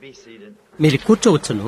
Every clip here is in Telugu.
Be seated. మీరు కూర్చోవచ్చును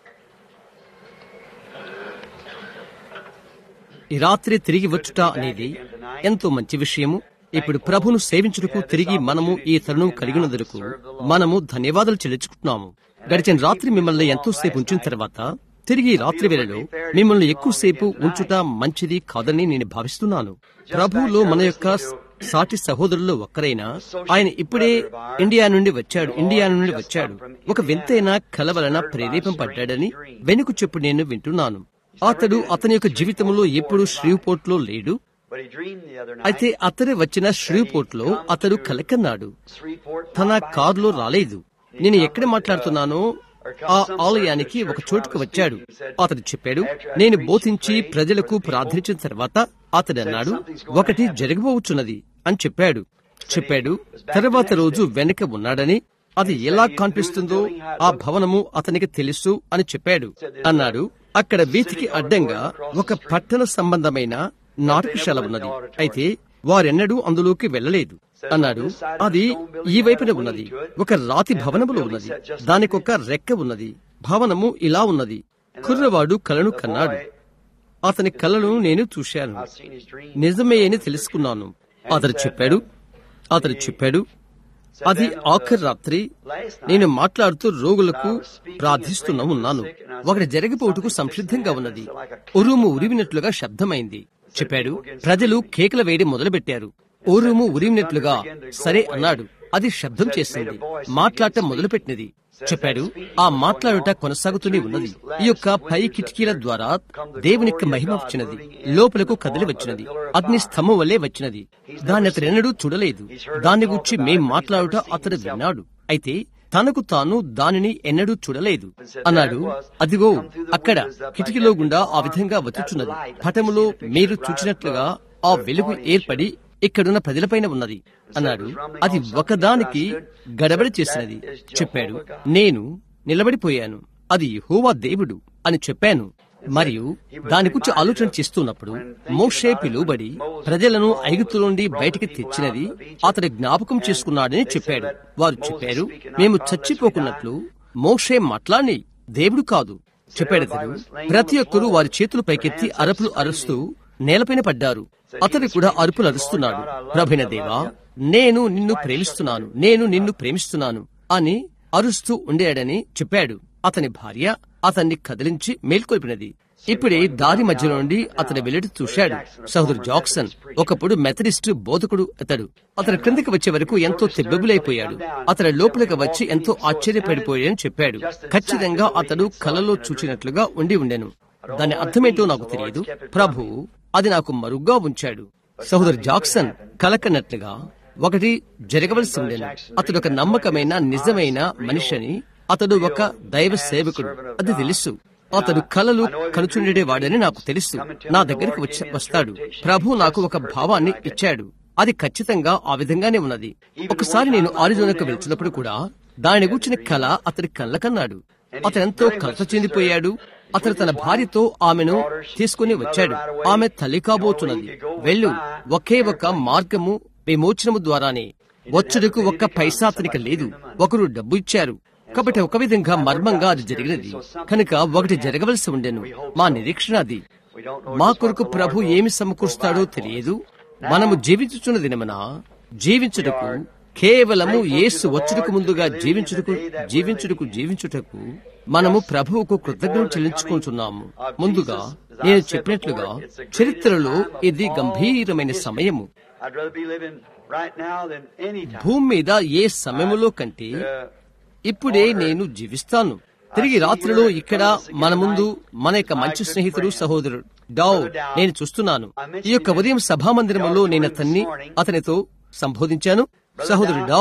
ఈ రాత్రి తిరిగి వచ్చుట అనేది ఎంతో మంచి విషయము ఇప్పుడు ప్రభును సేవించుటకు తిరిగి మనము ఈ తరుణం కలిగినందుకు మనము ధన్యవాదాలు చెల్లించుకుంటున్నాము గడిచిన రాత్రి మిమ్మల్ని ఎంతోసేపు ఉంచిన తర్వాత తిరిగి రాత్రి వేళలో మిమ్మల్ని ఎక్కువసేపు ఉంచుట మంచిది కాదని నేను భావిస్తున్నాను ప్రభువులో మన యొక్క సాటి సహోదరుల్లో ఒక్కరైనా ఆయన ఇప్పుడే ఇండియా నుండి వచ్చాడు ఇండియా నుండి వచ్చాడు ఒక వింతైన కల వలన ప్రేరేపింపడ్డాడని వెనుక చెప్పు నేను వింటున్నాను అతడు అతని యొక్క జీవితంలో ఎప్పుడు శ్రీపోర్ట్ లో లేడు But he dreamed the other night. అయితే అతడే వచ్చిన శ్రీపోర్ట్ లో అతడు కలకన్నాడు Shreveport, తన కారులో రాలేదు నేను ఎక్కడ మాట్లాడుతున్నానో ఆ ఆలయానికి ఒక చోటుకు వచ్చాడు అతడు చెప్పాడు నేను బోధించి ప్రజలకు ప్రార్థించిన తర్వాత అతడు అన్నాడు ఒకటి జరగబోచున్నది అని చెప్పాడు చెప్పాడు తర్వాత రోజు వెనక ఉన్నాడని అది ఎలా కనిపిస్తుందో ఆ భవనము అతనికి తెలుసు అని చెప్పాడు అన్నాడు అక్కడ వీధికి అడ్డంగా ఒక పట్టణ సంబంధమైన నాటకశాల ఉన్నది అయితే వారెన్నడూ అందులోకి వెళ్ళలేదు అన్నాడు అది ఈ వైపున ఉన్నది ఒక రాతి భవనములో ఉన్నది దానికొక రెక్క ఉన్నది భవనము ఇలా ఉన్నది కుర్రవాడు కలను కన్నాడు అతని కలను నేను చూశాను I've seen his dream. నిజమే అని తెలుసుకున్నాను అతడు చెప్పాడు అతడు చెప్పాడు అది ఆఖరి రాత్రి నేను మాట్లాడుతూ రోగులకు ప్రార్థిస్తున్నా ఉన్నాను ఒకటి జరిగిపోటుకు సంసిద్ధంగా ఉన్నది ఉరుము ఉరిమినట్లుగా శబ్దమైంది చెప్పాడు ప్రజలు కేకలు వేయడం మొదలుపెట్టారు ఉరుము ఉరిమినట్లుగా సరే అన్నాడు అది శబ్దం చేసింది మాట్లాడటం మొదలుపెట్టినది చెప్పాడు ఆ మాట్లాడుట కొనసాగుతూనే ఉన్నది ఈ యొక్క పై కిటికీల ద్వారా దేవుని యొక్క మహిమ వచ్చినది లోపలకు కదిలి వచ్చినది అగ్ని స్తంభం వల్లే వచ్చినది దాన్ని అతడు ఎన్నడూ చూడలేదు దాన్ని గురించి మేం మాట్లాడుట అతడు విన్నాడు అయితే తనకు తాను దానిని ఎన్నడూ చూడలేదు అన్నాడు అదిగో అక్కడ కిటికీలో గుండా ఆ విధంగా వచ్చుచున్నది పటములో మీరు చూచినట్లుగా ఆ వెలుగు ఏర్పడి ఇక్కడున్న ప్రజలపైన ఉన్నది అన్నాడు అది ఒకదానికి గడబడి చేసినది చెప్పాడు నేను నిలబడిపోయాను అది యెహోవా దేవుడు అని చెప్పాను మరియు దాని గురించి ఆలోచన చేస్తున్నప్పుడు మోషే పిలువబడి ప్రజలను ఐగుప్తు నుండి బయటికి తెచ్చినది అతడి జ్ఞాపకం చేసుకున్నాడని చెప్పాడు వారు చెప్పారు మేము చచ్చిపోకున్నట్లు మోషే మాట్లాడి దేవుడు కాదు చెప్పాడు అతడు ప్రతి ఒక్కరూ వారి చేతులు పైకెత్తి అరపులు అరుస్తూ నేలపైన పడ్డారు అతడు కూడా అరుపులు అరుస్తున్నాడు ప్రభైన దేవా నేను నిన్ను ప్రేమిస్తున్నాను నేను నిన్ను ప్రేమిస్తున్నాను అని అరుస్తూ ఉండేడని చెప్పాడు అతని భార్య అతన్ని కదిలించి మేల్కొల్పినది ఇప్పుడే దారి మధ్యలో నుండి అతని వెల్లడి చూశాడు సహోదరు జాక్సన్ ఒకప్పుడు మెథడిస్ట్ బోధకుడు అతడు అతను క్రిందకి వచ్చే వరకు ఎంతో తెబ్బెబులైపోయాడు అతని లోపలికి వచ్చి ఎంతో ఆశ్చర్యపడిపోయాడని చెప్పాడు ఖచ్చితంగా అతడు కలలో చూచినట్లుగా ఉండి ఉండెను దాని అర్థమేంటో నాకు తెలియదు ప్రభు అది నాకు మరుగ్గా ఉంచాడు సహోదరు జాక్సన్ కలకన్నట్లుగా ఒకటి జరగవలసి ఉండేను అతడు ఒక నమ్మకమైన నిజమైన మనిషిని అతడు ఒక దైవ సేవకుడు అది తెలుసు అతడు కలలు కనుచుండేవాడని నాకు తెలుసు నా దగ్గరికి వచ్చి వస్తాడు ప్రభు నాకు ఒక భావాన్ని ఇచ్చాడు అది ఖచ్చితంగా ఆ విధంగానే ఉన్నది ఒకసారి నేను ఆరిజోనకు వెళ్తున్నప్పుడు కూడా దాని గూర్చిన కళ అతడి కళ్ళకన్నాడు అతనెంతో కలత చెందిపోయాడు అతను తన భార్యతో ఆమెను తీసుకుని వచ్చాడు ఆమె తల్లి కాబోతున్నది వెళ్ళు ఒకే ఒక మార్గము విమోచనము ద్వారానే వచ్చుటకు ఒక్క పైసా అతనికి లేదు ఒకరు డబ్బు ఇచ్చారు కాబట్టి ఒక విధంగా మర్మంగా అది జరిగినది కనుక ఒకటి జరగవలసి ఉండెను మా నిరీక్షణ అది We don't know మా కొరకు ప్రభు ఏమి సమకూరుస్తాడో తెలియదు మనము జీవించుచున్న దినమున జీవించుటకు కేవలము యేసు వచ్చుటకు ముందుగా జీవించుటకు జీవించుటకు జీవించుటకు మనము ప్రభువుకు కృతజ్ఞతలు చెల్లించుకుంటున్నాము ముందుగా నేను చెప్పినట్లుగా చరిత్రలో ఇది గంభీరమైన సమయము I'd rather be living right now than any time. భూమి మీద ఏ సమయములో కంటే ఇప్పుడే నేను జీవిస్తాను తిరిగి రాత్రిలో ఇక్కడ మన ముందు మన యొక్క మంచి స్నేహితుడు సహోదరుడు డౌ నేను చూస్తున్నాను ఈ యొక్క ఉదయం సభామందిరంలో నేను అతన్ని అతనితో సంబోధించాను సహోదరుడు డౌ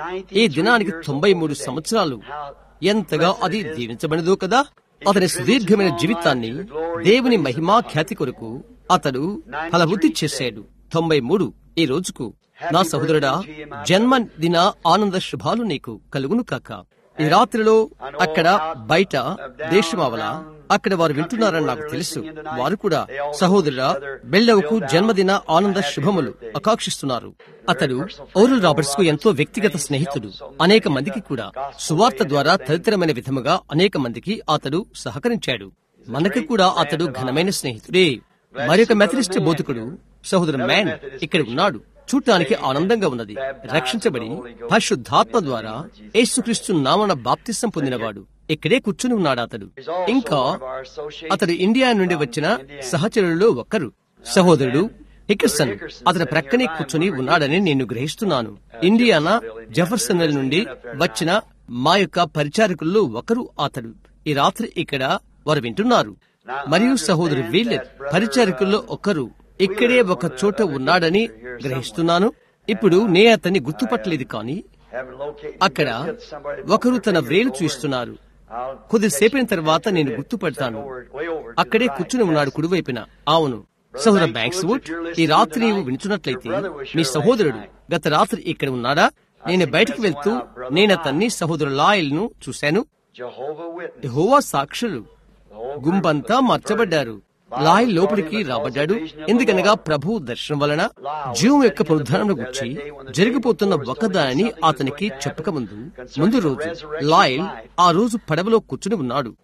ఈ దినానికి తొంభై మూడు సంవత్సరాలు ఎంతగా అది దీవించబడిదో కదా అతని సుదీర్ఘమైన జీవితాన్ని దేవుని మహిమా ఖ్యాతి కొరకు అతడు ఫలవృద్ధి చేశాడు తొంభై మూడు ఈ రోజుకు నా సహోదరుడా జన్మదిన ఆనంద శుభాలు నీకు కలుగును కాక ఈ రాత్రిలో అక్కడ బయట దేశమావల అక్కడ వారు వింటున్నారని నాకు తెలుసు వారు కూడా సహోదరుల బెల్లవుకు జన్మదిన ఆనంద శుభములు ఆకాంక్షిస్తున్నారు అతడు ఓరల్ రాబర్ట్స్ కు ఎంతో వ్యక్తిగత స్నేహితుడు అనేక మందికి కూడా సువార్త ద్వారా తదితరమైన విధముగా అనేక మందికి అతడు సహకరించాడు మనకి కూడా అతడు ఘనమైన స్నేహితుడే మరొక మెథడిస్ట్ బోధకుడు సహోదరు మ్యాన్ ఇక్కడ ఉన్నాడు చూడటానికి ఆనందంగా ఉన్నది రక్షించబడి పరిశుద్ధాత్మ ద్వారా యేసుక్రీస్తు నామన బాప్తిసం పొందినవాడు ఇక్కడే కూర్చుని ఉన్నాడు అతడు ఇంకా అతడు ఇండియా నుండి వచ్చిన సహచరులలో ఒక్కరు సహోదరుడు హికర్సన్ అతని ప్రక్కనే కూర్చుని ఉన్నాడని నేను గ్రహిస్తున్నాను ఇండియానా జెఫర్సన్ నుండి వచ్చిన మా యొక్క పరిచారకుల్లో ఒకరు అతడు ఈ రాత్రి ఇక్కడ వారు వింటున్నారు మరియు సహోదరు వీల్లెట్ పరిచారకుల్లో ఒకరు ఇక్కడే ఒక చోట ఉన్నాడని గ్రహిస్తున్నాను ఇప్పుడు నే అతన్ని గుర్తుపట్టలేదు కానీ అక్కడ ఒకరు తన వేలు చూస్తున్నారు కొద్దిసేపైన తర్వాత నేను గుర్తుపడతాను అక్కడే కూర్చుని ఉన్నాడు కుడివైపున అవును సహోదర బ్యాంక్స్ వుడ్ ఈ రాత్రి నీవు వింటున్నట్లయితే మీ సహోదరుడు గత రాత్రి ఇక్కడ ఉన్నాడా నేను బయటకు వెళ్తూ నేను అతన్ని సహోదరు లాయల్ ను చూశాను యెహోవా సాక్షులు గుంపంతా మార్చబడ్డారు లాయల్ లోపలికి రాబడ్డాడు ఎందుకనగా ప్రభు దర్శనం వలన జీవం యొక్క పునరుద్ధరణ గురించి జరిగిపోతున్న ఒకదానిని అతనికి చెప్పకముందు ముందు రోజు లాయల్ ఆ రోజు పడవలో కూర్చుని ఉన్నాడు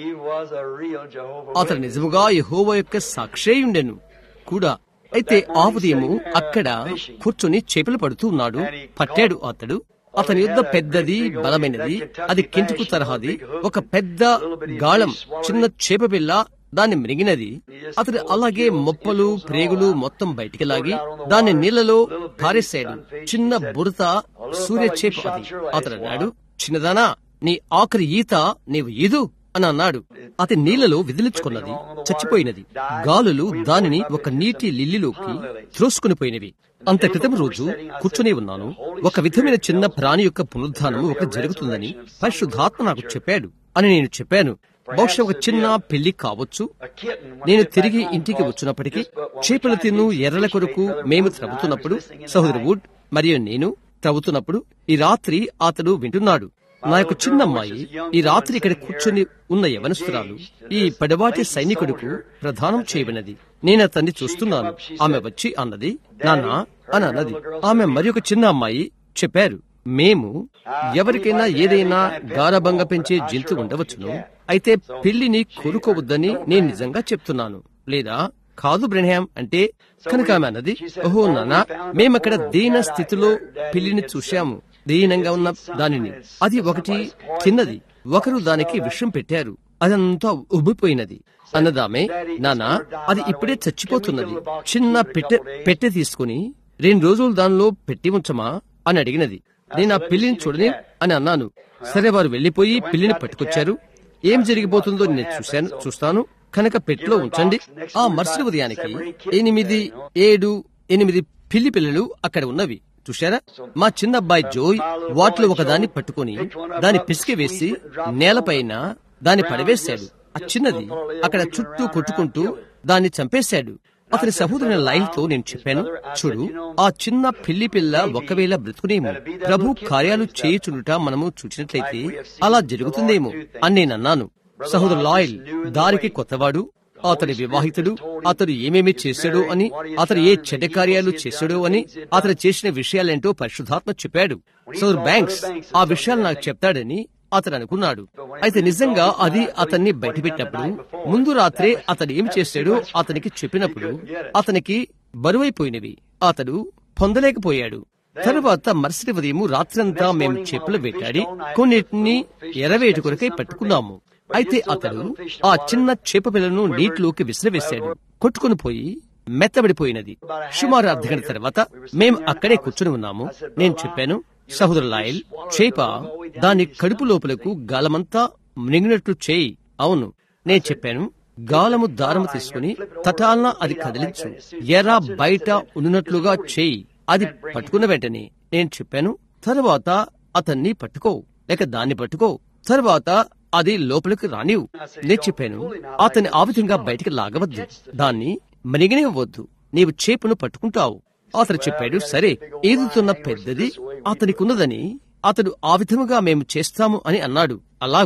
అతను నిజముగా యహోవ యొక్క సాక్షేయుండెను కూడా అయితే ఆ ఉదయము అక్కడ కూర్చొని చేపలు పడుతూ ఉన్నాడు పట్టాడు అతడు అతని యుద్ధ పెద్దది బలమైనది అది కింటుకు తరహాది ఒక పెద్ద గాళం చిన్న చేప పిల్ల దాన్ని మృగినది అతడు అలాగే మొప్పలు ప్రేగులు మొత్తం బయటికి లాగి దాన్ని నీళ్లలో పారేశాడు చిన్న బురత సూర్య చేప అది అతడు అన్నాడు చిన్నదానా నీ ఆఖరి ఈత నీవు ఈదు అని అన్నాడు అతని నీళ్లలో విదిలించుకున్నది చచ్చిపోయినది గాలులు దానిని ఒక నీటి లిల్లిలోకి త్రోసుకుని పోయినవి అంత క్రితం రోజు కూర్చునే ఉన్నాను ఒక విధమైన చిన్న ప్రాణి యొక్క పునరుద్ధానము ఒక జరుగుతుందని పరిశుద్ధాత్మ నాకు చెప్పాడు అని నేను చెప్పాను బహుశా ఒక చిన్న పెళ్లి కావచ్చు నేను తిరిగి ఇంటికి వచ్చినప్పటికీ చేపలు తిన్ను ఎర్రల కొరకు మేము త్రవ్వుతున్నప్పుడు సహోదరు వుడ్ మరియు నేను త్రవ్వుతున్నప్పుడు ఈ రాత్రి అతడు వింటున్నాడు నా యొక్క చిన్న అమ్మాయి ఈ రాత్రి ఇక్కడ కూర్చొని ఉన్న యవనస్తురాలు ఈ పడవాటి సైనికుడుకు ప్రదానం చేయబడినది నేను అతన్ని చూస్తున్నాను ఆమె వచ్చి అన్నది నాన్న అని అన్నది ఆమె మరి ఒక చిన్న అమ్మాయి చెప్పారు మేము ఎవరికైనా ఏదైనా గారభంగ పెంచే జంతు ఉండవచ్చును అయితే పిల్లిని కోరుకోవద్దని నేను నిజంగా చెప్తున్నాను లేదా కాదు బ్రెన్హాం అంటే కనుక ఆమె అన్నది ఓహో నాన్న మేమక్కడ దీన స్థితిలో పిల్లిని చూశాము దీనంగా ఉన్న దానిని అది ఒకటి తిన్నది ఒకరు దానికి విషం పెట్టారు అదంతా ఉబ్బిపోయినది అన్నదామే నాన్న అది ఇప్పుడే చచ్చిపోతున్నది చిన్న పెట్టె పెట్టె తీసుకుని రెండు రోజులు దానిలో పెట్టి ఉంచమా అని అడిగినది నేను ఆ పిల్లిని చూడని అని అన్నాను సరే వారు వెళ్లిపోయి పిల్లిని పట్టుకొచ్చారు ఏం జరిగిపోతుందో నేను చూశాను చూస్తాను కనుక పెట్టిలో ఉంచండి ఆ మరుసటి ఉదయానికి ఎనిమిది ఏడు ఎనిమిది పిల్లి పిల్లలు అక్కడ ఉన్నవి చూశారా మా చిన్న అబ్బాయి జోయ్ వాటిలో ఒకదాన్ని పట్టుకుని దాన్ని పిసికి వేసి నేలపైన దాన్ని పడవేశాడు ఆ చిన్నది అక్కడ చుట్టూ కొట్టుకుంటూ దాన్ని చంపేశాడు అతని సహోదరుని లైన్తో నేను చెప్పాను చూడు ఆ చిన్న పిల్లి పిల్ల ఒకవేళ బ్రతుకునేమో ప్రభు కార్యాలు చేయుచునుట మనము చూచినట్లయితే అలా జరుగుతుందేమో అని నేను అన్నాను సహోదరు లాయల్ దారికి కొత్తవాడు అతని వివాహితుడు అతడు ఏమేమి చేశాడో అని అతడు ఏ చెడ్డ కార్యాలు చేశాడో అని అతడు చేసిన విషయాలేంటో పరిశుద్ధాత్మ చెప్పాడు సోదరు బ్యాంక్స్ ఆ విషయాలు నాకు చెప్తాడని అతడు అనుకున్నాడు అయితే నిజంగా అది అతన్ని బయటపెట్టినప్పుడు ముందు రాత్రే అతడు ఏం చేశాడో అతనికి చెప్పినప్పుడు అతనికి బరువైపోయినవి అతడు పొందలేకపోయాడు తరువాత మరుసటి ఉదయం రాత్రంతా మేము చెప్పులు వేటాడి కొన్నిటిని ఎరవేటు కొరకై పట్టుకున్నాము అయితే అతడు ఆ చిన్న చేప పిల్లను నీటిలోకి విసిరివేశాడు కొట్టుకుని పోయి మెత్తబడిపోయినది సుమారు అర్ధగంట తర్వాత మేము అక్కడే కూర్చుని ఉన్నాము నేను చెప్పాను సహోదరు లాయల్ చేప దాని కడుపు లోపలకు గాలమంతా మృంగినట్లు చేయి అవును నేను చెప్పాను గాలము దారము తీసుకుని తటాలన అది కదిలించు ఎరా బయట ఉన్నట్లుగా చేయి అది పట్టుకున్న వెంటనే నేను చెప్పాను తరువాత అతన్ని పట్టుకో లేక దాన్ని పట్టుకో తరువాత అది లోపలికి రానివు నేను చెప్పాను అతన్ని ఆ విధంగా బయటికి లాగవద్దు దాన్ని మరిగనివ్వద్దు నీవు చేపను పట్టుకుంటావు అతను చెప్పాడు సరే ఈదుతున్న పెద్దది అతనికున్నదని అతడు ఆ విధముగా మేము చేస్తాము అని అన్నాడు అలాగు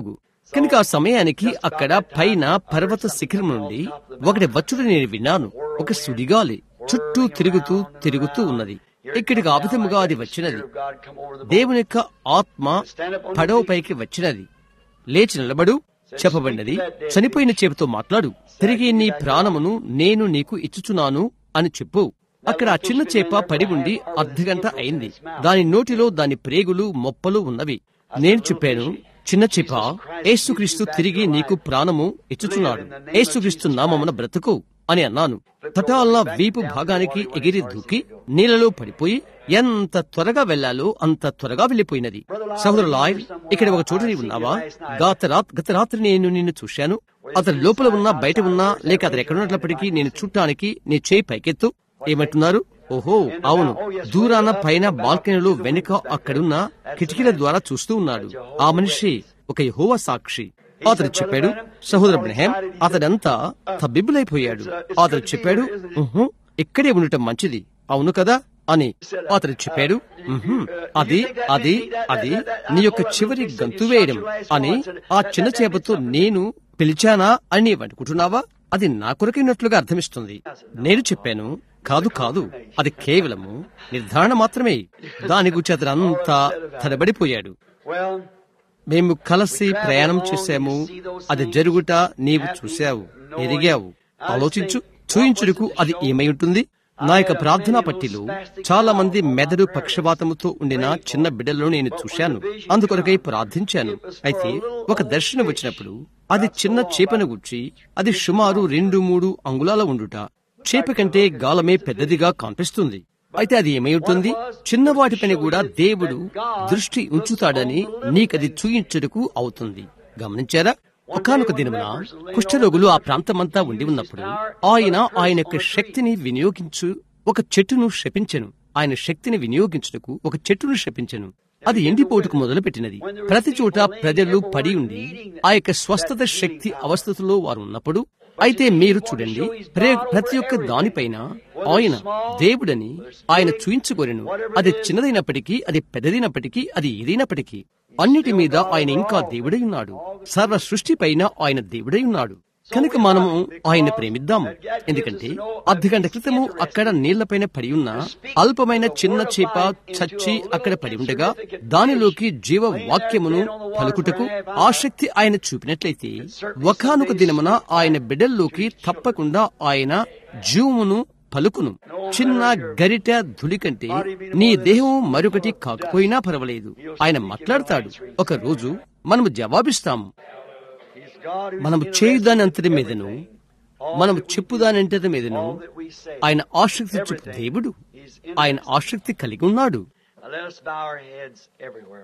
కనుక ఆ సమయానికి అక్కడ పైన పర్వత శిఖరం నుండి ఒకటి వచ్చుడు నేను విన్నాను ఒక సుడిగాలి చుట్టూ తిరుగుతూ తిరుగుతూ ఉన్నది ఇక్కడికి ఆపితముగా అది వచ్చినది దేవుని యొక్క ఆత్మ పడవ పైకి వచ్చినది లేచి నిలబడు చెప్పబడినది చనిపోయిన చేపతో మాట్లాడు తిరిగి నీ ప్రాణమును నేను నీకు ఇచ్చుచున్నాను అని చెప్పు అక్కడ ఆ చిన్న చేప పడి ఉండి అర్ధగంట అయింది దాని నోటిలో దాని ప్రేగులు మొప్పలు ఉన్నవి నేను చెప్పాను చిన్న చేప ఏసుక్రీస్తు తిరిగి నీకు ప్రాణము ఇచ్చుచున్నాడు ఏసుక్రీస్తు నామమున బ్రతుకు అని అన్నాను తటాలన వీపు భాగానికి ఎగిరి దూకి నీళ్ళలో పడిపోయి ఎంత త్వరగా వెళ్లాలో అంత త్వరగా వెళ్లిపోయినది సహోదరు లాయర్ ఇక్కడ ఒక చోట నీవు ఉన్నావా గత రాత్రి గత రాత్రి నేను నిన్ను చూశాను అతను లోపల ఉన్నా బయట ఉన్నా లేక అతను ఎక్కడున్నప్పటికీ నేను చూడటానికి నీ చేయి పైకెత్తు ఏమంటున్నారు ఓహో అవును దూరాన పైన బాల్కనీలో వెనుక అక్కడున్న కిటికీల ద్వారా చూస్తూ ఉన్నాడు ఆ మనిషి ఒక యహోవ సాక్షి అతను చెప్పాడు సహోదర బ్రహం అతడంతా తబ్బిబ్బులైపోయాడు అతను చెప్పాడు "ఉహు, ఇక్కడే ఉండటం మంచిది అవును కదా అని అతను చెప్పాడు "ఉహు, అది అది అది నీ యొక్క చివరి గంతు వేయడం అని ఆ చిన్న చేపతో నేను పిలిచానా అని నీవు అనుకుంటున్నావా అది నా కొరకైనట్లుగా అర్థమిస్తుంది నేను చెప్పాను కాదు కాదు అది కేవలము నిర్ధారణ మాత్రమే దాని గురించి అతను అంతా తడబడిపోయాడు Well, మేము కలిసి ప్రయాణం చేశాము అది జరుగుట నీవు చూశావు ఎరిగావు ఆలోచించు చూయించుటకు అది ఏమై ఉంటుంది నా యొక్క ప్రార్థనా పట్టిలో చాలా మంది మెదడు పక్షపాతముతో ఉండిన చిన్న బిడ్డలను నేను చూశాను అందుకొరకై ప్రార్థించాను అయితే ఒక దర్శనం వచ్చినప్పుడు అది చిన్న చేపను గుచ్చి అది సుమారు రెండు మూడు అంగుళాల ఉండుట చేప కంటే గాలమే పెద్దదిగా కనిపిస్తుంది అయితే అది ఏమై ఉంటుంది చిన్నవాటిపైన కూడా దేవుడు దృష్టి ఉంచుతాడని నీకది చూయించుటకు అవుతుంది గమనించారా ఒకనొక దినమున కుష్ఠరోగులు ఆ ప్రాంతమంతా ఉండి ఉన్నప్పుడు ఆయన ఆయన యొక్క శక్తిని వినియోగించు ఒక చెట్టును శపించెను ఆయన శక్తిని వినియోగించుటకు ఒక చెట్టును శపించెను అది ఎండిపోటుకు మొదలుపెట్టినది ప్రతి చోట ప్రజలు పడి ఉండి ఆ యొక్క స్వస్థత శక్తి అవస్థలో వారు ఉన్నప్పుడు అయితే మీరు చూడండి ప్రే- ప్రతి ఒక్క దానిపైన ఆయన దేవుడని ఆయన చూయించుకోరెను అది చిన్నదైనప్పటికీ అది పెద్దదైనప్పటికీ అది ఏదైనప్పటికీ అన్నిటి మీద ఆయన ఇంకా దేవుడై ఉన్నాడు సర్వ సృష్టి పైన ఆయన దేవుడై ఉన్నాడు కనుక మనము ఆయన ప్రేమిద్దాము ఎందుకంటే అర్ధగంట క్రితము అక్కడ నీళ్లపైన పడి ఉన్న అల్పమైన చిన్న చేప చచ్చి అక్కడ పడి ఉండగా దానిలోకి జీవ వాక్యమును పలుకుటకు ఆసక్తి ఆయన చూపినట్లయితే ఒకానొక దినమున ఆయన బిడ్డల్లోకి తప్పకుండా ఆయన జీవమును పలుకును చిన్న గరిట ధుళి కంటే నీ దేహం మరొకటి కాకపోయినా పర్వాలేదు ఆయన మాట్లాడతాడు ఒక రోజు మనము జవాబిస్తాము He's God who's మనము in చేయుదాని rest అంతటి of మీదను everything. మనం చెప్పుదాని అంతటి మీదను All that we say. ఆయన ఆసక్తి చూపు Everything. దేవుడు He's ఆయన interested. ఆసక్తి కలిగి ఉన్నాడు Now let us bow our heads everywhere.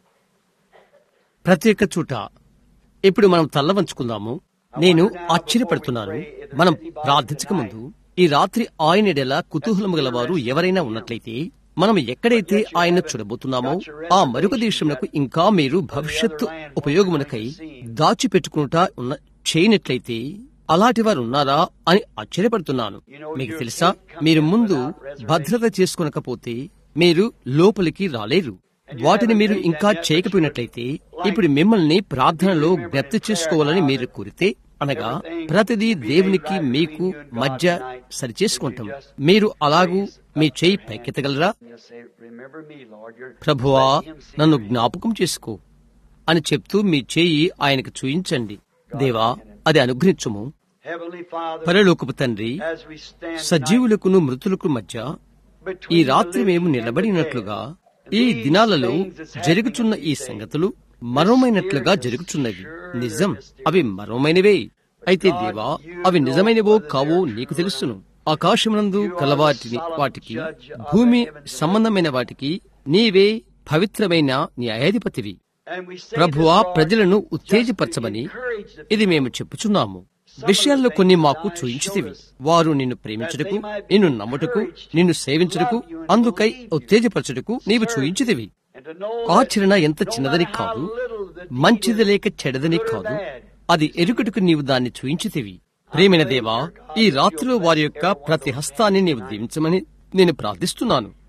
ప్రతి ఒక్క చోట ఇప్పుడు మనం తల్ల వంచుకుందాము నేను ఆశ్చర్యపడుతున్నాను మనం ప్రార్థించక ముందు ఈ రాత్రి ఆయన ఎడల కుతూహలము గలవారు ఎవరైనా ఉన్నట్లయితే మనం ఎక్కడైతే ఆయన చూడబోతున్నామో ఆ మరొక దేశమునకు ఇంకా మీరు భవిష్యత్తు ఉపయోగమునకై దాచిపెట్టుకునుట ఉన్న చేయనట్లయితే అలాంటి వారు ఉన్నారా అని ఆశ్చర్యపడుతున్నాను మీకు తెలుసా మీరు ముందు భద్రత చేసుకొనకపోతే మీరు లోపలికి రాలేరు వాటిని మీరు ఇంకా చేయకపోయినట్లయితే ఇప్పుడు మిమ్మల్ని ప్రార్థనలో జ్ఞప్తి చేసుకోవాలని మీరు కోరితే అనగా ప్రతిదీ దేవునికి మీకు మధ్య సరిచేసుకుంటాం మీరు అలాగూ మీ చేయి పైకెత్తగలరా You'll say, Remember me, Lord. You're ప్రభువా letting him see నన్ను జ్ఞాపకం చేసుకో అని చెప్తూ మీ చేయి ఆయనకు చూయించండి దేవా అది అనుగ్రహించుము Heavenly Father, పరలోకపు తండ్రి as we stand సజీవులకును మృతులకు మధ్య between ఈ the రాత్రి living మేము and the నిలబడినట్లుగా dead, ఈ these దినాలలో things that's happening జరుగుచున్న in ఈ these days, సంగతులు మరోమైనట్లుగా జరుగుచున్నవి నిజం అవి మరోమైనవే అయితే దేవా అవి నిజమైనవో కావో నీకు తెలుసును ఆకాశమునందు కలవాటిని వాటికి భూమి సంబంధమైన వాటికి నీవే పవిత్రమైన న్యాయాధిపతివి and we say ప్రభువా this, Lord, ప్రజలను just to ఉత్తేజపరచమని encourage the ఇది మేము చెప్పుచున్నాము విషయాల్లో కొన్ని మాకు చూయించితివి వారు నిన్ను ప్రేమించుటకు నిన్ను నమ్ముటకు నిన్ను సేవించుటకు అందుకై ఉత్తేజపరచుటకు నీవు చూయించితివి and to know ఆచరణ ఎంత చిన్నదని కాదు మంచిది లేక చెడదని కాదు అది ఎరుకటుకు నీవు దాన్ని చూయించితివి ప్రేమైన దేవా ఈ రాత్రిలో వారి యొక్క ప్రతి హస్తాన్ని నీవు దీవించమని నేను ప్రార్థిస్తున్నాను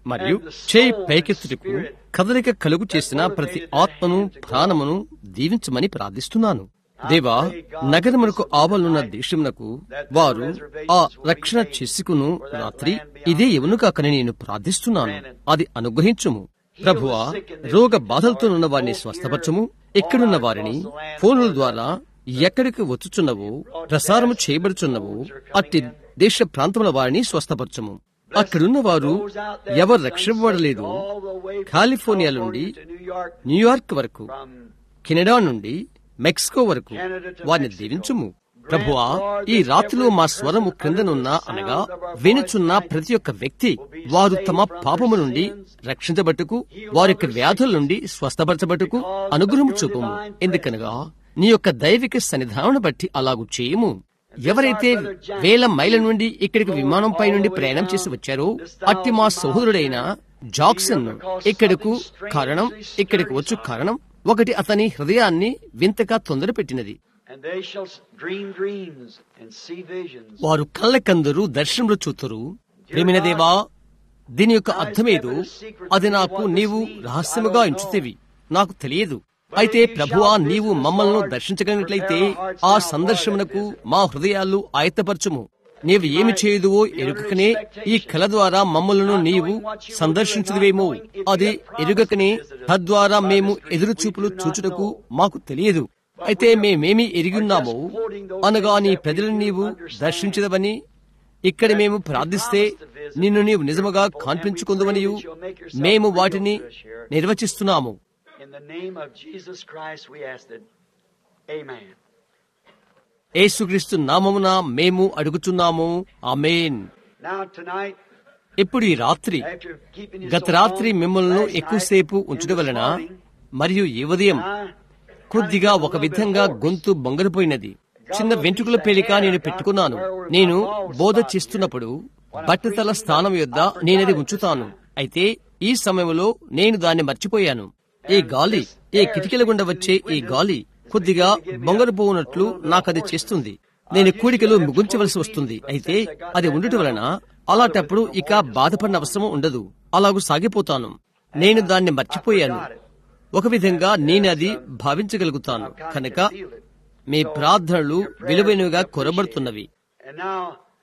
మరియు చేయి పైకెత్తుటకు కదలిక కలుగు చేసిన ప్రతి ఆత్మను ప్రాణమును దీవించమని ప్రార్థిస్తున్నాను దేవా నగరమునకు ఆవలున్న దేశమునకు వారు ఆ రక్షణ చేసుకును రాత్రి ఇదే ఎవను కాకని నేను ప్రార్థిస్తున్నాను అది అనుగ్రహించుము ప్రభువా రోగ బాధలతో ఉన్న వారిని స్వస్థపరచము ఇక్కడున్న వారిని ఫోనుల ద్వారా ఎక్కడికి వచ్చుచున్నవో ప్రసారము చేయబడుచున్నవో అట్టి దేశ ప్రాంతముల వారిని స్వస్థపరచము అక్కడున్న వారు ఎవరు రక్షింపబడలేదు కాలిఫోర్నియా నుండి న్యూయార్క్ వరకు కెనడా నుండి మెక్సికో వరకు వారిని దీవించుము ప్రభువా ఈ రాత్రిలో మా స్వరము క్రిందనున్న అనగా వినుచున్న ప్రతి ఒక్క వ్యక్తి వారు తమ పాపము నుండి రక్షించబట్టుకు వారి యొక్క వ్యాధుల నుండి స్వస్థపరచబట్టుకు అనుగ్రహము చూపము ఎందుకనగా నీ యొక్క దైవిక సన్నిధానం బట్టి అలాగు చేయము ఎవరైతే వేల మైళ్ళ నుండి ఇక్కడికి విమానంపై నుండి ప్రయాణం చేసి వచ్చారో అట్టి మా సహోదరుడైన జాక్సన్ ఇక్కడకు కారణం ఇక్కడికి వచ్చు కారణం ఒకటి అతని హృదయాన్ని వింతగా తొందర పెట్టినది And they shall dream dreams and see visions. వారు కళ్ళకందరూ దర్శనములు చూతురు ప్రేమిన దేవా దీని యొక్క అర్థమేదో అది నాకు నీవు రహస్యముగా ఎంచుతేవి నాకు తెలియదు అయితే ప్రభువా నీవు మమ్మల్ని దర్శించగలిగినట్లయితే ఆ సందర్శనకు మా హృదయాలు ఆయత్తపరచుము నీవు ఏమి చేయుదువో ఎరుగకనే ఈ కళ ద్వారా మమ్మలను నీవు సందర్శించదువేమో అది ఎరుగకనే తద్వారా మేము ఎదురు చూపులు చూచుటకు మాకు తెలియదు అయితే మేమేమి ఎరిగిన్నామో అనగా నీ ప్రజలను నీవు దర్శించదవని ఇక్కడ మేము ప్రార్థిస్తే నిన్ను నీవు నిజముగా కాన్పించుకుందువనియు మేము వాటిని నిర్వచిస్తున్నాము In the name of Jesus Christ, we ask it. Amen. యేసుక్రీస్తు నామమున మేము అడుగుచున్నాము ఆమేన్ Now tonight, ఇప్పుడు ఈ రాత్రి after keeping you గత so రాత్రి long, మిమ్మల్ని last ఎక్కువసేపు night, ఉంచడం and వలన this morning, మరియు ఈ ఉదయం I కొద్దిగా ఒక విధంగా గొంతు బొంగరిపోయినది చిన్న వెంట్రుకల పేలిక నేను పెట్టుకున్నాను నేను బోధ చేస్తున్నప్పుడు బట్టతల స్థానం యొద్ద నేనది ఉంచుతాను అయితే ఈ సమయంలో నేను దాన్ని మర్చిపోయాను ఈ గాలి ఈ కిటికీల గుండా వచ్చే ఈ గాలి కొద్దిగా బొంగరపోనట్లు నాకది చేస్తుంది నేను కూడికలు ముగించవలసి వస్తుంది అయితే అది ఉండటం వలన అలాంటప్పుడు ఇక బాధపడిన అవసరం ఉండదు అలాగూ సాగిపోతాను నేను దాన్ని మర్చిపోయాను ఒక విధంగా నేను అది భావించగలుగుతాను కనుక మీ ప్రార్థనలు విలువైనవిగా కొరబడుతున్నవి And now,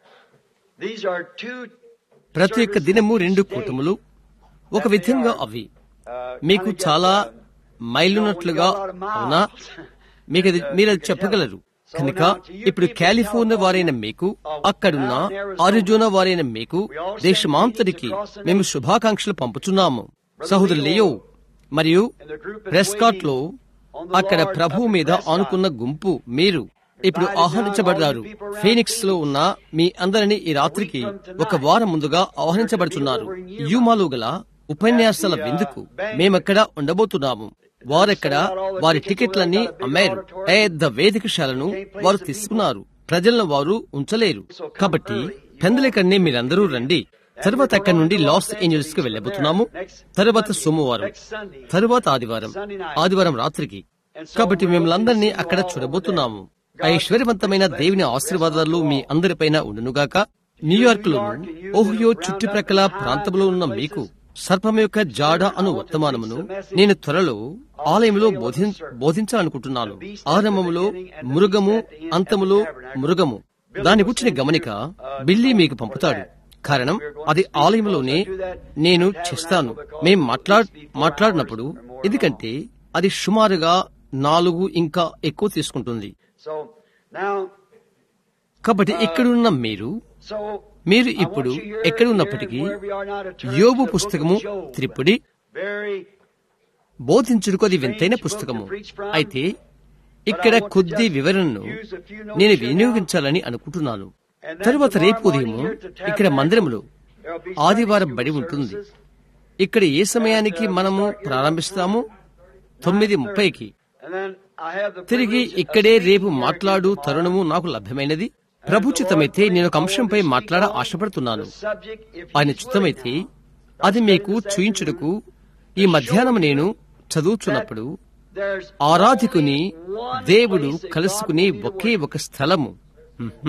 these are two ప్రతి ఒక్క దినము రెండు కూటములు ఒక విధంగా అవి uh, మీకు kinda చాలా get, uh, మైలున్నట్లుగా అవునా మీకు అది మీరు అది చెప్పగలరు కనుక ఇప్పుడు కాలిఫోర్నియా వారైన మీకు అక్కడున్న ఆరిజోనా వారైన మీకు దేశమాంతరికి మేము శుభాకాంక్షలు పంపుచున్నాము సహోదరు లియో మరియు ప్రెస్కాట్ లో అక్కడ ప్రభువు మీద ఆనుకున్న గుంపు మీరు ఇప్పుడు ఆహ్వానించబడ్డారు ఫీనిక్స్ లో ఉన్న మీ అందరినీ ఈ రాత్రికి ఒక వారం ముందుగా ఆహ్వానించబడుతున్నారు యూమాలో గల ఉపన్యాసాల విందుకు మేమక్కడ ఉండబోతున్నాము వారెక్కడ వారి టికెట్లన్నీ అమ్మారు పెద్ద వేదికశాలను వారు తీసుకున్నారు ప్రజలను వారు ఉంచలేరు కాబట్టి పెందలకన్నే మీరందరూ రండి తరువాత అక్కడి నుండి లాస్ ఏంజల్స్ కు వెళ్ళబోతున్నాము తరువాత సోమవారం తరువాత ఆదివారం ఆదివారం రాత్రికి కాబట్టి మిమ్మల్ని అక్కడ చూడబోతున్నాము ఐశ్వర్యవంతమైన దేవుని ఆశీర్వాదాలు మీ అందరిపైన ఉండునుగాక న్యూయార్క్ లోను ఓహియో చుట్టుప్రక్కల ప్రాంతంలో ఉన్న మీకు సర్పం యొక్క జాడ అను వర్తమానమును నేను త్వరలో ఆలయంలో బోధిం- బోధించాలనుకుంటున్నాను ఆరంభములో మృగము అంతములో మృగము దాని గుర్చిన గమనిక బిల్లీ మీకు పంపుతాడు కారణం అది ఆలయంలోనే నేను చేస్తాను మేం మాట్లాడ్ మాట్లాడినప్పుడు ఎందుకంటే అది సుమారుగా నాలుగు ఇంకా ఎక్కువ తీసుకుంటుంది So now, కాబట్టి ఇక్కడున్న మీరు so మీరు I ఇప్పుడు want you here, ఎక్కడ here, ఉన్నప్పటికీ wherever you are now to turn యోబు to the book పుస్తకము of Job. త్రిపుడి Very బోధించుటకు అది వింతైన పుస్తకము అయితే ఇక్కడ కొద్ది వివరణను నేను వినియోగించాలని అనుకుంటున్నాను తరువాత రేపు ఉదయం ఇక్కడ మందిరములో ఆదివారం బడి ఉంటుంది ఇక్కడ ఏ సమయానికి మనము ప్రారంభిస్తాము తొమ్మిది ముప్పైకి And then I have the తిరిగి privilege of ఇక్కడే speaking రేపు here మాట్లాడు tomorrow. తరుణము నాకు లభ్యమైనది ప్రభు చిత్తమైతే నేను ఒక అంశంపై మాట్లాడ ఆశపడుతున్నాను The subject, if ఆయన he's చిత్తమైతే willing now, అది మీకు చూయించుటకు ఈ మధ్యాహ్నం నేను చదువుచున్నప్పుడు there's ఆరాధికుని only one దేవుడు place that కలుసుకుని God will be ఒకే ఒక స్థలము మ్హూ.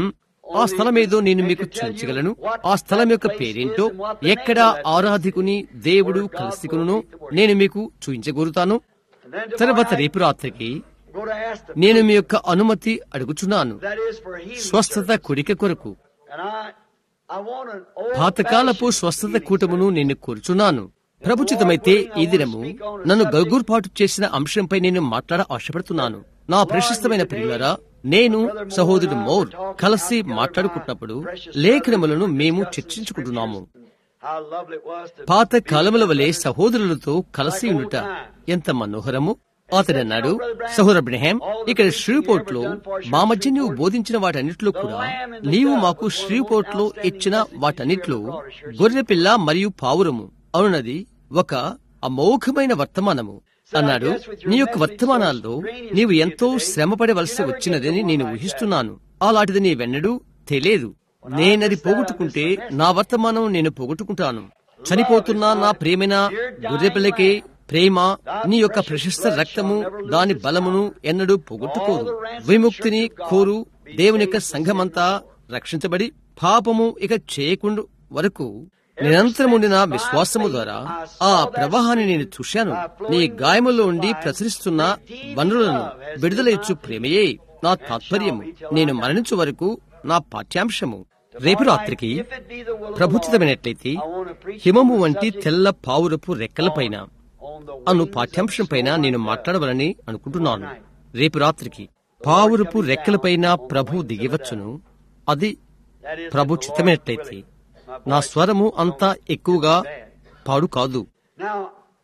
ఆ స్థలం ఏదో నేను మీకు చూపించగలను ఆ స్థలం యొక్క పేరేంటో ఎక్కడ ఆరాధికుని దేవుడు కలుసుకును నేను మీకు చూపించగోరుతాను And then తర్వాత tomorrow రేపు రాత్రికి I'm going to ask the నేను మీ యొక్క అనుమతి అడుగుచున్నాను that is for healing స్వస్థత service. కొరిక కొరకు And I, I want an old పాతకాలపు స్వస్థత కూటమును నేను కోరుచున్నాను ప్రభుచితమైతే ఈ దినము నన్ను గగుర్పాటు చేసిన అంశంపై నేను మాట్లాడ ఆశపడుతున్నాను నా ప్రశస్తమైన ప్రియులరా నేను సహోదరుడు మౌర్ కలిసి మాట్లాడుకుంటున్నప్పుడు లేఖనములను మేము చర్చించుకుంటున్నాము How lovely it was to పాత కాలముల వలె సహోదరులతో కలిసి ఉండుట ఎంత మనోహరము అతడు అన్నాడు సహోదర బ్రహ్యాం ఇక్కడ శ్రీపోర్ట్ లో మా మధ్య నీవు బోధించిన వాటన్నిటిలో కూడా నీవు మాకు శ్రీపోర్ట్ లో ఇచ్చిన వాటన్నిటిలో గొర్రెపిల్ల మరియు పావురము అవునది ఒక అమోఘమైన వర్తమానము అన్నాడు నీ యొక్క వర్తమానాల్లో నీవు ఎంతో శ్రమపడవలసి వచ్చినదని నేను ఊహిస్తున్నాను అలాంటిది నీవెన్నడూ తెలియదు నేనది పోగొట్టుకుంటే నా వర్తమానం నేను పోగొట్టుకుంటాను చనిపోతున్న నా ప్రేమైన గొర్రెపిల్లకి ప్రేమ నీ యొక్క ప్రశస్త రక్తము దాని బలమును ఎన్నడూ పోగొట్టుకోదు విముక్తిని కోరు దేవుని యొక్క సంఘమంతా రక్షించబడి పాపము ఇక చేయకుండా వరకు నిరంతరముండిన విశ్వాసము ద్వారా ఆ ప్రవాహాన్ని నేను చూశాను నీ గాయములో ఉండి ప్రసరిస్తున్న వనరులను విడుదల ఇచ్చు ప్రేమయే నా తాత్పర్యము నేను మరణించు వరకు నా పాఠ్యాంశము రేపు రాత్రికి ప్రభుత్వమైనట్లయితే హిమము వంటి తెల్ల పావురపు రెక్కలపైన అను పాఠ్యాంశం పైన నేను మాట్లాడవాలని అనుకుంటున్నాను రేపు రాత్రికి పావురపు రెక్కలపైన ప్రభు దిగివచ్చును అది ప్రభు చిత్తమైనట్లయితే నా స్వరము అంత ఎక్కువగా పాడు కాదు Now,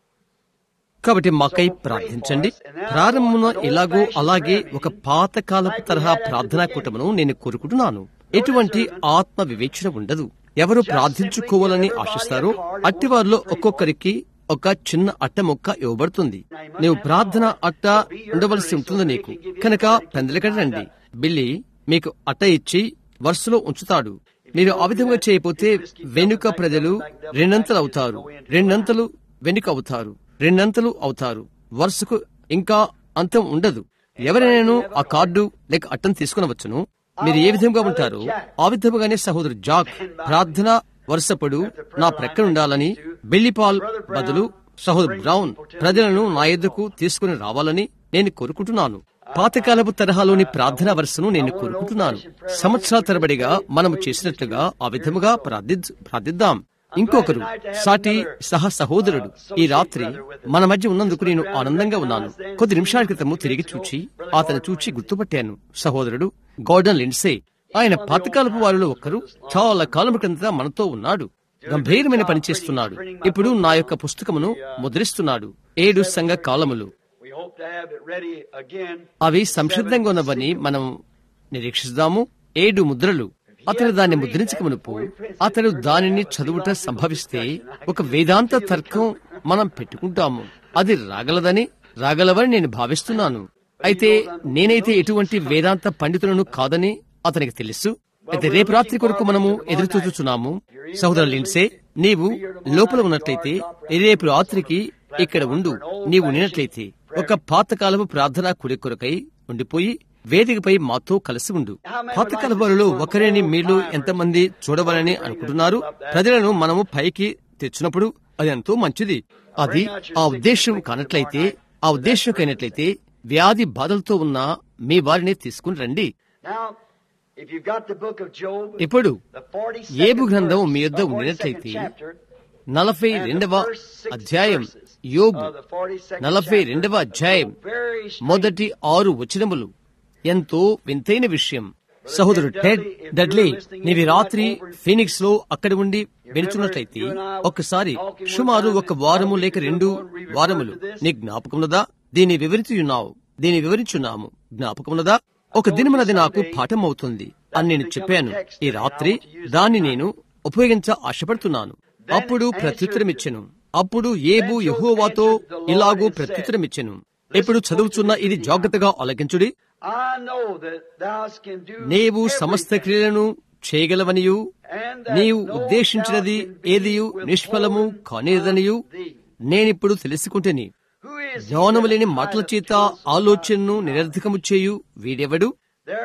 కాబట్టి మాకై ప్రార్థించండి ప్రారంభమున ఎలాగో అలాగే ఒక పాతకాలపు తరహా ప్రార్థనా కూటమును నేను కోరుకుంటున్నాను ఎటువంటి ఆత్మ వివేచన ఉండదు ఎవరు ప్రార్థించుకోవాలని ఆశిస్తారో అట్టివారిలో ఒక్కొక్కరికి ఒక చిన్న అట్ట మొక్క ఇవ్వబడుతుంది నీవు ప్రార్థన అట్ట ఉండవలసి ఉంటుంది నీకు కనుక పెందలకడ రండి బిల్లి మీకు అట్ట ఇచ్చి వరుసలో ఉంచుతాడు మీరు ఆ విధంగా చేయకపోతే వెనుక ప్రజలు రెండంతలు అవుతారు రెండంతలు వెనుక అవుతారు రెండంతలు అవుతారు వరుసకు ఇంకా అంతం ఉండదు ఎవరైనా ఆ కార్డు లేక అట్టం తీసుకునవచ్చును మీరు ఏ విధంగా ఉంటారో ఆ విధముగానే సహోదరు జాక్ ప్రార్థన వరుసపడు నా ప్రక్కన ఉండాలని బెల్లిపాల్ బదులు సహోదరు బ్రౌన్ ప్రజలను నా ఎద్దుకు తీసుకుని రావాలని నేను కోరుకుంటున్నాను పాతకాలపు తరహాలోని ప్రార్థనా వరుసను నేను కోరుకుంటున్నాను సంవత్సరాల తరబడిగా మనము చేసినట్లుగా ఆ విధముగా ప్రార్థి- ప్రార్థిద్దాం ఇంకొకరు సాటి సహ సహోదరుడు ఈ రాత్రి మన మధ్య ఉన్నందుకు నేను ఆనందంగా ఉన్నాను కొద్ది నిమిషాల క్రితము తిరిగి చూచి అతను చూచి గుర్తుపట్టాను సహోదరుడు గోర్డన్ లిండ్సే ఆయన పాతకాలపు వారిలో ఒకరు చాలా కాలం క్రిందట మనతో ఉన్నాడు గంభీరమైన పని చేస్తున్నాడు ఇప్పుడు నా యొక్క పుస్తకమును ముద్రిస్తున్నాడు ఏడు సంఘ కాలములు we hope to have it ready again. అవి సంసిద్ధంగా ఉన్నవని మనం నిరీక్షిస్తాము ఏడు ముద్రలు అతడు దాన్ని ముద్రించక మునుపు అతడు దానిని చదువుట సంభవిస్తే ఒక వేదాంత తర్కం మనం పెట్టుకుంటాము అది రాగలదని రాగలవని నేను భావిస్తున్నాను అయితే నేనైతే ఎటువంటి వేదాంత పండితులను కాదని అతనికి తెలుసు అయితే రేపు రాత్రి కొరకు మనము ఎదురు చూచుచున్నాము సహోదరు లిన్సే నీవు లోపల ఉన్నట్లయితే రేపు రాత్రికి ఇక్కడ ఉండు నీవు ఉన్నట్లయితే ఒక పాతకాలపు ప్రార్థనా కుడి కొరకై ఉండిపోయి వేదికపై మాతో కలిసి ఉండు పాతకాలపు వారిలో ఒకరిని మీలో ఎంతమంది చూడవాలని అనుకుంటున్నారు ప్రజలను మనము పైకి తెచ్చినప్పుడు అది ఎంతో మంచిది అది ఆ ఉద్దేశం కానట్లయితే ఆ ఉద్దేశం కైనట్లయితే వ్యాధి బాధలతో ఉన్న మీ వారిని తీసుకుని రండి Now, if you've got the book of Job, ఇప్పుడు the 42nd ఏబు గ్రంథం verse, మీ యొద్ద the 42nd ఉన్నట్లయితే chapter, నలభై and the రెండవ first six అధ్యాయం verses యోబు of the 42nd నలభై chapter రెండవ అధ్యాయం go very straight. మొదటి ఆరు వచనములు ఎంతో వింతైన విషయం సహోదరుడు టెడ్ డడ్లీ నీవి రాత్రి ఫీనిక్స్ లో అక్కడ ఉండి వినుచున్నట్లయితే ఒక్కసారి సుమారు ఒక వారము లేక రెండు వారములు నీ జ్ఞాపకమున్నదా దీన్ని వివరించున్నావు దీన్ని వివరించున్నాము జ్ఞాపకమున్నదా ఒక దినమునది నాకు పాఠం అవుతుంది అని నేను చెప్పాను ఈ రాత్రి దాన్ని నేను ఉపయోగించ ఆశపడుతున్నాను అప్పుడు ప్రత్యుత్తరమిచ్చెను అప్పుడు ఏబు యహోవాతో ఇలాగూ ప్రత్యుత్తరమిచ్చెను ఇప్పుడు చదువుచున్న ఇది జాగ్రత్తగా ఆలకించుడి I know that thou can do నీవు సమస్త everything, క్రియలను చేయగలవనియు and that నీవు no ఉద్దేశించినది doubt can be ఏదియు నిష్ఫలము withholden కానిదనియు from thee. నేనిప్పుడు తెలుసుకుంటేని Who is he జ్ఞానము that లేని hideth మాటల చేత counsel ఆలోచనను నిరర్ధకము చేయు వీడెవడు Therefore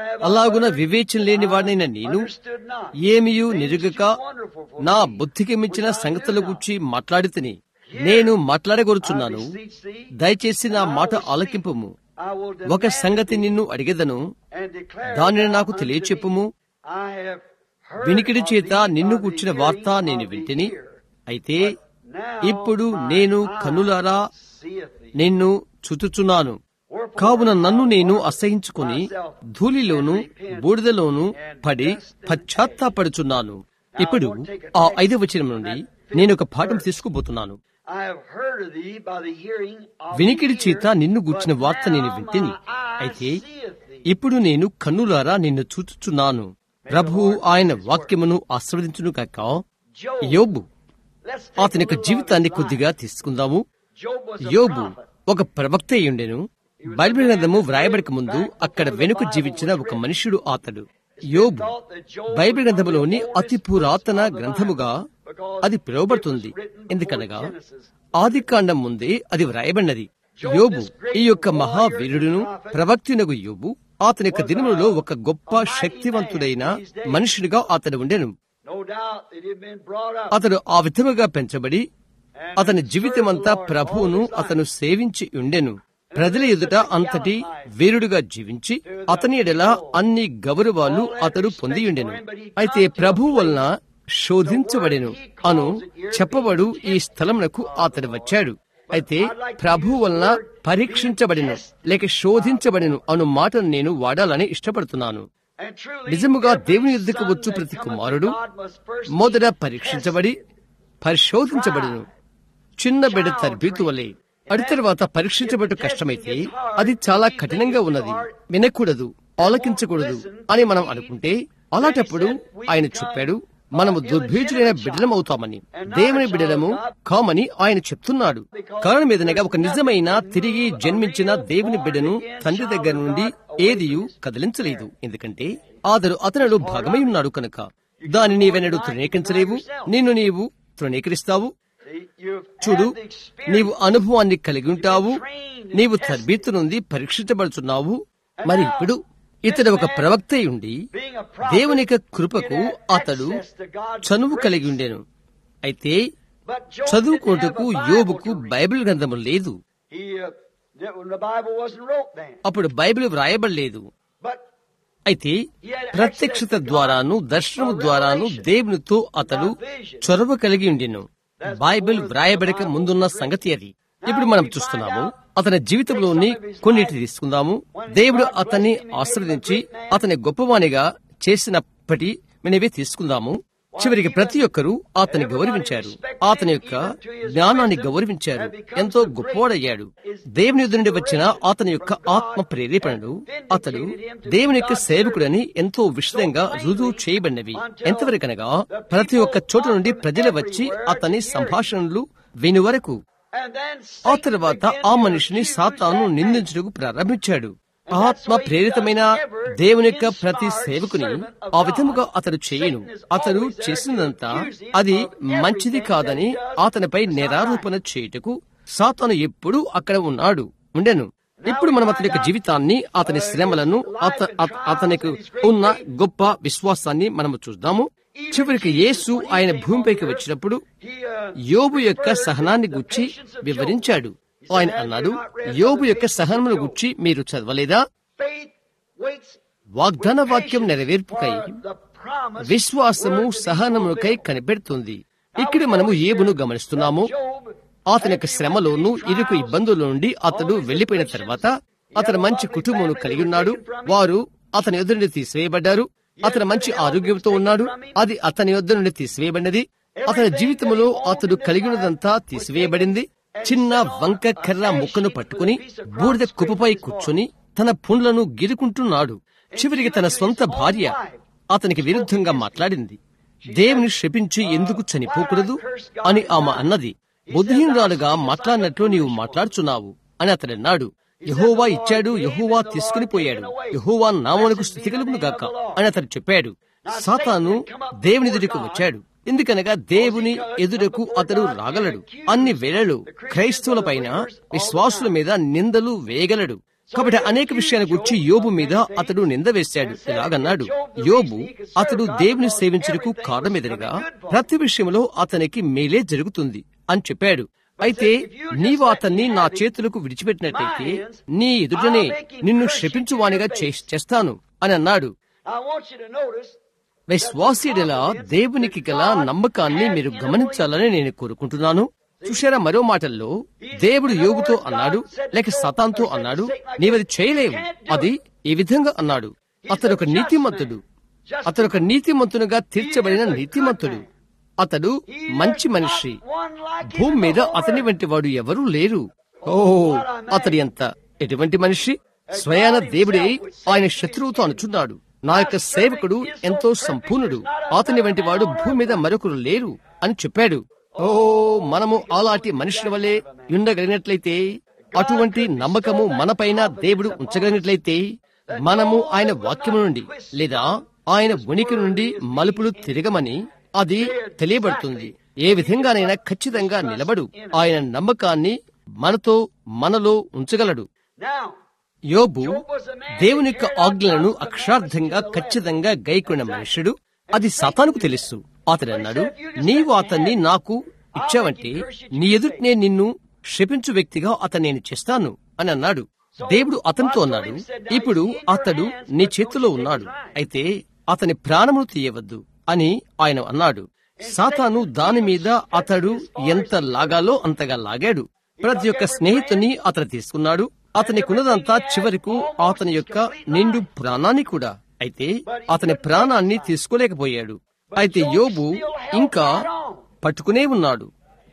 అలాగున వివేచన లేని వాడినైన నేను understood not. ఏమియు నిరుగక నా బుద్ధికి మించిన సంగతుల గురించి మాట్లాడి తిని నేను మాట్లాడగొరుచున్నాను దయచేసి నా మాట ఆలకింపుము I will ఒక demand సంగతి నిన్ను అడిగెదను and declare దానిని thou నాకు unto తెలియచెప్పుము me. I have heard వినికిడి of చేత thee నిన్ను by the కూర్చిన hearing వార్త of నేను the వింటిని ear. అయితే Now ఇప్పుడు my నేను eye కనులారా seeth thee. నిన్ను చుచుచున్నాను Wherefore కావున నన్ను I నేను will అసహించుకొని myself ధూళిలోను బూడిదలోను పడి పశ్చాత్తాపడుచున్నాను ఇప్పుడు ఆ ఐదు వచనం నుండి నేను ఒక పాఠం తీసుకుపోతున్నాను I have heard of thee by the hearing of వినికిడి the చేత ear, నిన్ను గూర్చిన but వార్త నేను now వింటిని my eye అయితే seeth thee. ఇప్పుడు నేను కన్నులారా నిన్ను చూచుచున్నాను ప్రభువు ఆయన వాక్యమును ఆస్వాదించును కాక Job, యోబు let's take అతని a యొక్క little జీవితాన్ని of his కొద్దిగా life. తీసుకుందాము Job was a యోబు prophet. ఒక ప్రవక్త అయ్యుండెను బైబిల్ గ్రంథము వ్రాయబడక ముందు అక్కడ వెనుక జీవించిన ఒక మనుష్యుడు అతడు యోబు బైబిల్ గ్రంథములోని అతి పురాతన గ్రంథముగా అది పిలువబడుతుంది ఎందుకనగా ఆది కాండం ముందే అది వ్రాయబడినది యోబు ఈ యొక్క మహావీరుడును ప్రవక్తినగు యోబు అతని యొక్క దినములలో ఒక గొప్ప శక్తివంతుడైన మనుషుడిగా అతడు ఉండెను No doubt that he had been brought up. అతడు ఆ విధముగా పెంచబడి అతని జీవితమంతా ప్రభువును అతను సేవించి ఉండెను ప్రజల ఎదుట అంతటి వీరుడుగా జీవించి అతని ఎడల అన్ని గౌరవాలు అతడు పొందియుండెను అయితే ప్రభు వలన శోధించబడెను అను చెప్పబడు ఈ స్థలమునకు అతడు వచ్చాడు అయితే ప్రభు వలన పరీక్షించబడెను లేక శోధించబడెను అను మాటను నేను వాడాలని ఇష్టపడుతున్నాను And truly, నిజముగా every దేవుని యుద్ధకు son వచ్చు that ప్రతి cometh to కుమారుడు God must first మొదట be పరీక్షించబడి tested. పరిశోధించబడును చిన్న బిడ్డ తర్బీతు వలె అడి తర్వాత పరీక్షించబడు కష్టమైతే అది చాలా కఠినంగా ఉన్నది వినకూడదు ఆలకించకూడదు అని మనం అనుకుంటే అలాంటప్పుడు ఆయన చెప్పాడు మనము దుర్భీజులైన బిడ్డలం అవుతామని దేవుని బిడ్డలము కామని ఆయన చెప్తున్నాడు కారణం ఏదనగా ఒక నిజమైన తిరిగి జన్మించిన దేవుని బిడ్డను తండ్రి దగ్గర నుండి ఏదియు కదిలించలేదు ఎందుకంటే అతడు అతనిలో భాగమై ఉన్నాడు కనుక దాన్ని నీవెన్నడూ తృణీకరించలేవు నిన్ను నీవు తృణీకరిస్తావు See, you've చూడు had the experience. నీవు అనుభవాన్ని కలిగి ఉంటావు నీవు తర్బీతు నుండి పరీక్షించబడుచున్నావు మరి ఇప్పుడు ఇతడు ఒక ప్రవక్త అయి ఉండి Being a prophet, దేవుని యొక్క కృపకు he had అతడు access to God's చనువు grace. కలిగి ఉండెను అయితే But Job చదువుకోటకు didn't have a Bible యోబుకు to read. బైబిల్ గ్రంథము లేదు He, uh, that when the Bible wasn't wrote then. అప్పుడు బైబిల్ వ్రాయబడలేదు But అయితే ప్రత్యక్షత ద్వారాను దర్శనము ద్వారాను దేవునితో అతడు చొరవ కలిగి ఉండెను బైబిల్ వ్రాయబడక ముందున్న సంగతి అది ఇప్పుడు మనం చూస్తున్నాము అతని జీవితంలోని కొన్నిటి తీసుకుందాము దేవుడు అతన్ని ఆశ్రవదించి అతని గొప్పవానిగా చేసినప్పటి మనవి తీసుకుందాము చివరికి ప్రతి ఒక్కరూ అతని గౌరవించారు అతని యొక్క జ్ఞానాన్ని గౌరవించారు ఎంతో గొప్పవాడయ్యాడు దేవుని ఎదురు నుండి వచ్చిన అతని యొక్క ఆత్మ ప్రేరేపణలు అతడు దేవుని యొక్క సేవకుడని ఎంతో విషదంగా రుజువు చేయబడినవి ఎంతవరకనగా ప్రతి ఒక్క చోట నుండి ప్రజలు వచ్చి అతని సంభాషణలు విని వరకు and then ఆ Satan తర్వాత began ఆ to మనిషిని accuse సాతాను that నిందించుటకు ప్రారంభించాడు ఆత్మ ప్రేరితమైన దేవుని యొక్క ప్రతి సేవకుని ఆ విధముగా అతడు చేయను అతడు చేసినంతా అది మంచిది కాదని అతనిపై నిరారోపణ చేయుటకు సాతాను ఎప్పుడూ అక్కడ ఉన్నాడు ఉండెను ఇప్పుడు మనం అతని యొక్క జీవితాన్ని అతని శ్రమలను అత- అత- అతనికి ఉన్న గొప్ప విశ్వాసాన్ని మనము చూద్దాము చివరికి యేసు ఆయన భూమిపైకి వచ్చినప్పుడు he, uh, యోబు యొక్క సహనాన్ని గుచ్చి వివరించాడు ఆయన అన్నాడు యోబు యొక్క సహనమును గుచ్చి మీరు చదవలేదా faith waits వాగ్దాన వాక్యం నెరవేర్పుకై for the promise విశ్వాసము word to be సహనముకై fulfilled. కనిపెడుతుంది ఇక్కడ మనము ఏబును గమనిస్తున్నాము Job, అతని యొక్క శ్రమలోను ఇరుకు ఇబ్బందుల నుండి అతడు వెళ్లిపోయిన తర్వాత అతను మంచి కుటుంబం కలిగి ఉన్నాడు వారు అతని యొద్ద నుండి తీసివేయబడ్డారు అతను మంచి ఆరోగ్యంతో ఉన్నాడు అది అతని యొద్ద నుండి తీసివేయబడినది అతని జీవితంలో అతడు కలిగినదంతా తీసివేయబడింది చిన్న వంక కర్ర ముక్కను పట్టుకుని బూడిద కుప్పపై కూర్చుని తన పుండ్లను గిరుకుంటున్నాడు చివరికి తన సొంత భార్య అతనికి విరుద్ధంగా మాట్లాడింది దేవుని శపించి ఎందుకు చనిపోకూడదు అని ఆమె అన్నది బుద్ధిహీనురాలుగా మాట్లాడినట్లు నీవు మాట్లాడుచున్నావు అని అతడన్నాడు యహోవా ఇచ్చాడు యహోవా తీసుకుని పోయాడు యహోవా నామమునకు స్థుతి కలుగును గాక అని అతడు చెప్పాడు సాతాను దేవుని ఎదుటికి వచ్చాడు ఎందుకనగా దేవుని ఎదుటకు అతడు రాగలడు అన్ని వేళలు క్రైస్తవుల పైన విశ్వాసుల మీద నిందలు వేయగలడు కాబట్టి అనేక విషయాల గురించి యోబు మీద అతడు నింద వేశాడు ఇలాగన్నాడు యోబు అతడు దేవుని సేవించడానికి కారణమెదనగా ప్రతి విషయంలో అతనికి మేలే జరుగుతుంది అని చెప్పాడు అయితే నీవు అతన్ని నా చేతులకు విడిచిపెట్టినట్టయితే నీ ఎదుటనే నిన్ను శపించువానిగా చే- చేస్తాను అని అన్నాడు I want you to notice విశ్వాసీయుల దేవునికి గల నమ్మకాన్ని మీరు గమనించాలని నేను కోరుకుంటున్నాను చూశారా మరో మాటల్లో దేవుడు యోగుతో అన్నాడు లేక సతాంతో అన్నాడు నీవది చేయలేవు అది ఈ విధంగా అన్నాడు అతడు ఒక నీతిమంతుడు అతడు ఒక నీతిమంతునిగా తీర్చబడిన నీతిమంతుడు అతడు మంచి మనిషి భూమి మీద అతని వంటి వాడు ఎవరూ లేరు ఓ అతడు ఎంత ఎటువంటి మనిషి స్వయాన దేవుడే ఆయన శత్రువుతో అనుచున్నాడు నా యొక్క సేవకుడు ఎంతో సంపూర్ణుడు అతని వంటి వాడు భూమి మీద మరొకరు లేరు అని చెప్పాడు ఓ మనము అలాంటి మనుషుల వల్లే ఉండగలిగినట్లయితే అటువంటి నమ్మకము మనపైన దేవుడు ఉంచగలిగినట్లయితే మనము ఆయన వాక్యము నుండి లేదా ఆయన ఉనికి నుండి మలుపులు తిరగమని అది తెలియబడుతుంది ఏ విధంగానైనా ఖచ్చితంగా నిలబడు ఆయన నమ్మకాన్ని మనతో మనలో ఉంచగలడు now. యోబు దేవుని యొక్క ఆజ్ఞలను అక్షరార్థంగా ఖచ్చితంగా గైకొన్న మనుషుడు అది సతానుకు తెలుసు అతడు అన్నాడు నీవు అతన్ని నాకు ఇచ్చావంటే నీ ఎదుటినే నిన్ను శపించు వ్యక్తిగా అతన్ని నేను చేస్తాను అని అన్నాడు దేవుడు అతనితో అన్నాడు ఇప్పుడు అతడు నీ చేతిలో ఉన్నాడు అయితే అతని ప్రాణమును తీయవద్దు అని ఆయన అన్నాడు సాతాను దాని మీద అతడు ఎంత లాగాలో అంతగా లాగాడు ప్రతి ఒక్క స్నేహితుని అతను తీసుకున్నాడు అతనికున్నదంతా చివరకు అతని యొక్క నిండు ప్రాణాన్ని కూడా అయితే అతని ప్రాణాన్ని తీసుకోలేకపోయాడు అయితే యోబు ఇంకా పట్టుకునే ఉన్నాడు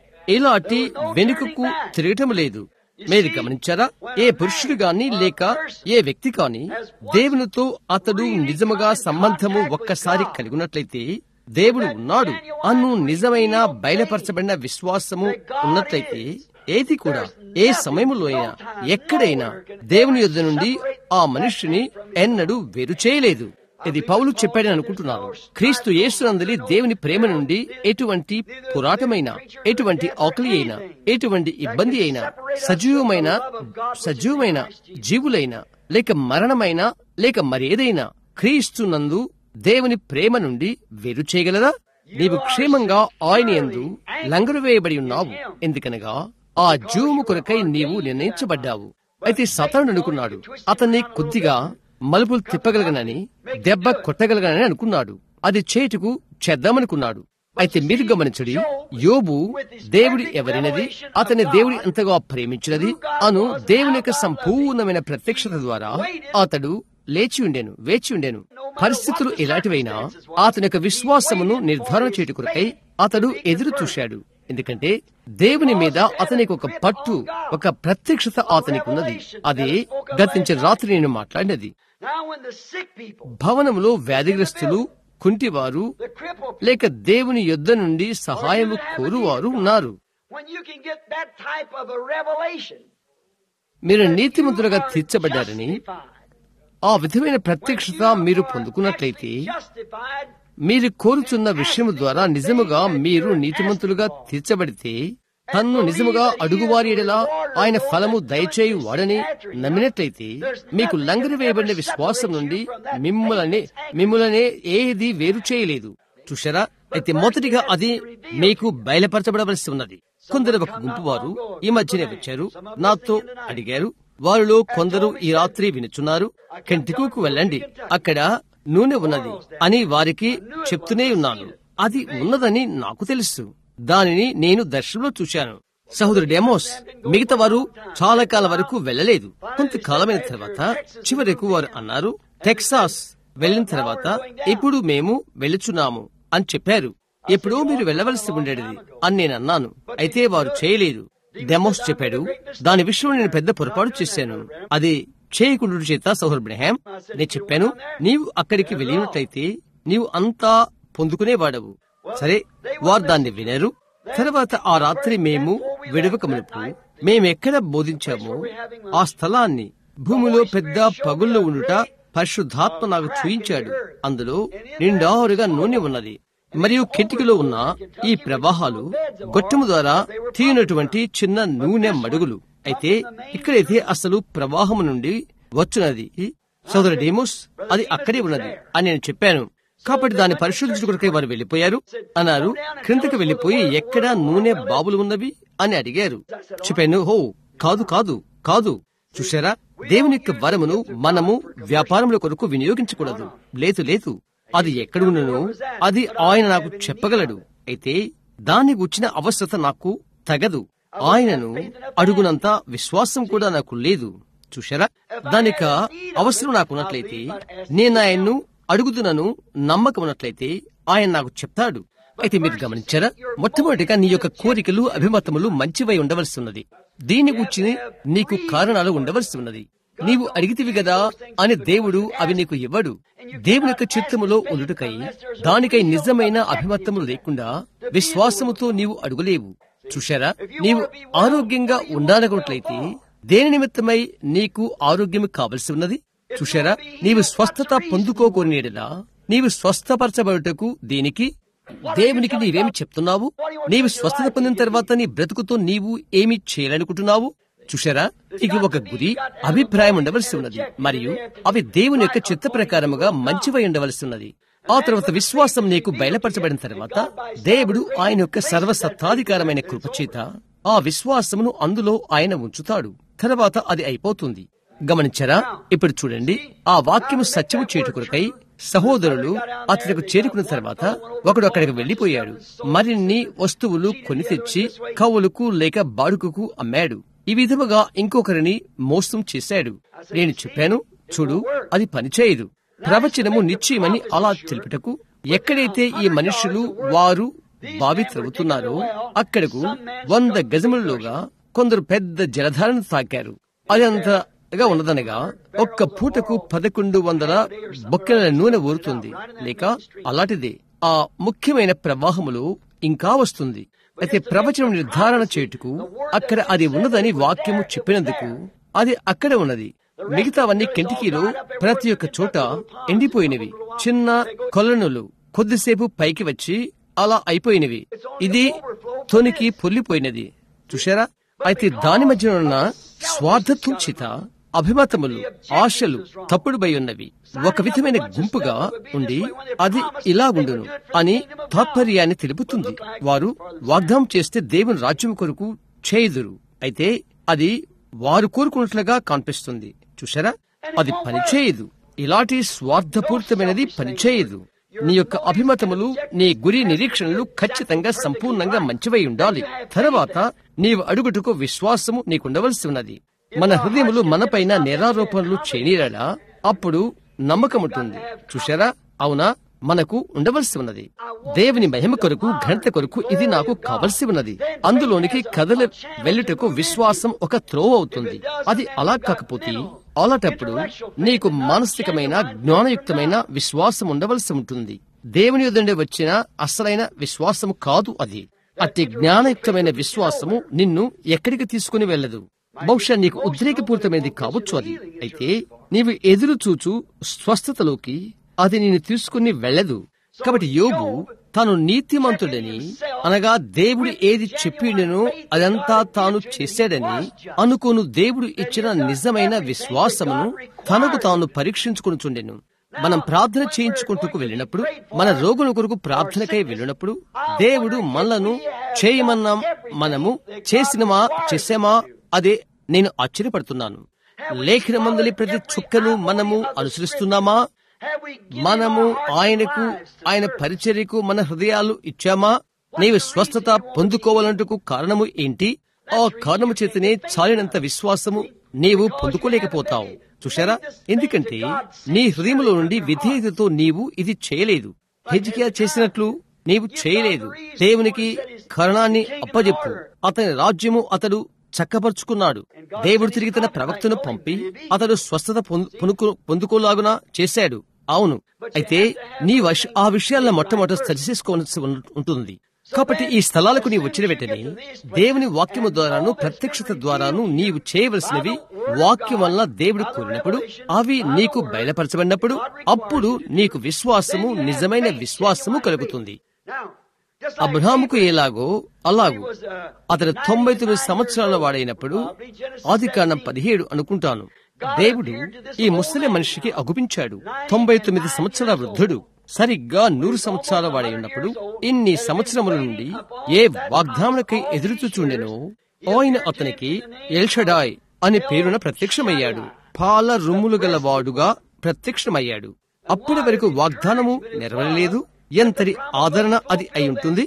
ఇలాంటి వెనుకకు తిరగటం లేదు మీరు గమనించారా ఏ పురుషుడు గాని లేక ఏ వ్యక్తి కాని దేవునితో అతడు నిజముగా సంబంధము ఒక్కసారి కలిగినట్లయితే దేవుడు ఉన్నాడు అను నిజమైన బయలుపరచబడిన విశ్వాసము ఉన్నట్లయితే ఏది కూడా ఏ సమయంలో అయినా ఎక్కడైనా దేవుని యుద్ధ నుండి ఆ మనుష్యుని ఎన్నడూ వేరు చేయలేదు ఇది పౌలు చెప్పాడని అనుకుంటున్నాను క్రీస్తు యేసునందలి దేవుని ప్రేమ నుండి ఎటువంటి పోరాటమైన ఎటువంటి ఆకలి అయినా ఎటువంటి ఇబ్బంది అయినా సజీవమైన సజీవమైన జీవులైన లేక మరణమైన లేక మరేదైనా క్రీస్తు నందు దేవుని ప్రేమ నుండి వేరు చేయగలరా నీవు క్షేమంగా ఆయన యందు లంగరు వేయబడి ఉన్నావు ఎందుకనగా ఆ జీవము కొరకై నీవు నిర్ణయించబడ్డావు అయితే సతాను అనుకున్నాడు అతన్ని కొద్దిగా మలుపులు తిప్పగలగనని దెబ్బ కొట్టగలగనని అనుకున్నాడు అది చేటుకు చేద్దామనుకున్నాడు అయితే మీరు గమనించడి యోబు దేవుడి ఎవరినది అతని దేవుడి ఎంతగా ప్రేమించినది అను దేవుని యొక్క సంపూర్ణమైన ప్రత్యక్షత ద్వారా అతడు లేచి ఉండెను వేచి ఉండెను పరిస్థితులు ఎలాంటివైనా అతని యొక్క విశ్వాసమును నిర్ధారణ చేయట కొరకై అతడు ఎదురు చూశాడు ఎందుకంటే దేవుని మీద అతనికి ఒక పట్టు ఒక ప్రత్యక్షత అతనికి ఉన్నది అదే గతించిన రాత్రి నేను మాట్లాడినది Now, when the sick people, భవనములో వ్యాధిగ్రస్తులు కుంటివారు the crippled people, లేక దేవుని యుద్ధ నుండి సహాయము కోరువారు ఉన్నారు when you can get that type of a revelation, మీరు that you నీతిమంతులుగా are తీర్చబడ్డారని justified. ఆ విధమైన When ప్రత్యక్షత you మీరు are పొందుకున్నట్లయితే actually justified, మీరు కోరుచున్న విషయము ద్వారా నిజముగా మీరు నీతిమంతులుగా తీర్చబడితే తన్ను నిజముగా అడుగువారి ఎడలా ఆయన ఫలము దయచేయి వాడని నమ్మినట్లయితే మీకు లంగరి వేయబడిన విశ్వాసం నుండి మిమ్మల్ని మిమ్మల్నే ఏది వేరు చేయలేదు చూశారా అయితే మొదటిగా అది మీకు బయలుపరచబడవలసి ఉన్నది కొందరు ఒక గుంపు వారు ఈ మధ్యనే వచ్చారు నాతో అడిగారు వారిలో కొందరు ఈ రాత్రి వినుచున్నారు కెంటికూకు వెళ్ళండి అక్కడ నూనె ఉన్నది అని వారికి చెప్తూనే ఉన్నాను అది ఉన్నదని నాకు తెలుసు దానిని నేను దర్శనంలో చూశాను సహోదరు డెమోస్ మిగతా వారు చాలా కాలం వరకు వెళ్ళలేదు కొంతకాలమైన తర్వాత చివరకు వారు అన్నారు టెక్సాస్ వెళ్ళిన తర్వాత ఇప్పుడు మేము వెళ్ళుచున్నాము అని చెప్పారు ఎప్పుడో మీరు వెళ్ళవలసి ఉండేది అని నేను అన్నాను అయితే వారు చేయలేదు డెమోస్ చెప్పాడు దాని విషయంలో నేను పెద్ద పొరపాటు చేశాను అది చేయకుండా చేత సౌహర్ బ్రహాం నేను చెప్పాను నీవు అక్కడికి వెళ్ళినట్లయితే నీవు అంతా పొందుకునేవాడవు సరే వారు దాన్ని వినరు తర్వాత ఆ రాత్రి మేము విడవక మునుపు మేమెక్కడ బోధించామో ఆ స్థలాన్ని భూమిలో పెద్ద పగుల్లో ఉండుట పరిశుద్ధాత్మ నాకు చూయించాడు అందులో నిండారుగా నూనె ఉన్నది మరియు కిటికీలో ఉన్న ఈ ప్రవాహాలు గొట్టము ద్వారా తీయనటువంటి చిన్న నూనె మడుగులు అయితే ఇక్కడైతే అసలు ప్రవాహం నుండి వచ్చున్నది సోదర డేమోస్ అది అక్కడే ఉన్నది అని నేను చెప్పాను కాబట్టి దాన్ని పరిశోధించుకుడికై వారు వెళ్లిపోయారు అన్నారు క్రిందకి వెళ్లిపోయి ఎక్కడ నూనె బాబులు ఉన్నవి అని అడిగారు చెప్పాను హో కాదు కాదు కాదు చూశారా దేవుని యొక్క వరమును మనము వ్యాపారముల కొరకు వినియోగించకూడదు లేదు లేదు అది ఎక్కడ ఉన్ననో అది ఆయన నాకు చెప్పగలడు అయితే దాన్ని గుచ్చిన అవసరత నాకు తగదు ఆయనను అడుగునంత విశ్వాసం కూడా నాకు లేదు చూశారా దానిక అవసరం నాకున్నట్లయితే నేను ఆయన్ను అడుగుతున్నను నమ్మకం ఉన్నట్లయితే ఆయన నాకు చెప్తాడు అయితే మీరు గమనించారా మొట్టమొదటిగా నీ యొక్క కోరికలు అభిమతములు మంచివై ఉండవలసి ఉన్నది దీని గురించి నీకు కారణాలు ఉండవలసి ఉన్నది నీవు అడిగితివి గదా అని దేవుడు అవి నీకు ఇవ్వడు దేవుని యొక్క చిత్తములో ఉండుటకై దానికై నిజమైన అభిమతములు లేకుండా విశ్వాసముతో నీవు అడుగులేవు చూశారా నీవు ఆరోగ్యంగా ఉండాలనుకున్నట్లయితే దేని నిమిత్తమై నీకు ఆరోగ్యం కావలసి ఉన్నది చూశారా నీవు స్వస్థత పొందుకోకోనేడలా నీవు స్వస్థపరచబడుటకు దీనికి దేవునికి నీవేమి చెప్తున్నావు నీవు స్వస్థత పొందిన తర్వాత నీ బ్రతుకుతో నీవు ఏమి చేయాలనుకుంటున్నావు చూశారా ఇది ఒక గురి అభిప్రాయం ఉండవలసి ఉన్నది మరియు అవి దేవుని యొక్క చిత్త ప్రకారముగా మంచివై ఉండవలసి ఉన్నది ఆ తర్వాత విశ్వాసం నీకు బయలుపరచబడిన తర్వాత దేవుడు ఆయన యొక్క సర్వసత్తాధికారమైన కృపచేత ఆ విశ్వాసమును అందులో ఆయన ఉంచుతాడు తర్వాత అది అయిపోతుంది గమనించారా ఇప్పుడు చూడండి ఆ వాక్యము సత్యము చేటుకురకై సహోదరులు అతడికి చేరుకున్న తర్వాత ఒకడు అక్కడికి వెళ్లిపోయాడు మరిన్ని వస్తువులు కొని తెచ్చి కవులకు లేక బాడుకకు అమ్మాడు ఈ విధముగా ఇంకొకరిని మోసం చేశాడు నేను చెప్పాను చూడు అది పనిచేయదు ప్రవచనము నిశ్చయమని అలా తెలుపుటకు ఎక్కడైతే ఈ మనుషులు వారు బావి త్రవ్వుతున్నారో అక్కడకు వంద గజములలోగా కొందరు పెద్ద జలధారను తాకారు అది అంతగా ఉన్నదనగా ఒక్క పూటకు పదకొండు వందల బొక్కెల నూనె ఊరుతుంది లేక అలాంటిదే ఆ ముఖ్యమైన ప్రవాహములో ఇంకా వస్తుంది అయితే ప్రవచనం నిర్ధారణ చేయుటకు అక్కడ అది ఉన్నదని వాక్యము చెప్పినందుకు అది అక్కడ ఉన్నది మిగతావన్నీ కెంటికీలో ప్రతి ఒక్క చోట ఎండిపోయినవి చిన్న కొలనులు కొద్దిసేపు పైకి వచ్చి అలా అయిపోయినవి ఇది తొనికి పొల్లిపోయినది చూశారా అయితే దాని మధ్య ఉన్న స్వార్థత్వం చేత అభిమతములు ఆశలు తప్పుడుబై ఉన్నవి ఒక విధమైన గుంపుగా ఉండి అది ఇలా ఉండును అని తాత్పర్యాన్ని తెలుపుతుంది వారు వాగ్దానం చేస్తే దేవుని రాజ్యం కొరకు చేయుదురు అయితే అది వారు కోరుకున్నట్లుగా కనిపిస్తుంది చూసారా అది పనిచేయదు ఇలాంటి స్వార్థపూరితమైనది పనిచేయదు నీ యొక్క అభిమతములు నీ గురి నిరీక్షణలు ఖచ్చితంగా సంపూర్ణంగా మంచివై ఉండాలి తర్వాత నీవు అడుగుటకు విశ్వాసము నీకుండవలసి ఉన్నది మన హృదయములు మనపైన నేరారోపణలు చేయనీరలా అప్పుడు నమ్మకం ఉంటుంది చూశారా అవునా మనకు ఉండవలసి ఉన్నది దేవుని మహిమ కొరకు ఘనత కొరకు ఇది నాకు కావలసి ఉన్నది అందులోనికి కదల వెళ్ళుటకు విశ్వాసం ఒక త్రోవ అవుతుంది అది అలా కాకపోతే అలాంటప్పుడు నీకు మానసికమైన జ్ఞానయుక్తమైన విశ్వాసం ఉండవలసి ఉంటుంది దేవుని యొద్దండి వచ్చిన అసలైన విశ్వాసము కాదు అది అతి జ్ఞానయుక్తమైన విశ్వాసము నిన్ను ఎక్కడికి తీసుకుని వెళ్ళదు బహుశా నీకు ఉద్రేకపూరితమైనది కావచ్చు అది అయితే నీవు ఎదురు చూచు స్వస్థతలోకి అది నేను తీసుకుని వెళ్ళదు కాబట్టి యోగు తాను నీతిమంతుడని అనగా దేవుడు ఏది చెప్పిండనో అదంతా తాను చేశాడని అనుకోను దేవుడు ఇచ్చిన నిజమైన విశ్వాసమును తనకు తాను పరీక్షించుకుని మనం ప్రార్థన చేయించుకుంటూ వెళ్ళినప్పుడు మన రోగుల కొరకు ప్రార్థనకై వెళ్ళినప్పుడు దేవుడు మనలను చేయమన్నాం మనము చేసినమా చేసామా అదే నేను ఆశ్చర్యపడుతున్నాను లేఖన మందలి ప్రతి చుక్కను మనము అనుసరిస్తున్నామా మనము ఆయనకు ఆయన పరిచర్యకు మన హృదయాలు ఇచ్చామా నీవు స్వస్థత పొందుకోవాలంటకు కారణము ఏంటి ఆ కారణము చేతనే చాలినంత విశ్వాసము నీవు పొందుకోలేకపోతావు చూశారా ఎందుకంటే నీ హృదయంలో నుండి విధేయతతో నీవు ఇది చేయలేదు హెజ్కియా చేసినట్లు నీవు చేయలేదు దేవునికి కరణాన్ని అప్పజెప్పు అతని రాజ్యము అతడు చక్కపరుచుకున్నాడు దేవుడు తిరిగి తన ప్రవక్తను పంపి అతడు స్వస్థత పొందుకోలాగున చేశాడు అవును అయితే నీ ఆ విషయాలను మొట్టమొదట సరిచేసుకోవాల్సి ఉంటుంది కాబట్టి ఈ స్థలాలకు నీవు వచ్చిన వెంటనే దేవుని వాక్యము ద్వారాను ప్రత్యక్షత ద్వారాను నీవు చేయవలసినవి వాక్యం వలన దేవుడు కోరినప్పుడు అవి నీకు బయలుపరచబడినప్పుడు అప్పుడు నీకు విశ్వాసము నిజమైన విశ్వాసము కలుగుతుంది అబ్రహాముకు ఎలాగో అలాగూ అతడు తొంభై తొమ్మిది సంవత్సరాల వాడైనప్పుడు ఆది కాండం పదిహేడు అనుకుంటాను దేవుడు ఈ ముసలి మనిషికి అగుపించాడు తొంభై తొమ్మిది సంవత్సరాల వృద్ధుడు సరిగ్గా నూరు సంవత్సరాల వాడై ఉన్నప్పుడు ఇన్ని సంవత్సరముల నుండి ఏ వాగ్దానకై ఎదురుచూచుండెనో ఆయన అతనికి ఎల్షడాయ్ అనే పేరున ప్రత్యక్షమయ్యాడు పాల రొమ్ములు గల వాడుగా ప్రత్యక్షమయ్యాడు అప్పటి వరకు వాగ్దానము నెరవేరలేదు ఎంతటి ఆదరణ అది అయి ఉంటుంది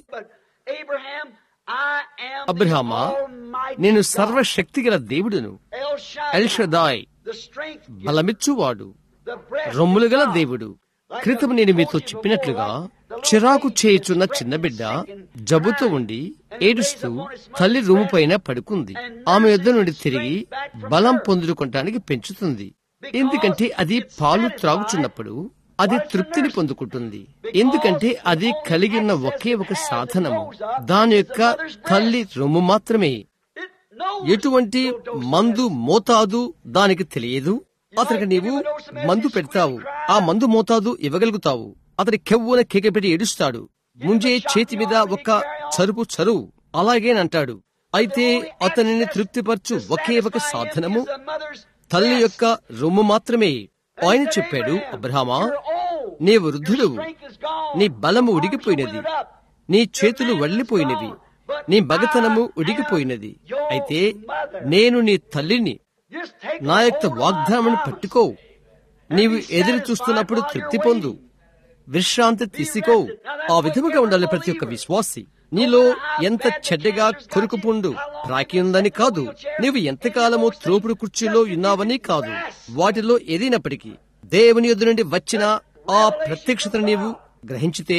అబ్రహామా నేను సర్వశక్తి గల దేవుడును ఎల్షదాయ్ బలమిచ్చువాడు రొమ్ములు గల దేవుడు క్రితం నేను మీతో చెప్పినట్లుగా చిరాకు చేయుచున్న చిన్న బిడ్డ జబ్బుతో ఉండి ఏడుస్తూ తల్లి రూము పైన పడుకుంది ఆమె యొద్ద నుండి తిరిగి బలం పొందుకోవటానికి పెంచుతుంది ఎందుకంటే అది పాలు త్రాగుచున్నప్పుడు అది తృప్తిని పొందుకుంటుంది ఎందుకంటే అది కలిగి ఉన్న ఒకే ఒక సాధనము దాని యొక్క తల్లి రొమ్ము మాత్రమే ఎటువంటి మందు మోతాదు దానికి తెలియదు అతనికి నీవు మందు పెడతావు ఆ మందు మోతాదు ఇవ్వగలుగుతావు అతని కెవ్వున కేకపెట్టి ఏడుస్తాడు ముంజే చేతి మీద ఒక చరుపు చరువు అలాగేనంటాడు అయితే అతనిని తృప్తిపరచు ఒకే ఒక సాధనము తల్లి యొక్క రొమ్ము మాత్రమే ఆయన చెప్పాడు అబ్రహామా నీ వృద్ధుడు నీ బలము ఉడిగిపోయినది నీ చేతులు వళ్ళిపోయినవి నీ మగతనము ఉడిగిపోయినది అయితే నేను నీ తల్లిని నా యొక్క వాగ్దానమును పట్టుకో నీవు ఎదురు చూస్తున్నప్పుడు తృప్తి పొందు విశ్రాంతి తీసుకో ఆ విధముగా ఉండాలి ప్రతి ఒక్క విశ్వాసి నీలో ఎంత చెడ్డగా కొరుకుపుండు రాకి ఉందని కాదు నీవు ఎంతకాలము త్రోపుడు కుర్చీలో ఉన్నావని కాదు వాటిలో ఏదైనప్పటికీ దేవుని యొద్ద నుండి వచ్చిన ఆ ప్రత్యక్షతను నీవు గ్రహించితే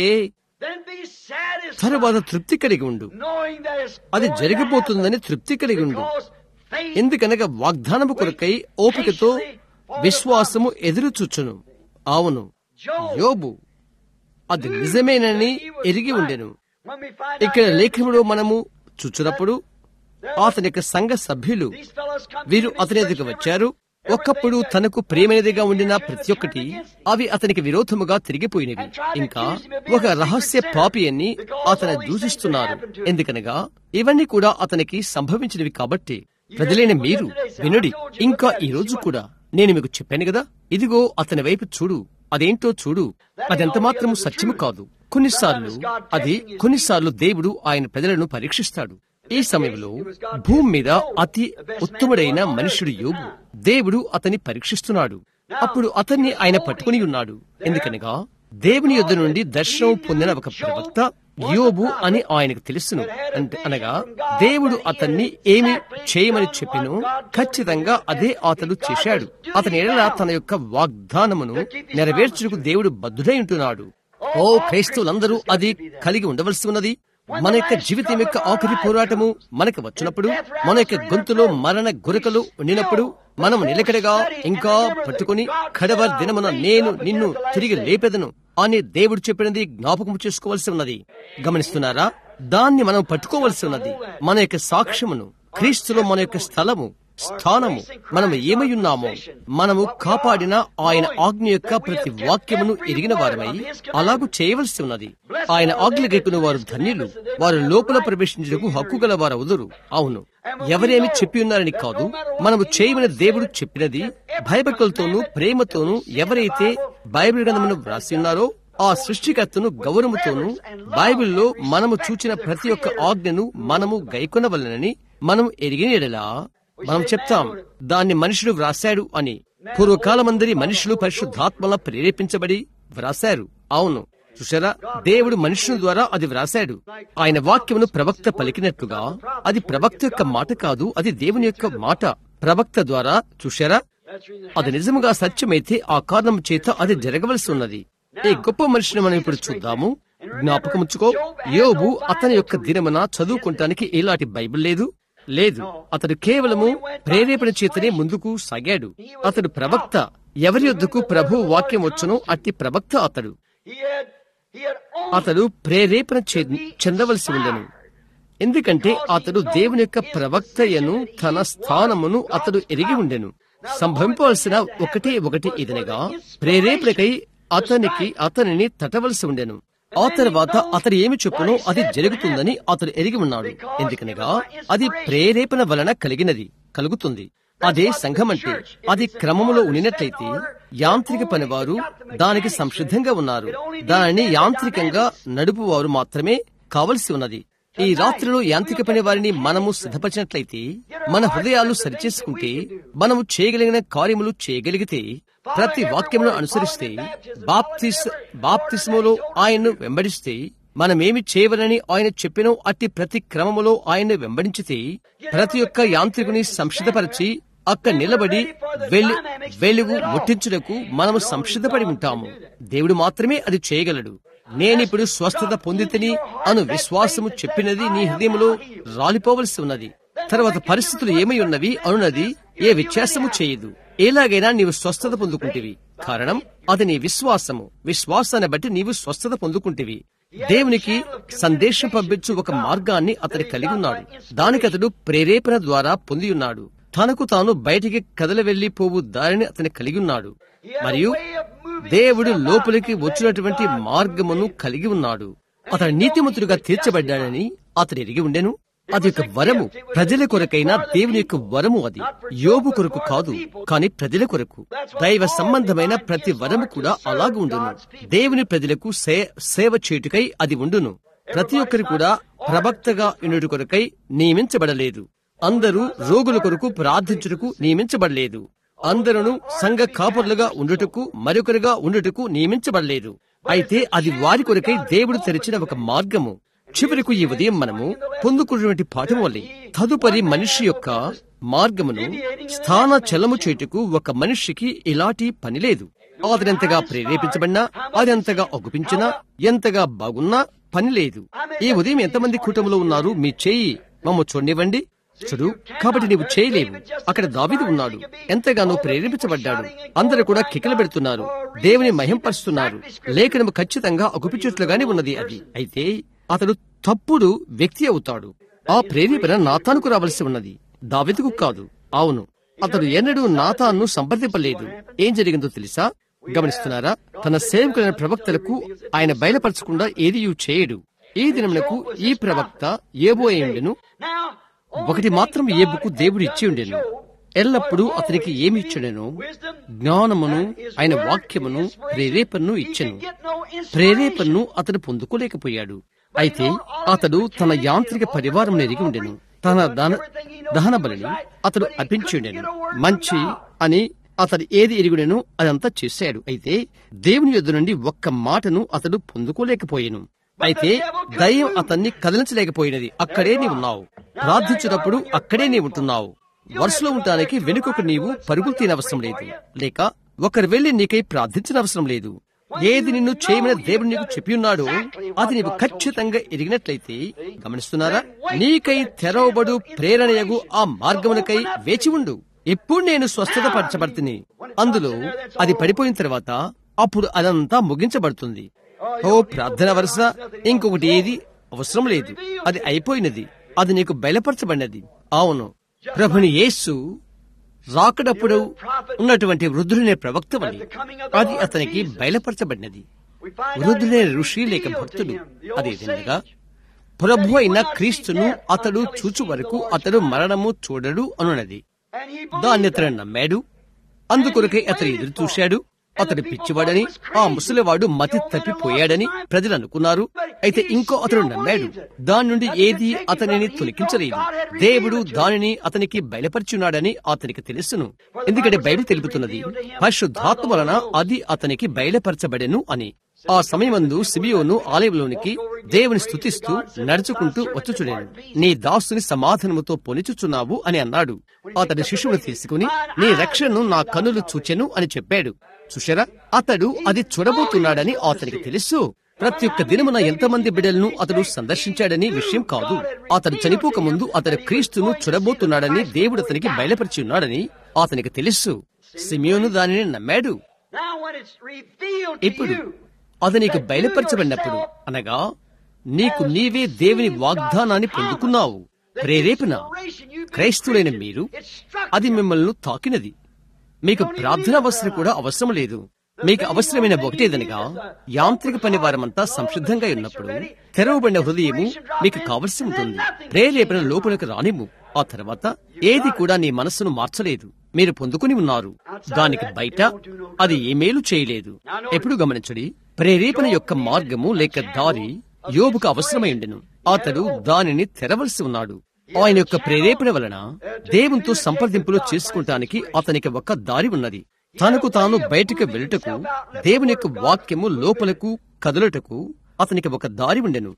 తరువాత తృప్తి కలిగి ఉండు అది జరిగిపోతుందని తృప్తి కలిగి ఉండు ఎందుకనగా వాగ్దానము కొరకై ఓపికతో విశ్వాసము ఎదురు చూచును అవును యోబు అది నిజమేనని ఎరిగి ఉండెను ఇక్కడ లేఖనంలో మనము చూచినప్పుడు అతని యొక్క సంఘ సభ్యులు వీరు అతని ఎదుగు వచ్చారు ఒకప్పుడు తనకు ప్రేమైనదిగా ఉండిన ప్రతి ఒక్కటి అవి అతనికి విరోధముగా తిరిగిపోయినవి ఇంకా ఒక రహస్య పాపి అని అతను దూషిస్తున్నారు ఎందుకనగా ఇవన్నీ కూడా అతనికి సంభవించినవి కాబట్టి ప్రజలైన మీరు వినుడి ఇంకా ఈ రోజు కూడా నేను మీకు చెప్పాను కదా ఇదిగో అతని వైపు చూడు అదేంటో చూడు అదెంత మాత్రము సత్యము కాదు కొన్నిసార్లు అది కొన్నిసార్లు దేవుడు ఆయన ప్రజలను పరీక్షిస్తాడు ఈ సమయంలో భూమి మీద అతి ఉత్తముడైన మనుషుడు యోబు దేవుడు అతన్ని పరీక్షిస్తున్నాడు అప్పుడు అతన్ని ఆయన పట్టుకుని ఉన్నాడు ఎందుకనగా దేవుని యొద్ద నుండి దర్శనం పొందిన ఒక ప్రవక్త యోబు అని ఆయనకు తెలుసును అంటే అనగా దేవుడు అతన్ని ఏమి చేయమని చెప్పినో ఖచ్చితంగా అదే అతడు చేశాడు అతని ఎడల తన యొక్క వాగ్దానమును నెరవేర్చుటకు దేవుడు బద్ధుడై ఉంటున్నాడు ఓ క్రైస్తవులందరూ అది కలిగి ఉండవలసి ఉన్నది మన యొక్క జీవితం యొక్క ఆఖరి పోరాటము మనకు వచ్చినప్పుడు మన యొక్క గొంతులో మరణ గురకలు ఉండినప్పుడు మనం నిలకడగా ఇంకా పట్టుకుని కడవ దినమున నేను నిన్ను తిరిగి లేపెదను అని దేవుడు చెప్పినది జ్ఞాపకం చేసుకోవాల్సి ఉన్నది గమనిస్తున్నారా దాన్ని మనం పట్టుకోవలసి ఉన్నది మన యొక్క సాక్ష్యమును క్రీస్తులో మన యొక్క స్థలము స్థానము మనం ఏమై ఉన్నామో మనము కాపాడిన ఆయన ఆజ్ఞ యొక్క ప్రతి వాక్యమును ఎరిగిన వారమై అలాగూ చేయవలసి ఉన్నది ఆయన ఆజ్ఞ గైకున్న వారు ధన్యులు వారు లోపల ప్రవేశించడానికి హక్కు గల వారు అవుదురు అవును ఎవరేమి చెప్పి ఉన్నారని కాదు మనము చేయమని దేవుడు చెప్పినది భయభక్తులతోనూ ప్రేమతోనూ ఎవరైతే బైబిల్ గ్రంథమును వ్రాసి ఉన్నారో ఆ సృష్టికర్తను గౌరవముతోనూ బైబిల్లో మనము చూచిన ప్రతి ఒక్క ఆజ్ఞను మనము గైకొనవలనని మనం ఎరిగిన ఎడలా మనం చెప్తాం దాన్ని మనుషుడు వ్రాశాడు అని పూర్వకాలమందరి మనుషులు పరిశుద్ధాత్మల ప్రేరేపించబడి వ్రాశారు అవును చూసారా దేవుడు మనుషుల ద్వారా అది వ్రాశాడు ఆయన వాక్యమును ప్రవక్త పలికినట్లుగా అది ప్రవక్త యొక్క మాట కాదు అది దేవుని యొక్క మాట ప్రవక్త ద్వారా చూశారా అది నిజముగా సత్యమైతే ఆ కారణం చేత అది జరగవలసి ఉన్నది ఈ గొప్ప మనిషిని మనం ఇప్పుడు చూద్దాము జ్ఞాపకముచ్చుకో యోబు అతని యొక్క దినమున చదువుకుంటానికి ఎలాంటి బైబిల్ లేదు లేదు అతడు కేవలము ప్రేరేపణ చేతనే ముందుకు సాగాడు అతడు ప్రవక్త ఎవరి యొద్దకు ప్రభు వాక్యం వచ్చునో అట్టి ప్రవక్త అతడు అతడు ప్రేరేపణ చెందవలసి ఉండను ఎందుకంటే అతడు దేవుని యొక్క ప్రవక్తయను తన స్థానమును అతడు ఎరిగి ఉండెను సంభవింపవలసిన ఒకటే ఒకటి ఇదనగా ప్రేరేపణకై అతనికి అతనిని తటవలసి ఉండెను ఆ తర్వాత అతడు ఏమి చెప్పునో అది జరుగుతుందని అతడు ఎరిగి ఉన్నాడు ఎందుకనగా అది ప్రేరేపణ వలన కలిగినది కలుగుతుంది అదే సంఘం అంటే అది క్రమములో ఉండినట్లయితే యాంత్రిక పనివారు దానికి సంసిద్ధంగా ఉన్నారు దానిని యాంత్రికంగా నడుపువారు మాత్రమే కావలసి ఉన్నది ఈ రాత్రిలో యాంత్రిక పని వారిని మనము సిద్ధపరిచినట్లయితే మన హృదయాలు సరిచేసుకుంటే మనము చేయగలిగిన కార్యములు చేయగలిగితే ప్రతి వాక్యమును అనుసరిస్తే బాప్తిస్ బాప్తిస్ములో ఆయన్ను వెంబడిస్తే మనమేమి చేయవలని ఆయన చెప్పినో అట్టి ప్రతి క్రమములో ఆయన్ను వెంబడించితే ప్రతి ఒక్క యాంత్రికుని సంసిద్ధపరిచి అక్కడ నిలబడి వెలు వెలుగు ముట్టించుటకు మనము సంసిద్ధపడి ఉంటాము దేవుడు మాత్రమే అది చేయగలడు నేనిప్పుడు స్వస్థత పొందితిని అను విశ్వాసము చెప్పినది నీ హృదయంలో రాలిపోవలసి ఉన్నది తర్వాత పరిస్థితులు ఏమై ఉన్నవి అనున్నది ఏ వ్యత్యాసము చేయదు ఎలాగైనా నీవు స్వస్థత పొందుకుంటివి కారణం అది నీ విశ్వాసము విశ్వాసాన్ని బట్టి నీవు స్వస్థత పొందుకుంటివి దేవునికి సందేశం పంపించు ఒక మార్గాన్ని అతడు కలిగి ఉన్నాడు దానికి అతడు ప్రేరేపణ ద్వారా పొంది ఉన్నాడు తనకు తాను బయటికి కదలి వెళ్లి పోవు దారిని అతని కలిగి ఉన్నాడు మరియు దేవుడు లోపలికి వచ్చినటువంటి మార్గమును కలిగి ఉన్నాడు అతడు నీతిమంతుడిగా తీర్చబడ్డాడని అతడు ఎరిగి ఉండెను అది ఒక వరము ప్రజల కొరకైనా దేవుని యొక్క వరము అది యోబు కొరకు కాదు కాని ప్రజల కొరకు దైవ సంబంధమైన ప్రతి వరము కూడా అలాగ ఉండును దేవుని ప్రజలకు సే- సేవ చేయుటకై అది ఉండును ప్రతి ఒక్కరు కూడా ప్రవక్తగా ఉండుట కొరకై నియమించబడలేదు అందరూ రోగుల కొరకు ప్రార్థించుటకు నియమించబడలేదు అందరూ సంఘ కాపరులుగా ఉండుటకు మరొకరుగా ఉండుటకు నియమించబడలేదు అయితే అది వారి కొరకై దేవుడు తెరిచిన ఒక మార్గము చివరకు ఈ ఉదయం మనము పొందుకున్నటువంటి పాఠం వల్లే తదుపరి మనిషి యొక్క మార్గమును స్థాన చలము చేయుటకు ఒక మనిషికి ఇలాంటి పని లేదు అతనెంతగా ప్రేరేపించబడినా అది ఎంతగా ఒగుపించినా ఎంతగా బాగున్నా పని లేదు ఈ ఉదయం ఎంతమంది కుటుంబంలో ఉన్నారు మీ చేయి మమ్మ చూడనివ్వండి చూడు కాబట్టి నీవు చేయలేవు అక్కడ దావిదు ఉన్నాడు ఎంతగానో ప్రేరేపించబడ్డాడు అందరూ కూడా కికలు పెడుతున్నారు దేవుని మహింపరుస్తున్నారు లేఖనము ఖచ్చితంగా ఒగుపించేట్లుగానే ఉన్నది అది అయితే అతడు తప్పుడు వ్యక్తి అవుతాడు ఆ ప్రేరేపణ నాతానుకు రావలసి ఉన్నది దావిదుకు కాదు అవును అతడు ఎన్నడూ నాతాన్ను సంప్రదింపలేదు ఏం జరిగిందో తెలుసా గమనిస్తున్నారా తన సేవకులైన ప్రవక్తలకు ఆయన బయలుపరచకుండా ఏది చేయడు ఈ దినమునకు ఈ ప్రవక్త ఏబో అయ్యుండెను ఒకటి మాత్రం ఏబుకు దేవుడు ఇచ్చి ఉండెను ఎల్లప్పుడూ అతనికి ఏమి ఇచ్చాడెను జ్ఞానమును ఆయన వాక్యమును ప్రేరేపణను ఇచ్చెను ప్రేరేపణను అతడు పొందుకోలేకపోయాడు అయితే అతడు తన యాంత్రిక పరివారం ఎరిగి ఉండెను తన దహన దహన బలిని అతడు అర్పించుండెను మంచి అని అతడు ఏది ఎరుగుడెను అదంతా చేశాడు అయితే దేవుని యొద్ద నుండి ఒక్క మాటను అతడు పొందుకోలేకపోయాను అయితే దయ్యం అతన్ని కదిలించలేకపోయినది అక్కడే నీ ఉన్నావు ప్రార్థించినప్పుడు అక్కడే నీ ఉంటున్నావు వరుసలో ఉండటానికి వెనుకొక నీవు పరుగులు తీనవసరం లేదు లేక ఒకరు వెళ్లి నీకై ప్రార్థించిన అవసరం లేదు ఏది నిన్ను చేయమని దేవుడు నీకు చెప్పి ఉన్నాడో అది నీవు ఖచ్చితంగా ఎరిగినట్లయితే గమనిస్తున్నారా నీకై తెరవబడు ప్రేరణయగు ఆ మార్గమునకై వేచి ఉండు ఎప్పుడు నేను స్వస్థత పరచబడుతుంది అందులో అది పడిపోయిన తర్వాత అప్పుడు అదంతా ముగించబడుతుంది ఓ ప్రార్థన వరుస ఇంకొకటి ఏది అవసరం లేదు అది అయిపోయినది అది నీకు బయలుపరచబడినది అవును ప్రభుని యేసు రాకడప్పుడు ఉన్నటువంటి వృద్ధులనే ప్రవక్త వలె అది అతనికి బయలుపరచబడినది వృద్ధులైన ఋషి లేక భక్తుడు అదే విధంగా ప్రభు అయిన క్రీస్తును అతడు చూచు వరకు అతడు మరణము చూడడు అనున్నది దాన్ని అతను నమ్మాడు అందుకొరకై అతడు ఎదురు చూశాడు అతడు పిచ్చివాడని ఆ ముసలివాడు మతి తప్పిపోయాడని ప్రజలు అనుకున్నారు అయితే ఇంకో అతడు నమ్మాడు దాని నుండి ఏది అతనిని తొలగించలేదు దేవుడు దానిని అతనికి బయలుపరిచున్నాడని అతనికి తెలుసును ఎందుకంటే బయలు తెలుపుతున్నది పరిశుద్ధాత్మ వలన అది అతనికి బయలుపరచబడెను అని ఆ సమయమందు సిబియోను ఆలయంలోనికి దేవుని స్తుతిస్తూ నడుచుకుంటూ వచ్చుచుడాను నీ దాసుని సమాధానముతో పొనిచుచున్నావు అని అన్నాడు అతడి శిశువును తీసుకుని నీ రక్షణను నా కనులు చూచెను అని చెప్పాడు చూశారా అతడు అది చూడబోతున్నాడని అతనికి తెలుసు ప్రతి ఒక్క దినమున ఎంతమంది బిడ్డలను అతడు సందర్శించాడని విషయం కాదు అతడు చనిపోక ముందు అతడు క్రీస్తును చూడబోతున్నాడని దేవుడు అతనికి బయలుపరిచి ఉన్నాడని అతనికి తెలుసు సిమియోను దానిని నమ్మాడు ఇప్పుడు అది నీకు బయలుపరచబడినప్పుడు అనగా నీకు నీవే దేవుని వాగ్దానాన్ని పొందుకున్నావు ప్రేరేపణ క్రైస్తులైన మీరు అది మిమ్మల్ని తాకినది మీకు ప్రార్థన అవసరం కూడా అవసరం లేదు మీకు అవసరమైన ఒకటేదనగా యాంత్రిక పని వారమంతా సంసిద్ధంగా ఉన్నప్పుడు తెరవబడిన హృదయము మీకు కావలసి ఉంటుంది ప్రేరేపణ లోపలికి రానిము ఆ తర్వాత ఏది కూడా నీ మనస్సును మార్చలేదు మీరు పొందుకుని ఉన్నారు దానికి బయట అది ఏ మేలు చేయలేదు ఎప్పుడు గమనించడి ప్రేరేపణ యొక్క మార్గము లేక దారి యోబుకు అవసరమై ఉండెను అతడు దానిని తెరవలసి ఉన్నాడు ఆయన యొక్క ప్రేరేపణ వలన దేవునితో సంప్రదింపులు చేసుకుంటానికి అతనికి ఒక దారి ఉన్నది తనకు తాను బయటకు వెళ్ళుటకు దేవుని యొక్క వాక్యము లోపలకు కదులుటకు అతనికి ఒక దారి ఉండెను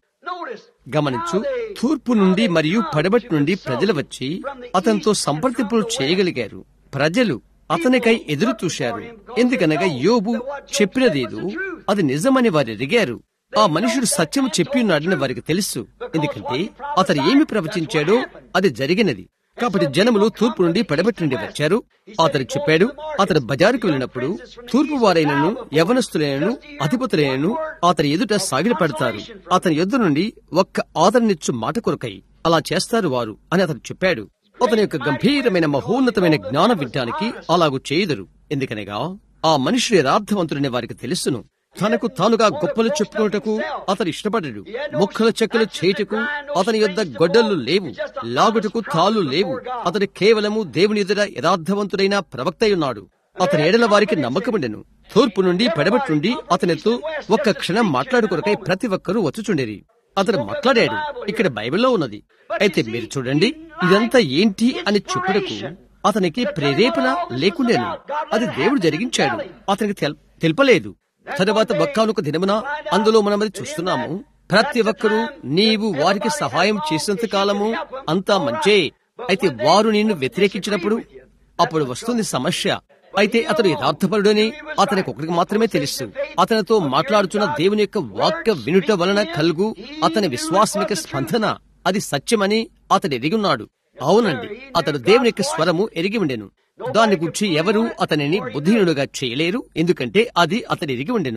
గమనించు తూర్పు నుండి మరియు పడబట్టి నుండి ప్రజలు వచ్చి అతనితో సంప్రదింపులు చేయగలిగారు ప్రజలు అతనికై ఎదురు చూశారు ఎందుకనగా యోబు చెప్పినదేదో అది నిజమని వారు ఎరిగారు ఆ మనుషుడు సత్యము చెప్పి ఉన్నాడని వారికి తెలుసు ఎందుకంటే అతను ఏమి ప్రవచించాడో అది జరిగినది కాబట్టి జనములు తూర్పు నుండి పడబెట్టి నుండి వచ్చారు అతను చెప్పాడు అతను బజారుకు వెళ్ళినప్పుడు తూర్పు వారైనను యవనస్తులైనను అధిపతులైనను అతని ఎదుట సాగిల పడతారు అతని ఎదురు నుండి ఒక్క ఆదరణిచ్చు మాట కొరకై అలా చేస్తారు వారు అని అతను చెప్పాడు అతని యొక్క గంభీరమైన మహోన్నతమైన జ్ఞానం వినటానికి అలాగూ చేయదురు ఎందుకనగా ఆ మనుషుడు యథార్థవంతుడని వారికి తెలుసును తనకు తానుగా గొప్పలు చెప్పుకున్నటకు అతను ఇష్టపడడు ముక్కల చెక్కలు చేయుటకు అతని యొద్ద గొడ్డలు లేవు లాగుటకు తాళ్ళు లేవు అతడు కేవలము దేవుని ఎదుట యథార్థవంతుడైన ప్రవక్త ఉన్నాడు అతని ఏడల వారికి నమ్మకముండెను తూర్పు నుండి పెడబట్టి నుండి అతనితో ఒక్క క్షణం మాట్లాడుకొరకై ప్రతి ఒక్కరూ వచ్చుచుండేరి అతను మాట్లాడాడు ఇక్కడ బైబిల్లో ఉన్నది అయితే మీరు చూడండి ఇదంతా ఏంటి అని చెప్పుటకు అతనికి ప్రేరేపణ లేకుండేను అది దేవుడు జరిగించాడు అతనికి తెల్- తెలుపలేదు తరువాత ఒక్కానొక దినమున అందులో మనం అది చూస్తున్నాము ప్రతి ఒక్కరూ నీవు వారికి సహాయం చేసినంత కాలము అంతా మంచే అయితే వారు నిన్ను వ్యతిరేకించినప్పుడు అప్పుడు వస్తుంది సమస్య అయితే అతడు యథార్థపరుడని అతనికి ఒకరికి మాత్రమే తెలుసు అతనితో మాట్లాడుతున్న దేవుని యొక్క వాక్య వినుట వలన కలుగు అతని విశ్వాసమిక స్పందన అది సత్యమని అతడు ఎరిగున్నాడు అవునండి అతడు దేవుని యొక్క స్వరము ఎరిగి ఉండెను దాని గురించి ఎవరూ అతనిని బుద్ధిహీనుడుగా చేయలేరు ఎందుకంటే అది అతడు ఎరిగి ఉండెను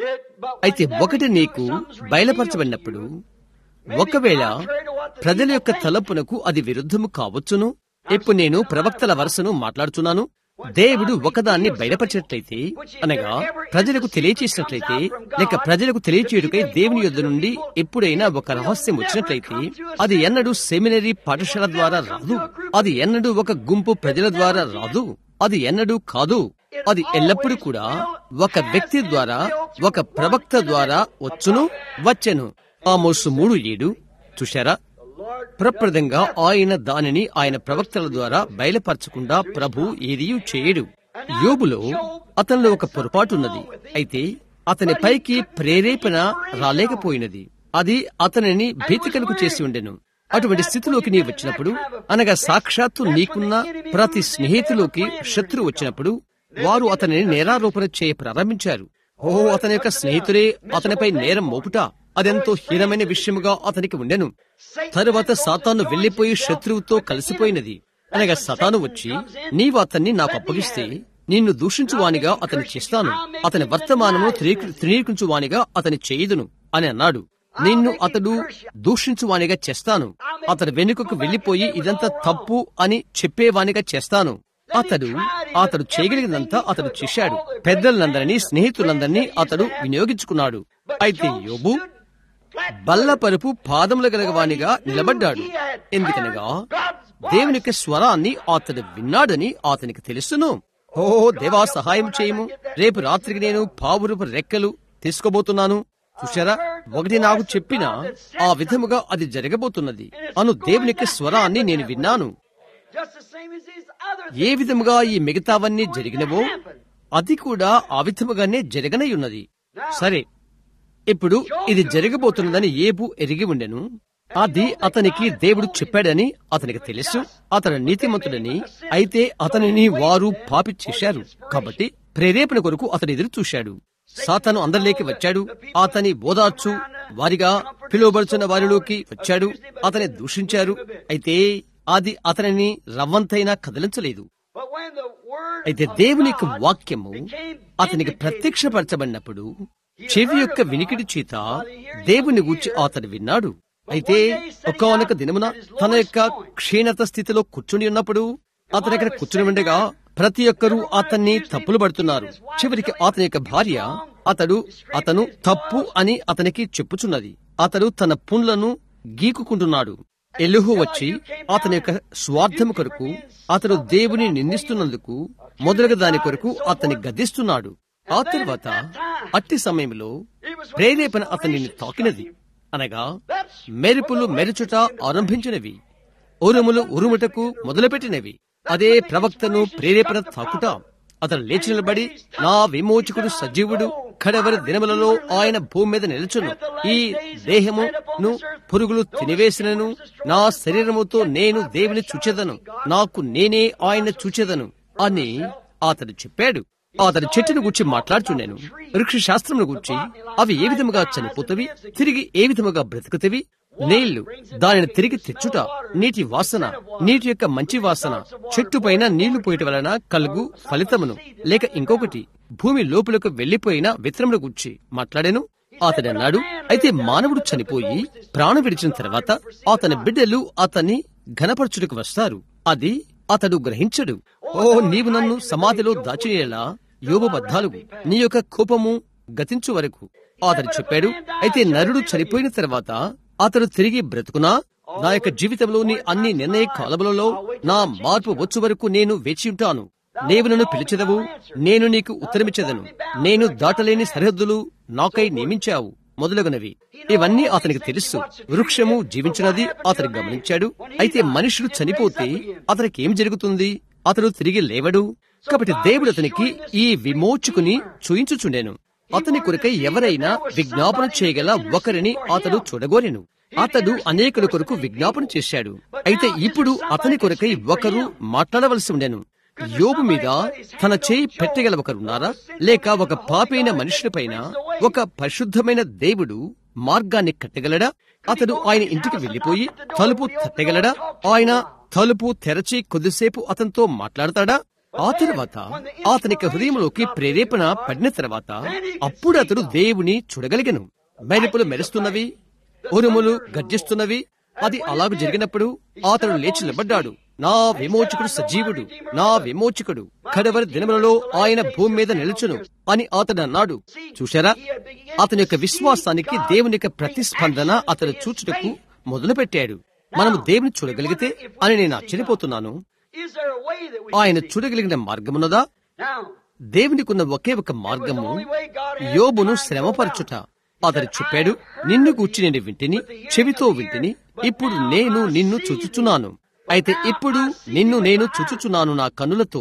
అయితే ఒకటి నీకు బయలుపరచబడినప్పుడు ఒకవేళ ప్రజల యొక్క తలపునకు అది విరుద్ధము కావచ్చును ఇప్పుడు నేను ప్రవక్తల వరుసను మాట్లాడుతున్నాను దేవుడు ఒకదాన్ని బయలుపరిచినట్లయితే అనగా ప్రజలకు తెలియచేసినట్లయితే లేక ప్రజలకు తెలియచేయుటకై దేవుని యొద్ద నుండి ఎప్పుడైనా ఒక రహస్యం వచ్చినట్లయితే అది ఎన్నడూ సెమినరీ పాఠశాల ద్వారా రాదు అది ఎన్నడూ ఒక గుంపు ప్రజల ద్వారా రాదు అది ఎన్నడూ కాదు అది ఎల్లప్పుడూ కూడా ఒక వ్యక్తి ద్వారా ఒక ప్రవక్త ద్వారా వచ్చును వచ్చెను ఆమోసు మూడు ఏడు చూశారా ప్రప్రదంగా ఆయన దానిని ఆయన ప్రవక్తల ద్వారా బయలుపరచకుండా ప్రభు ఏదియూ చేయడు యోబులో అతనిలో ఒక పొరపాటున్నది అయితే అతని పైకి ప్రేరేపణ రాలేకపోయినది అది అతనిని భీతికలకు చేసి ఉండెను అటువంటి స్థితిలోకి నీ వచ్చినప్పుడు అనగా సాక్షాత్తు నీకున్న ప్రతి స్నేహితులోకి శత్రువు వచ్చినప్పుడు వారు అతనిని నేరారోపణ చేయ ప్రారంభించారు ఓ అతని యొక్క స్నేహితులే అతనిపై నేరం మోపుట అదెంతో హీనమైన విషయముగా అతనికి ఉండెను తరువాత సాతాను వెళ్లిపోయి శత్రువుతో కలిసిపోయినది అనగా సతాను వచ్చి నీవు అతన్ని నాకు అప్పగిస్తే నిన్ను దూషించువానిగా అతని చేస్తాను అతని వర్తమానము త్రినీకరించువానిగా అతని చేయుదును అని అన్నాడు నిన్ను అతడు దూషించువానిగా చేస్తాను అతడు వెనుకకు వెళ్లిపోయి ఇదంతా తప్పు అని చెప్పేవానిగా చేస్తాను అతడు అతడు చేయగలిగినంతా అతడు చేశాడు పెద్దలందరినీ స్నేహితులందరినీ అతడు వినియోగించుకున్నాడు అయితే యోబు బల్లపరుపు పాదముల గలగవానిగా నిలబడ్డాడు ఎందుకనగా దేవుని యొక్క స్వరాన్ని అతడు విన్నాడని అతనికి తెలుసును ఓ దేవా సహాయం చేయము రేపు రాత్రికి నేను పావురపు రెక్కలు తీసుకోబోతున్నాను చూశారా ఒకటి నాకు చెప్పిన ఆ విధముగా అది జరగబోతున్నది అను దేవుని యొక్క స్వరాన్ని నేను విన్నాను ఏ విధముగా ఈ మిగతావన్నీ జరిగినవో అది కూడా ఆ విధముగానే జరగనై ఉన్నది సరే ఇప్పుడు ఇది జరగబోతున్నదని ఏబు ఎరిగి ఉండెను అది అతనికి దేవుడు చెప్పాడని అతనికి తెలుసు అతను నీతిమంతుడని అయితే అతనిని వారు పాపి చేశారు కాబట్టి ప్రేరేపణ కొరకు అతను ఎదురు చూశాడు సాతను అందరిలోకి వచ్చాడు అతని ఓదార్చు వారిగా పిలువబడుచున్న వారిలోకి వచ్చాడు అతని దూషించారు అయితే అది అతనిని రవ్వంతైనా కదిలించలేదు అయితే దేవుని యొక్క వాక్యము అతనికి ప్రత్యక్షపరచబడినప్పుడు చెవి యొక్క వినికిడి చేత దేవుని గూర్చి అతడు విన్నాడు అయితే ఒకానొక దినమున తన యొక్క క్షీణత స్థితిలో కూర్చుని ఉన్నప్పుడు అతను ఇక్కడ కూర్చుని ఉండగా ప్రతి ఒక్కరూ అతన్ని తప్పులు పడుతున్నారు చివరికి అతని యొక్క భార్య అతడు అతను తప్పు అని అతనికి చెప్పుచున్నది అతడు తన పుండ్లను గీకుకుంటున్నాడు ఎలుహు వచ్చి అతని యొక్క స్వార్థము కొరకు అతడు దేవుని నిందిస్తున్నందుకు మొదలుగా దాని కొరకు అతన్ని గద్దిస్తున్నాడు ఆ తర్వాత అట్టి సమయంలో ప్రేరేపణ అతనిని తాకినది అనగా మెరుపులు మెరుచుట ఆరంభించినవి ఉరుములు ఉరుముటకు మొదలుపెట్టినవి అదే ప్రవక్తను ప్రేరేపణ తాకుట అతను లేచి నిలబడి నా విమోచకుడు సజీవుడు కడవరి దినములలో ఆయన భూమి మీద నిలుచును ఈ దేహమును పురుగులు తినివేసినను నా శరీరముతో నేను దేవుని చూచెదను నాకు నేనే ఆయన చూచెదను అని అతడు చెప్పాడు అతడు చెట్టును గురించి మాట్లాడుచుండెను వృక్ష శాస్త్రమును గురించి అవి ఏ విధముగా చనిపోతవి తిరిగి ఏ విధముగా బ్రతుకుతవి నీళ్లు దానిని తిరిగి తెచ్చుట నీటి వాసన నీటి యొక్క మంచి వాసన చెట్టు పైన నీళ్లు పోయటం వలన కలుగు ఫలితమును లేక ఇంకొకటి భూమి లోపలకు వెళ్లిపోయిన విత్తనముల గురించి మాట్లాడాను అతడు అన్నాడు అయితే మానవుడు చనిపోయి ప్రాణం విడిచిన తర్వాత అతని బిడ్డలు అతన్ని ఘనపరచుటకు వస్తారు అది అతడు గ్రహించడు ఓ నీవు నన్ను సమాధిలో దాచియేలా యోగ బద్ధాలుగు నీ యొక్క కోపము గతించు వరకు అతడు చెప్పాడు అయితే నరుడు చనిపోయిన తర్వాత అతడు తిరిగి బ్రతుకునా నా యొక్క జీవితంలోని అన్ని నిర్ణయ కాలములలో నా మార్పు వచ్చు వరకు నేను వేచి ఉంటాను నీవు నన్ను పిలిచెదవు నేను నీకు ఉత్తరమిచ్చేదను నేను దాటలేని సరిహద్దులు నాకై నియమించావు మొదలగునవి ఇవన్నీ అతనికి తెలుసు వృక్షము జీవించినది అతను గమనించాడు అయితే మనుషుడు చనిపోతే అతనికి ఏం జరుగుతుంది అతడు తిరిగి లేవడు కాబట్టి దేవుడు అతనికి ఈ విమోచుకుని చూయించుచుండెను అతని కొరకై ఎవరైనా విజ్ఞాపన చేయగల ఒకరిని అతడు చూడగోరెను అతడు అనేకుల కొరకు విజ్ఞాపన చేశాడు అయితే ఇప్పుడు అతని కొరకై ఒకరు మాట్లాడవలసి ఉండెను యోబు మీద తన చేయి పెట్టగల ఒకరున్నారా లేక ఒక పాపైన మనుషులపైన ఒక పరిశుద్ధమైన దేవుడు మార్గాన్ని కట్టగలడా అతడు ఆయన ఇంటికి వెళ్లిపోయి తలుపు తట్టగలడా ఆయన తలుపు తెరచి కొద్దిసేపు అతనితో మాట్లాడతాడా ఆ తర్వాత అతనికి హృదయంలోకి ప్రేరేపణ పడిన తర్వాత అప్పుడు అతడు దేవుని చూడగలిగను మెరుపులు మెరుస్తున్నవి ఉరుములు గర్జిస్తున్నవి అది అలాగ జరిగినప్పుడు అతడు లేచి నిలబడ్డాడు నా విమోచకుడు సజీవుడు నా విమోచకుడు కడవరి దినములలో ఆయన భూమి మీద నిలుచును అని అతడు అన్నాడు చూశారా అతని యొక్క విశ్వాసానికి దేవుని యొక్క ప్రతిస్పందన అతడు చూచుటకు మొదలుపెట్టాడు మనము దేవుని చూడగలిగితే అని నేను ఆశ్చర్యపోతున్నాను ఆయన చూడగలిగిన మార్గమున్నదా దేవునికున్న ఒకే ఒక మార్గము యోబును శ్రమపరచుట అతడు చెప్పాడు నిన్ను గూర్చి నేను వింటిని చెవితో వింటిని ఇప్పుడు నేను నిన్ను చూచుచున్నాను అయితే ఇప్పుడు నిన్ను నేను చూచుచున్నాను నా కన్నులతో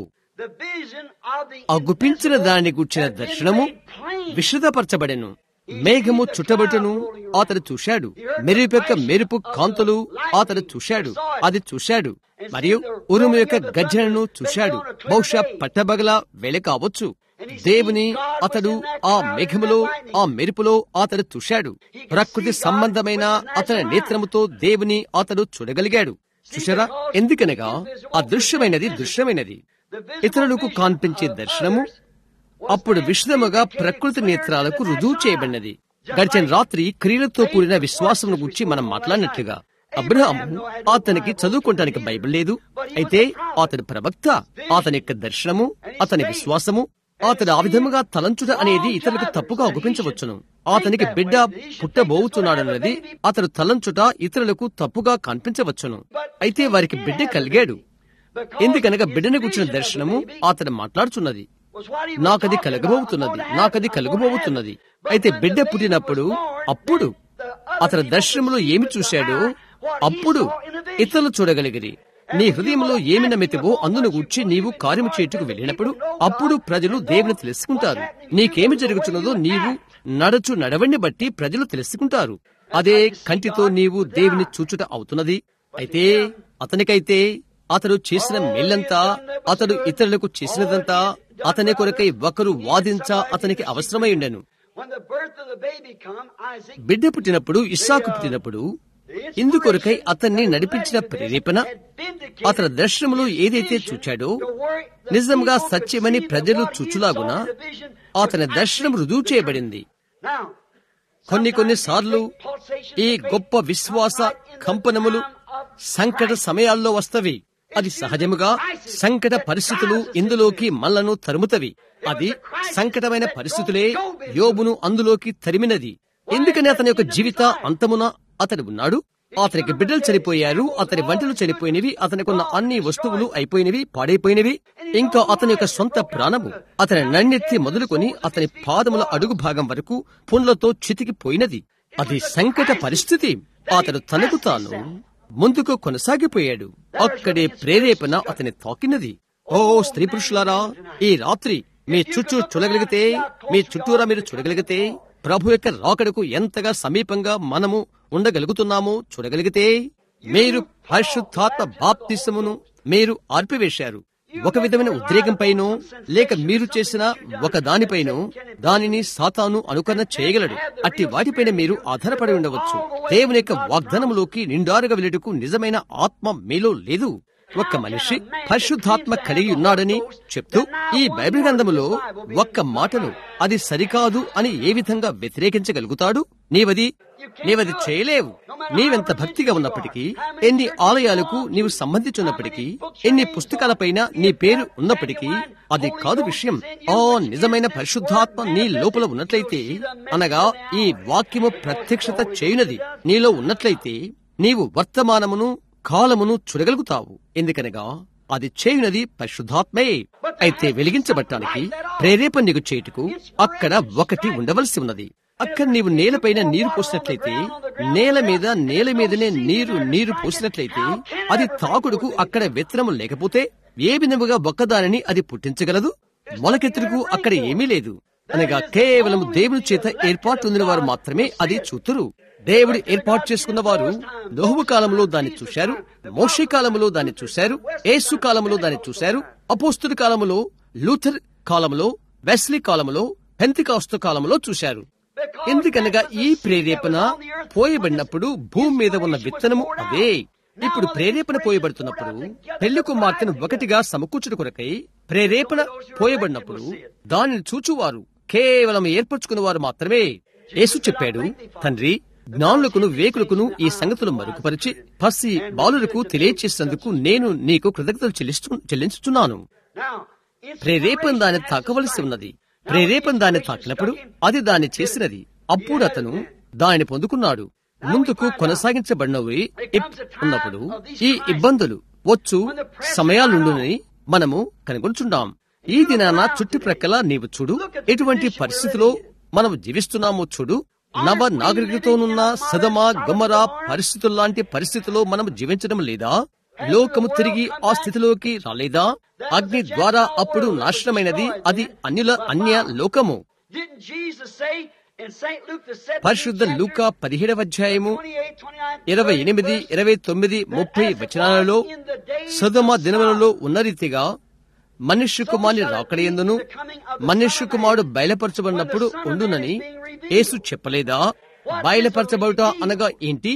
అగుపించిన దానిని గూర్చిన దర్శనము విషదపరచబడెను మేఘము చుట్టబట్టును అతడు చూశాడు మెరుపు యొక్క మెరుపు కాంతులు అతడు చూశాడు అది చూశాడు మరియు ఉరుము యొక్క గర్జనను చూశాడు బహుశా పట్టబగల వేళ కావచ్చు దేవుని అతడు ఆ మేఘములో ఆ మెరుపులో అతడు చూశాడు ప్రకృతి సంబంధమైన అతని నేత్రముతో దేవుని అతడు చూడగలిగాడు చూశారా ఎందుకనగా ఆ దృశ్యమైనది దృశ్యమైనది ఇతరులకు కాన్పించే దర్శనము అప్పుడు విషదముగా ప్రకృతి నేత్రాలకు రుజువు చేయబడినది గడిచిన రాత్రి క్రియలతో కూడిన విశ్వాసం గురించి మనం మాట్లాడినట్లుగా అబ్రహాము అతనికి చదువుకోవటానికి బైబిల్ లేదు అయితే అతడు ప్రవక్త అతని యొక్క దర్శనము అతని విశ్వాసము అతడు ఆ విధముగా తలంచుట అనేది ఇతరులకు తప్పుగా ఒప్పించవచ్చును అతనికి బిడ్డ పుట్టబోతున్నాడన్నది అతడు తలంచుట ఇతరులకు తప్పుగా కనిపించవచ్చును అయితే వారికి బిడ్డ కలిగాడు ఎందుకనగా బిడ్డను కూర్చున్న దర్శనము అతడు మాట్లాడుచున్నది నాకది కలగబోతున్నది నాకది కలగబోతున్నది అయితే బిడ్డ పుట్టినప్పుడు అప్పుడు అతని దర్శనంలో ఏమి చూశాడో అప్పుడు ఇతరులు చూడగలిగిరి నీ హృదయంలో ఏమి నమ్మితివో అందును గూర్చి నీవు కార్యము చేయుటకు వెళ్ళినప్పుడు అప్పుడు ప్రజలు దేవుని తెలుసుకుంటారు నీకేమి జరుగుతున్నదో నీవు నడచు నడవడిని బట్టి ప్రజలు తెలుసుకుంటారు అదే కంటితో నీవు దేవుని చూచుట అవుతున్నది అయితే అతనికైతే అతడు చేసిన మేళ్లంతా అతడు ఇతరులకు చేసినదంతా అతని కొరకై ఒకరు వాదించ అతనికి అవసరమై ఉండెను బిడ్డ పుట్టినప్పుడు ఇస్సాకు పుట్టినప్పుడు ఇందుకొరకై అతన్ని నడిపించిన ప్రేరేపణ అతని దర్శనములో ఏదైతే చూచాడో నిజంగా సత్యమని ప్రజలు చూచులాగున అతని దర్శనం రుజువు చేయబడింది కొన్ని కొన్ని సార్లు ఈ గొప్ప విశ్వాస కంపనములు సంకట సమయాల్లో వస్తవి అది సహజముగా సంకట పరిస్థితులు ఇందులోకి మళ్లను తరుముతవి అది సంకటమైన పరిస్థితులే యోబును అందులోకి తరిమినది ఎందుకని అతని యొక్క జీవిత అంతమున అతడు ఉన్నాడు అతనికి బిడ్డలు చనిపోయారు అతని వంటలు చనిపోయినవి అతనికున్న అన్ని వస్తువులు అయిపోయినవి పాడైపోయినవి ఇంకా అతని యొక్క సొంత ప్రాణము అతని నన్నెత్తి మొదలుకొని అతని పాదముల అడుగు భాగం వరకు పుండ్లతో చితికిపోయినది అది సంకట పరిస్థితి అతడు తనకు తాను ముందుకు కొనసాగిపోయాడు అక్కడే ప్రేరేపణ అతని తాకినది ఓ స్త్రీ పురుషులారా ఈ రాత్రి మీ చుట్టూ చూడగలిగితే మీ చుట్టూరా మీరు చూడగలిగితే ప్రభు యొక్క రాకడకు ఎంతగా సమీపంగా మనము ఉండగలుగుతున్నామో చూడగలిగితే మీరు పరిశుద్ధాత్మ బాప్తిసమును మీరు ఆర్పివేశారు ఒక విధమైన ఉద్రేకంపైనో లేక మీరు చేసిన ఒక దానిపైనో దానిని సాతాను అనుకరణ చేయగలడు అట్టి వాటిపైన మీరు ఆధారపడి ఉండవచ్చు దేవుని యొక్క వాగ్దానములోకి నిండారుగా వెళ్ళటకు నిజమైన ఆత్మ మీలో లేదు ఒక్క మనిషి పరిశుద్ధాత్మ కలిగి ఉన్నాడని చెప్తూ ఈ బైబిల్ గ్రంథములో ఒక్క మాటను అది సరికాదు అని ఏ విధంగా వ్యతిరేకించగలుగుతాడు నీవది నీవది చేయలేవు నీవెంత భక్తిగా ఉన్నప్పటికీ ఎన్ని ఆలయాలకు నీవు సంబంధించున్నప్పటికీ ఎన్ని పుస్తకాలపైన నీ పేరు ఉన్నప్పటికీ అది కాదు విషయం ఆ నిజమైన పరిశుద్ధాత్మ నీ లోపల ఉన్నట్లయితే అనగా ఈ వాక్యము ప్రత్యక్షత చేయునది నీలో ఉన్నట్లయితే నీవు వర్తమానమును కాలమును చూడగలుగుతావు ఎందుకనగా అది చేయునది పరిశుద్ధాత్మే అయితే వెలిగించబట్టానికి ప్రేరేపణ నీకు చేయుటకు అక్కడ ఒకటి ఉండవలసి ఉన్నది అక్కడ నీవు నేలపైన నీరు పోసినట్లయితే నేల మీద నేల మీదనే నీరు నీరు పోసినట్లయితే అది తాకుడుకు అక్కడ విత్తనము లేకపోతే ఏ విధముగా ఒక్కదానిని అది పుట్టించగలదు మొలకెత్తుకు అక్కడ ఏమీ లేదు అనగా కేవలం దేవుని చేత ఏర్పాటు పొందిన వారు మాత్రమే అది చూతురు దేవుడు ఏర్పాటు చేసుకున్న వారు నోహు కాలంలో దాన్ని చూశారు మోషే కాలంలో దాన్ని చూశారు ఏసు కాలంలో దాన్ని చూశారు అపోస్తుల కాలంలో లూథర్ కాలంలో వెస్లీ కాలంలో పెంతికాస్తు కాలంలో చూశారు ఎందుకనగా ఈ ప్రేరేపణ పోయబడినప్పుడు భూమి మీద ఉన్న విత్తనము అదే ఇప్పుడు ప్రేరేపణ పోయబడుతున్నప్పుడు పెళ్లి కుమార్తెను ఒకటిగా సమకూర్చుట కొరకై ప్రేరేపణ పోయబడినప్పుడు దానిని చూచువారు కేవలం ఏర్పరచుకున్న వారు మాత్రమే యేసు చెప్పాడు తండ్రి జ్ఞానులకును వేకులకును ఈ సంగతులు మరుగుపరిచి పసి బాలులకు తెలియచేసినందుకు నేను నీకు కృతజ్ఞతలు చెల్లిస్తు చెల్లించుచున్నాను ప్రేరేపణ దాన్ని తాకవలసి ఉన్నది ప్రేరేపణ దాన్ని తాకినప్పుడు అది దాన్ని చేసినది అప్పుడు అతను దానిని పొందుకున్నాడు ముందుకు కొనసాగించబడినవి ఉన్నప్పుడు ఈ ఇబ్బందులు వచ్చు సమయాలుండునని మనము కనుగొంచుండాం ఈ దినాన చుట్టుప్రక్కల నీవు చూడు ఎటువంటి పరిస్థితిలో మనం జీవిస్తున్నామో చూడు నవ నాగరికతోనున్న సదమ గమర పరిస్థితుల్లాంటి పరిస్థితిలో మనం జీవించడం లేదా లోకము తిరిగి ఆ స్థితిలోకి రాలేదా అగ్ని ద్వారా అప్పుడు నాశనమైనది అది అన్యుల అన్య లోకము పరిశుద్ధ లూకా పదిహేడవ అధ్యాయము ఇరవై ఎనిమిది ఇరవై తొమ్మిది ముప్పై వచనాలలో సదమ దినములలో ఉన్న రీతిగా మనుష్య కుమారుని రాకడయందును మనుష్య కుమారుడు బయలుపరచబడినప్పుడు ఉండునని యేసు చెప్పలేదా బయలుపరచబడుట అనగా ఏంటి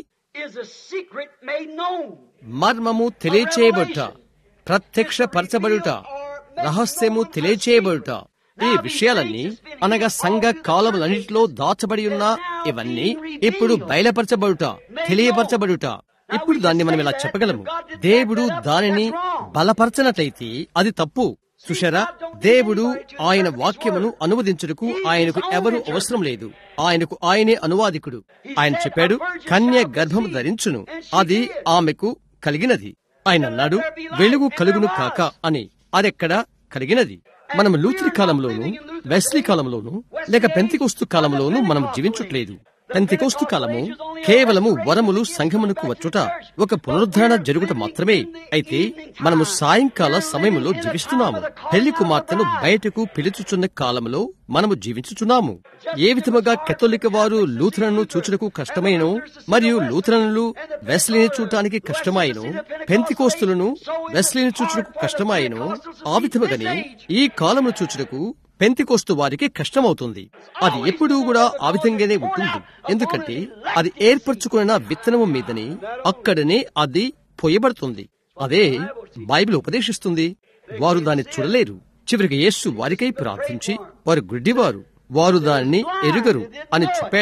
మర్మము తెలియచేయబడుట ప్రత్యక్ష పరచబడుట రహస్యము తెలియచేయబడుట ఈ విషయాలన్నీ అనగా సంఘ కాలములన్నింటిలో దాచబడి ఉన్న ఇవన్నీ ఇప్పుడు బయలుపరచబడుట తెలియపరచబడుట ఇప్పుడు దాన్ని మనం ఇలా చెప్పగలము దేవుడు దానిని బలపరచనట్లయితే అది తప్పు సుషరా దేవుడు ఆయన వాక్యమును అనువదించుటకు ఆయనకు ఎవరు అవసరం లేదు ఆయనకు ఆయనే అనువాదికుడు ఆయన చెప్పాడు కన్య గర్భము ధరించును అది ఆమెకు కలిగినది ఆయన అన్నాడు వెలుగు కలుగును కాక అని అదెక్కడ కలిగినది మనం లూత్రి కాలంలోను వెస్లీ కాలంలోను లేక పెంతికోస్తు కాలంలోను మనం జీవించట్లేదు పెంతికోస్తు కాలము కేవలము వరములు సంఘమునకు వచ్చుట ఒక పునరుద్ధరణ జరుగుట మాత్రమే అయితే మనము సాయంకాల సమయంలో జీవిస్తున్నాము పెళ్లి కుమార్తెను బయటకు పిలుచుచున్న కాలంలో మనము జీవించుచున్నాము ఏ విధముగా కెథోలిక వారు లూథరన్ను చూచుటకు కష్టమైనో మరియు లూథరన్లు వెస్లీని చూడటానికి కష్టమాయను పెంతికోస్తులను వెస్లీని చూచుటకు కష్టమాయను ఆ విధముగానే ఈ కాలమును చూచుటకు పెంతికోస్తు వారికి కష్టమవుతుంది అది ఎప్పుడూ కూడా ఆ విధంగానే ఉంటుంది ఎందుకంటే అది ఏర్పరచుకున్న విత్తనము మీదని అక్కడనే అది పోయబడుతుంది అదే బైబిల్ ఉపదేశిస్తుంది వారు దాన్ని చూడలేరు చివరికి యేసు వారికై ప్రార్థించి వారు గుడ్డివారు వారు దానిని ఎరుగరు అని చెప్పాడు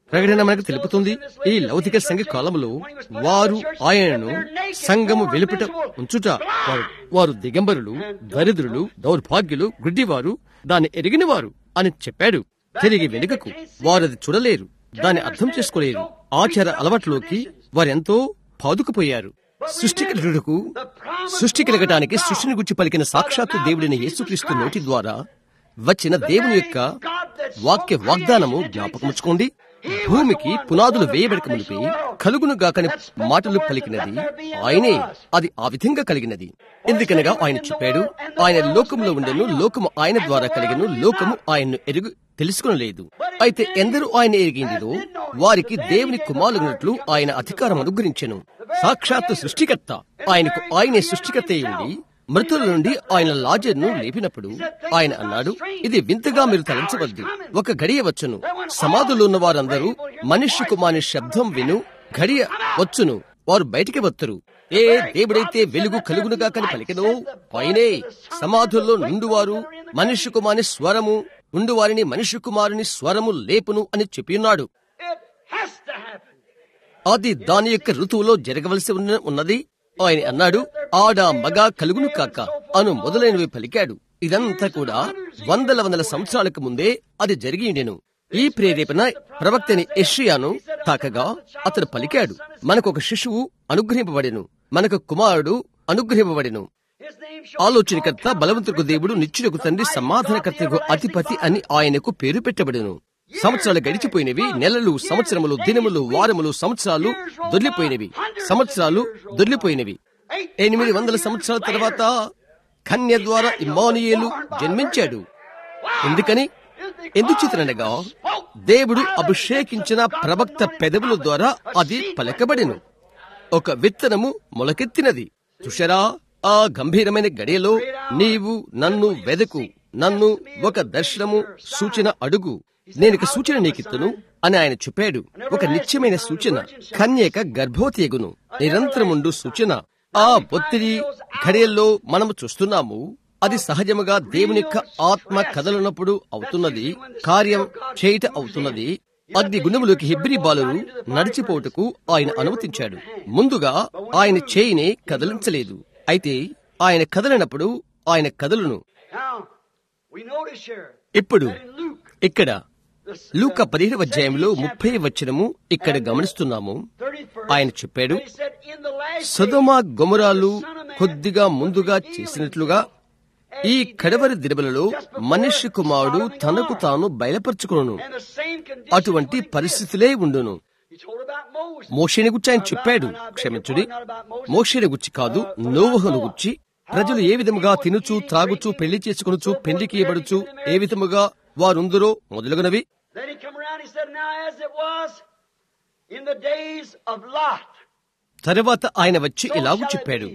ప్రకటన మనకు తెలుపుతుంది ఈ లౌకిక సంఘ కాలంలో వారు ఆయనను సంఘము వెలుపట ఉంచుట వారు వారు దిగంబరులు దరిద్రులు దౌర్భాగ్యులు గుడ్డివారు దాన్ని ఎరిగిన వారు అని చెప్పాడు తిరిగి వెనుకకు వారది చూడలేరు దాన్ని అర్థం చేసుకోలేరు ఆచార అలవాట్లోకి వారెంతో పాదుకుపోయారు సృష్టికరుడుకు సృష్టి కలగటానికి సృష్టిని గురించి పలికిన సాక్షాత్తు దేవుడైన యేసుక్రీస్తు నోటి ద్వారా వచ్చిన దేవుని యొక్క వాక్య వాగ్దానము జ్ఞాపకముచ్చుకోండి భూమికి పునాదులు వేయబడక మునిపి కలుగును గాకని మాటలు పలికినది ఆయనే అది ఆ విధంగా కలిగినది ఎందుకనగా ఆయన చెప్పాడు ఆయన లోకములో ఉండెను లోకము ఆయన ద్వారా కలిగను లోకము ఆయన్ను ఎరుగు తెలుసుకునలేదు అయితే ఎందరూ ఆయన ఎరిగిందిదో వారికి దేవుని కుమారులున్నట్లు ఆయన అధికారం అనుగ్రహించెను సాక్షాత్తు సృష్టికర్త ఆయనకు ఆయనే సృష్టికర్త ఉండి మృతుల నుండి ఆయన లాజర్ను లేపినప్పుడు ఆయన అన్నాడు ఇది వింతగా మీరు తలంచవద్దు ఒక గడియ వచ్చును సమాధులు ఉన్న వారందరూ మనిషి కుమారి శబ్దం విను గడియ వచ్చును వారు బయటికి వత్తరు ఏ దేవుడైతే వెలుగు కలుగునుగా కని పలికెదో ఆయనే సమాధుల్లో నిండువారు మనిషి కుమారి స్వరము ఉండువారిని మనిషి కుమారుని స్వరము లేపును అని చెప్పియున్నాడు It has to happen. అది దాని యొక్క ఋతువులో జరగవలసి ఉన్న- ఉన్నది ఆయన అన్నాడు ఆడ మగ కలుగును కాక అను మొదలైనవి పలికాడు ఇదంతా కూడా వందల వందల సంవత్సరాలకు ముందే అది జరిగి ఉండెను ఈ ప్రేరేపణ ప్రవక్తని ఎషియాను తాకగా అతడు పలికాడు మనకు ఒక శిశువు అనుగ్రహింపబడెను మనకు కుమారుడు అనుగ్రహింపబడెను His name ఆలోచనకర్త బలవంతుకు దేవుడు నిత్యులకు తండ్రి సమాధానకర్తకు అధిపతి అని ఆయనకు పేరు పెట్టబడెను సంవత్సరాలు గడిచిపోయినవి నెలలు సంవత్సరములు దినములు వారములు సంవత్సరాలు దొర్లిపోయినవి సంవత్సరాలు దొర్లిపోయినవి ఎనిమిది వందల సంవత్సరాల తర్వాత కన్య ద్వారా ఇమానుయేలు జన్మించాడు ఎందుకని ఎందుచేతనగా దేవుడు అభిషేకించిన ప్రవక్త పెదవుల ద్వారా అది పలకబడెను ఒక విత్తనము మొలకెత్తినది తుషరా ఆ గంభీరమైన గడియలో నీవు నన్ను వెదకు నన్ను ఒక దర్శనము సూచన అడుగు నేనొక సూచన నీకిత్తును అని ఆయన చెప్పాడు ఒక నిత్యమైన సూచన కన్యక గర్భవతి ఎగును నిరంతరముండు సూచన ఆ ఒత్తిడి ఘడియల్లో మనము చూస్తున్నాము అది సహజముగా దేవుని యొక్క ఆత్మ కదలనప్పుడు అవుతున్నది కార్యం చేయట అవుతున్నది అగ్ని గుణములోకి హెబ్రి బాలురు నడిచిపోటుకు ఆయన అనుమతించాడు ముందుగా ఆయన చేయిని కదలించలేదు అయితే ఆయన కదలినప్పుడు ఆయన కదలును Now, we notice here ఇప్పుడు that in Luke, ఇక్కడ the లూక పదిహేడు అధ్యాయంలో ముప్పై వచనము ఇక్కడ గమనిస్తున్నాము 31st, ఆయన చెప్పాడు he said, in the last సొదమ గొమరాలు కొద్దిగా ముందుగా చేసినట్లుగా ఈ కడవరి దినములలో మనిషి కుమారుడు తనకు తాను బయలుపరచుకును and the same condition అటువంటి would exist. పరిస్థితులే ఉండును He told about Moses. మోషేని గురించి ఆయన చెప్పాడు క్షమించుడి మోషేని గురించి కాదు నోవహును గురించి ప్రజలు ఏ విధముగా తినుచు త్రాగుచు పెళ్లి చేసుకొనుచు పెళ్లికి ఇవ్వడుచు ఏ విధముగా వారుందరో మొదలుగునవి Then he come around, he said, now as it was in the days of Lot, తరువాత ఆయన వచ్చి ఇలాగు చెప్పాడు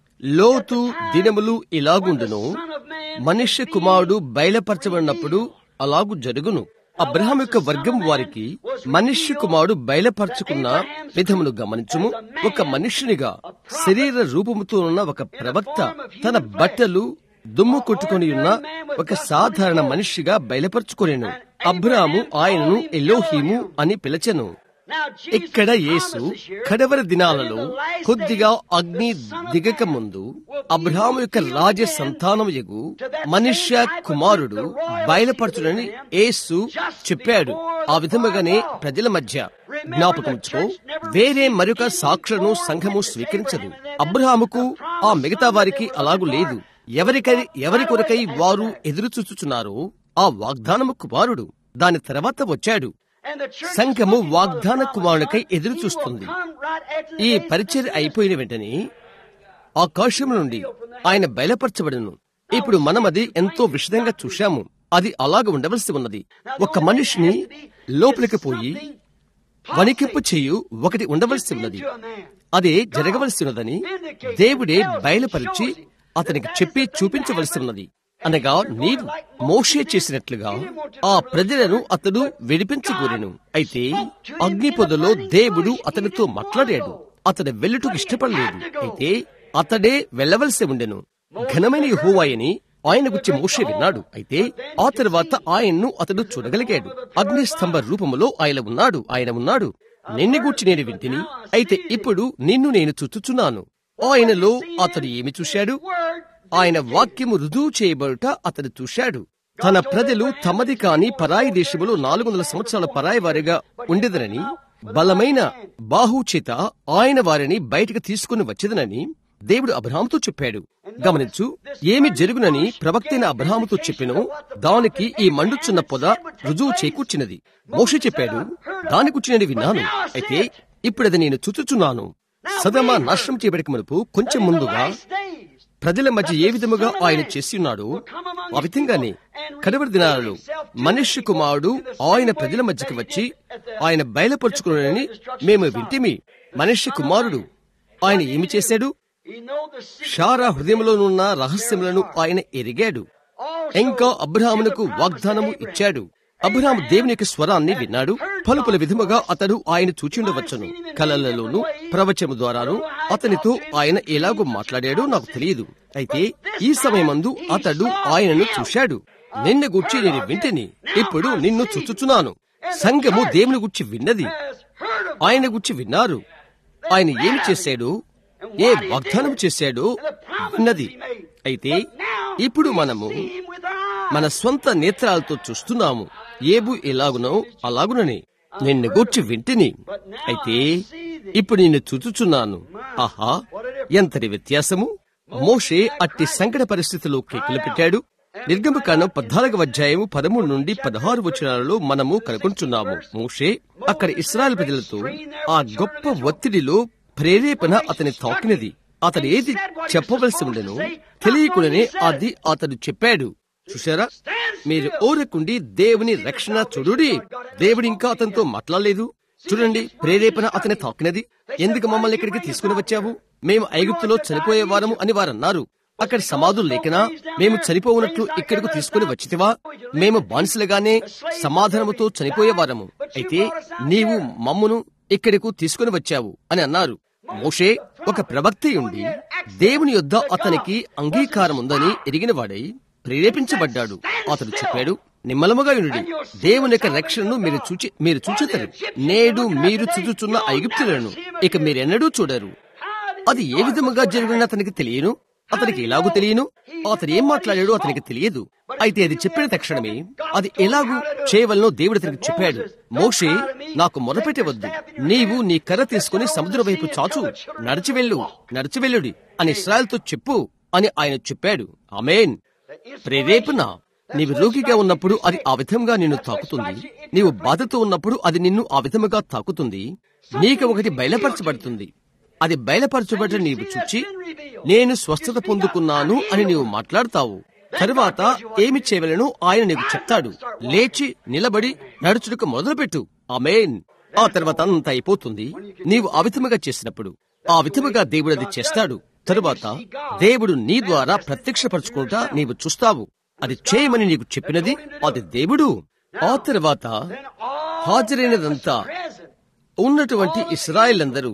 లోతు దినములు ఇలాగుండును మనుష్య కుమారుడు బయలుపరచబడినప్పుడు అలాగు జరుగును అబ్రహాం యొక్క వర్గం వారికి మనుష్య కుమారుడు బయలుపరచుకున్న విధమును గమనించుము ఒక మనుష్యునిగా శరీర రూపముతో ఉన్న ఒక ప్రవక్త తన బట్టలు దుమ్ము కొట్టుకొని ఉన్న ఒక సాధారణ మనిషిగా బయలుపరచుకొనేను అబ్రాము ఆయనను ఎలోహీము అని పిలచెను now Jesus ఇక్కడ యేసు promises here కడవరి దినాలలో that in the last కొద్దిగా days, అగ్ని the Son of దిగక Man ముందు will be అబ్రహాము యొక్క revealed రాజ again సంతానము యగు to that మనుష్య same type of కుమారుడు the royal బయలుపరచుడని seed of Abraham, Yesu just చెప్పాడు before ఆ the విధముగానే fall. ప్రజల మధ్య Remember, జ్ఞాపకంచుకో the church never వేరే received మరొక any సాక్షులను more సంఘము witness స్వీకరించదు Abraham and then అబ్రహాముకు the promised ఆ మిగతా son that వారికి they were అలాగు looking లేదు for. ఎవరికై ఎవరి Right కొరకై away వారు after that. ఎదురు చూచుచున్నారో ఆ వాగ్దానము కుమారుడు దాని తర్వాత వచ్చాడు And the church is సంఘము looking for the వాగ్దాన promised కుమారునికై son. ఎదురు He will చూస్తుంది. come right after the ఈ days of పరిచర్ the అయిపోయిన వెంటనే ఆకాశం నుండి ఆయన బయలుపరచబడను ఇప్పుడు మనం అది ఎంతో విషదంగా చూశాము అది అలాగ ఉండవలసి ఉన్నది ఒక మనిషిని లోపలికి పోయి వణికింపు చేయు ఒకటి ఉండవలసి ఉన్నది అదే జరగవలసి ఉన్నదని దేవుడే బయలుపరిచి అతనికి చెప్పి చూపించవలసి ఉన్నది అనగా నీవు మోషే చేసినట్లుగా ఆ ప్రజలను అతడు విడిపించకూరెను అయితే అగ్ని పొదలో దేవుడు అతనితో మాట్లాడాడు అతడు వెళ్ళుటకు ఇష్టపడలేదు అయితే అతడే వెళ్ళవలసి ఉండెను ఘనమైన యెహోవాయని ఆయన గురించి మోషే విన్నాడు అయితే ఆ తర్వాత ఆయన్ను అతడు చూడగలిగాడు అగ్నిస్తంభ రూపములో ఆయన ఉన్నాడు ఆయన ఉన్నాడు నిన్ను గూర్చి నేను వింటిని అయితే ఇప్పుడు నిన్ను నేను చూచుచున్నాను ఆయనలో అతడు ఏమి చూశాడు ఆయన వాక్యము రుజువు చేయబడుట అతడు చూశాడు తన ప్రజలు తమది కాని పరాయి దేశములో నాలుగు వందల సంవత్సరాల పరాయి వారిగా ఉండేదనని బలమైన బాహు చేత ఆయన వారిని బయటకు తీసుకుని వచ్చేదనని దేవుడు అబ్రహాముతో చెప్పాడు గమనించు ఏమి జరుగునని ప్రవక్తైన అబ్రహాముతో చెప్పినో దానికి ఈ మండుచున్న పొద రుజువు చేకూర్చినది మోష చెప్పాడు దాని గురించి నేను విన్నాను అయితే ఇప్పుడది నేను చూచుచున్నాను సదమ నాశనం చేయబడికి మునుపు కొంచెం ముందుగా ప్రజల మధ్య ఏ విధముగా ఆయన చేసి ఉన్నాడో ఆ విధంగానే కడవరి దినాలలో మనుష్య కుమారుడు ఆయన ప్రజల మధ్యకి వచ్చి ఆయన బయలుపరుచుకున్నాడని మేము వింటిమి మనుష్య కుమారుడు ఆయన ఏమి చేశాడు షారా హృదయంలోనున్న రహస్యములను ఆయన ఎరిగాడు ఇంకా అబ్రహామునకు వాగ్దానము ఇచ్చాడు అబ్రహాం దేవుని యొక్క స్వరాన్ని విన్నాడు పలు పలు విధముగా అతడు ఆయన చూచిండవచ్చును కలలలోను ప్రవచము ద్వారాను అతనితో ఆయన ఎలాగో మాట్లాడాడో నాకు తెలియదు అయితే ఈ సమయమందు అతడు ఆయనను చూశాడు నిన్ను గుర్చి నేను వింటిని ఇప్పుడు నిన్ను చూచుచున్నాను సంఘము దేవుని గుర్చి విన్నది ఆయన గుర్చి విన్నారు ఆయన ఏమి చేశాడు ఏ వాగ్దానం చేశాడో విన్నది అయితే ఇప్పుడు మనము మన స్వంత నేత్రాలతో చూస్తున్నాము ఏబు ఎలాగునో అలాగునని నిన్ను గూర్చి వింటిని అయితే ఇప్పుడు నిన్ను చూచుచున్నాను ఆహా ఎంతటి వ్యత్యాసము మోషే అట్టి సంకట పరిస్థితిలో కేకలు పెట్టాడు నిర్గమకాండం పద్నాలుగవ అధ్యాయము పదమూడు నుండి పదహారు వచనాలలో మనము కనుగొంటున్నాము మోషే అక్కడ ఇస్రాయల్ ప్రజలతో ఆ గొప్ప ఒత్తిడిలో ప్రేరేపణ అతని తాకినది అతడు ఏది చెప్పవలసి ఉండెనో తెలియకుండానే అది అతడు చెప్పాడు చూశారా మీరు ఓరకుండి దేవుని రక్షణ చూడుడి దేవుడు ఇంకా అతనితో మాట్లాడలేదు చూడండి ప్రేరేపణ అతని తాకినది ఎందుకు మమ్మల్ని ఇక్కడికి తీసుకుని వచ్చావు మేము ఐగుప్తులో చనిపోయేవారము అని వారన్నారు అక్కడ సమాధులు లేకనా మేము చనిపోవునట్లు ఇక్కడకు తీసుకుని వచ్చితివా మేము బానిసలుగానే సమాధానముతో చనిపోయేవారము అయితే నీవు మమ్మును ఇక్కడకు తీసుకుని వచ్చావు అని అన్నారు మోషే ఒక ప్రవక్త ఉండి దేవుని యొద్ద అతనికి అంగీకారం ఉందని ఎరిగినవాడై ప్రేరేపించబడ్డాడు అతడు చెప్పాడు నిమ్మలముగా ఉండి దేవుని యొక్క రక్షణను మీరు చూచి మీరు చూచుతారు నేడు మీరు చూచుచున్న ఐగుప్తులను ఇక మీరెన్నడూ చూడరు అది ఏ విధముగా జరిగిన అతనికి తెలియను అతనికి ఎలాగూ తెలియను అతను ఏం మాట్లాడాడో అతనికి తెలియదు అయితే అది చెప్పిన తక్షణమే అది ఎలాగూ చేయవలనో దేవుడు అతనికి చెప్పాడు మోషే నాకు మొదపెట్టవద్దు నీవు నీ కర్ర తీసుకుని సముద్రం వైపు చాచు నడిచి వెళ్ళు నడిచి వెళ్ళుడి అని ఇస్రాయల్తో చెప్పు అని ఆయన చెప్పాడు అమేన్ ప్రేరేపణ నీవు రోగిగా ఉన్నప్పుడు అది ఆ విధంగా నిన్ను తాకుతుంది నీవు బాధతో ఉన్నప్పుడు అది నిన్ను ఆ విధముగా తాకుతుంది నీకు ఒకటి బయలుపరచబడుతుంది అది బయలుపరచబడ్డ నీవు చూచి నేను స్వస్థత పొందుకున్నాను అని నీవు మాట్లాడతావు తరువాత ఏమి చేయవలను ఆయన నీకు చెప్తాడు లేచి నిలబడి నడుచుటకు మొదలుపెట్టు ఆమెన్ ఆ తర్వాత అంతా అయిపోతుంది నీవు ఆ విధముగా చేసినప్పుడు ఆ విధముగా దేవుడు అది చేస్తాడు తరువాత దేవుడు నీ ద్వారా ప్రత్యక్షపరచుకుంటా నీవు చూస్తావు అది చేయమని నీకు చెప్పినది అది దేవుడు ఆ తర్వాత హాజరైనదంతా ఉన్నటువంటి ఇస్రాయిల్ అందరూ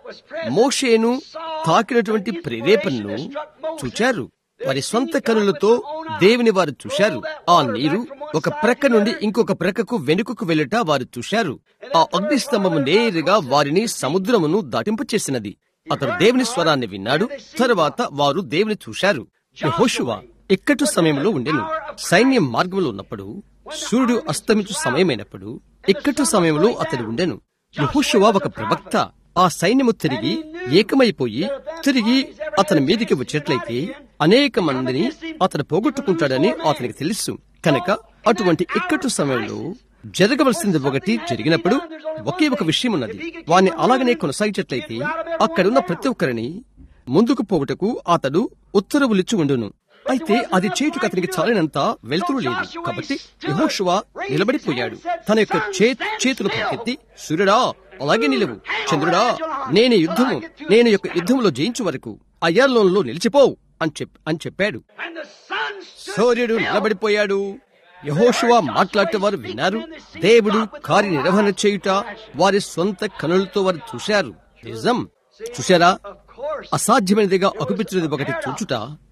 మోషేను తాకినటువంటి ప్రేరేపణను చూచారు వారి సొంత కనులతో దేవుని వారు చూశారు ఆ నీరు ఒక ప్రక్క నుండి ఇంకొక ప్రక్కకు వెనుకకు వెళ్ళట వారు చూశారు ఆ అగ్నిస్తంభము నేరుగా వారిని సముద్రమును దాటింపచేసినది అతడు దేవుని స్వరాన్ని విన్నాడు తరువాత వారు దేవుని చూశారు యెహోషువ ఇక్కటు సమయంలో ఉండెను సైన్యం మార్గంలో ఉన్నప్పుడు సూర్యుడు అస్తమించు సమయమైనప్పుడు ఇక్కటు సమయంలో అతడు ఉండెను యెహోషువ ఒక ప్రవక్త ఆ సైన్యము తిరిగి ఏకమైపోయి తిరిగి అతని మీదికి వచ్చినట్లయితే అనేక మందిని అతను పోగొట్టుకుంటాడని అతనికి తెలుసు కనుక అటువంటి ఇక్కటు సమయంలో జరగవలసింది ఒకటి జరిగినప్పుడు ఒకే ఒక విషయం ఉన్నది వారిని అలాగనే కొనసాగించట్లయితే అక్కడున్న ప్రతి ఒక్కరిని ముందుకు పోవుటకు అతడు ఉత్తర్వులిచ్చి ఉండును అయితే అది చేటుకు అతనికి చాలినంత వెలుతురు లేదు కాబట్టి యహోషువ నిలబడిపోయాడు తన యొక్క చేతులు పైకెత్తి సూర్యుడా అలాగే నిలువు చంద్రుడా నేను యుద్ధము నేను యొక్క యుద్ధంలో జయించు వరకు అయ్యార్లోన్లో నిలిచిపోవు అని చెప్ అని చెప్పాడు సూర్యుడు నిలబడిపోయాడు యహోషువా మాట్లాడితే వారు విన్నారు దేవుడు కార్యనిర్వహణ చేయుట వారి సొంత కనులతో వారు చూశారు నిజం చూశారా అసాధ్యమైనదిగా అగుపించినది ఒకటి చూచుట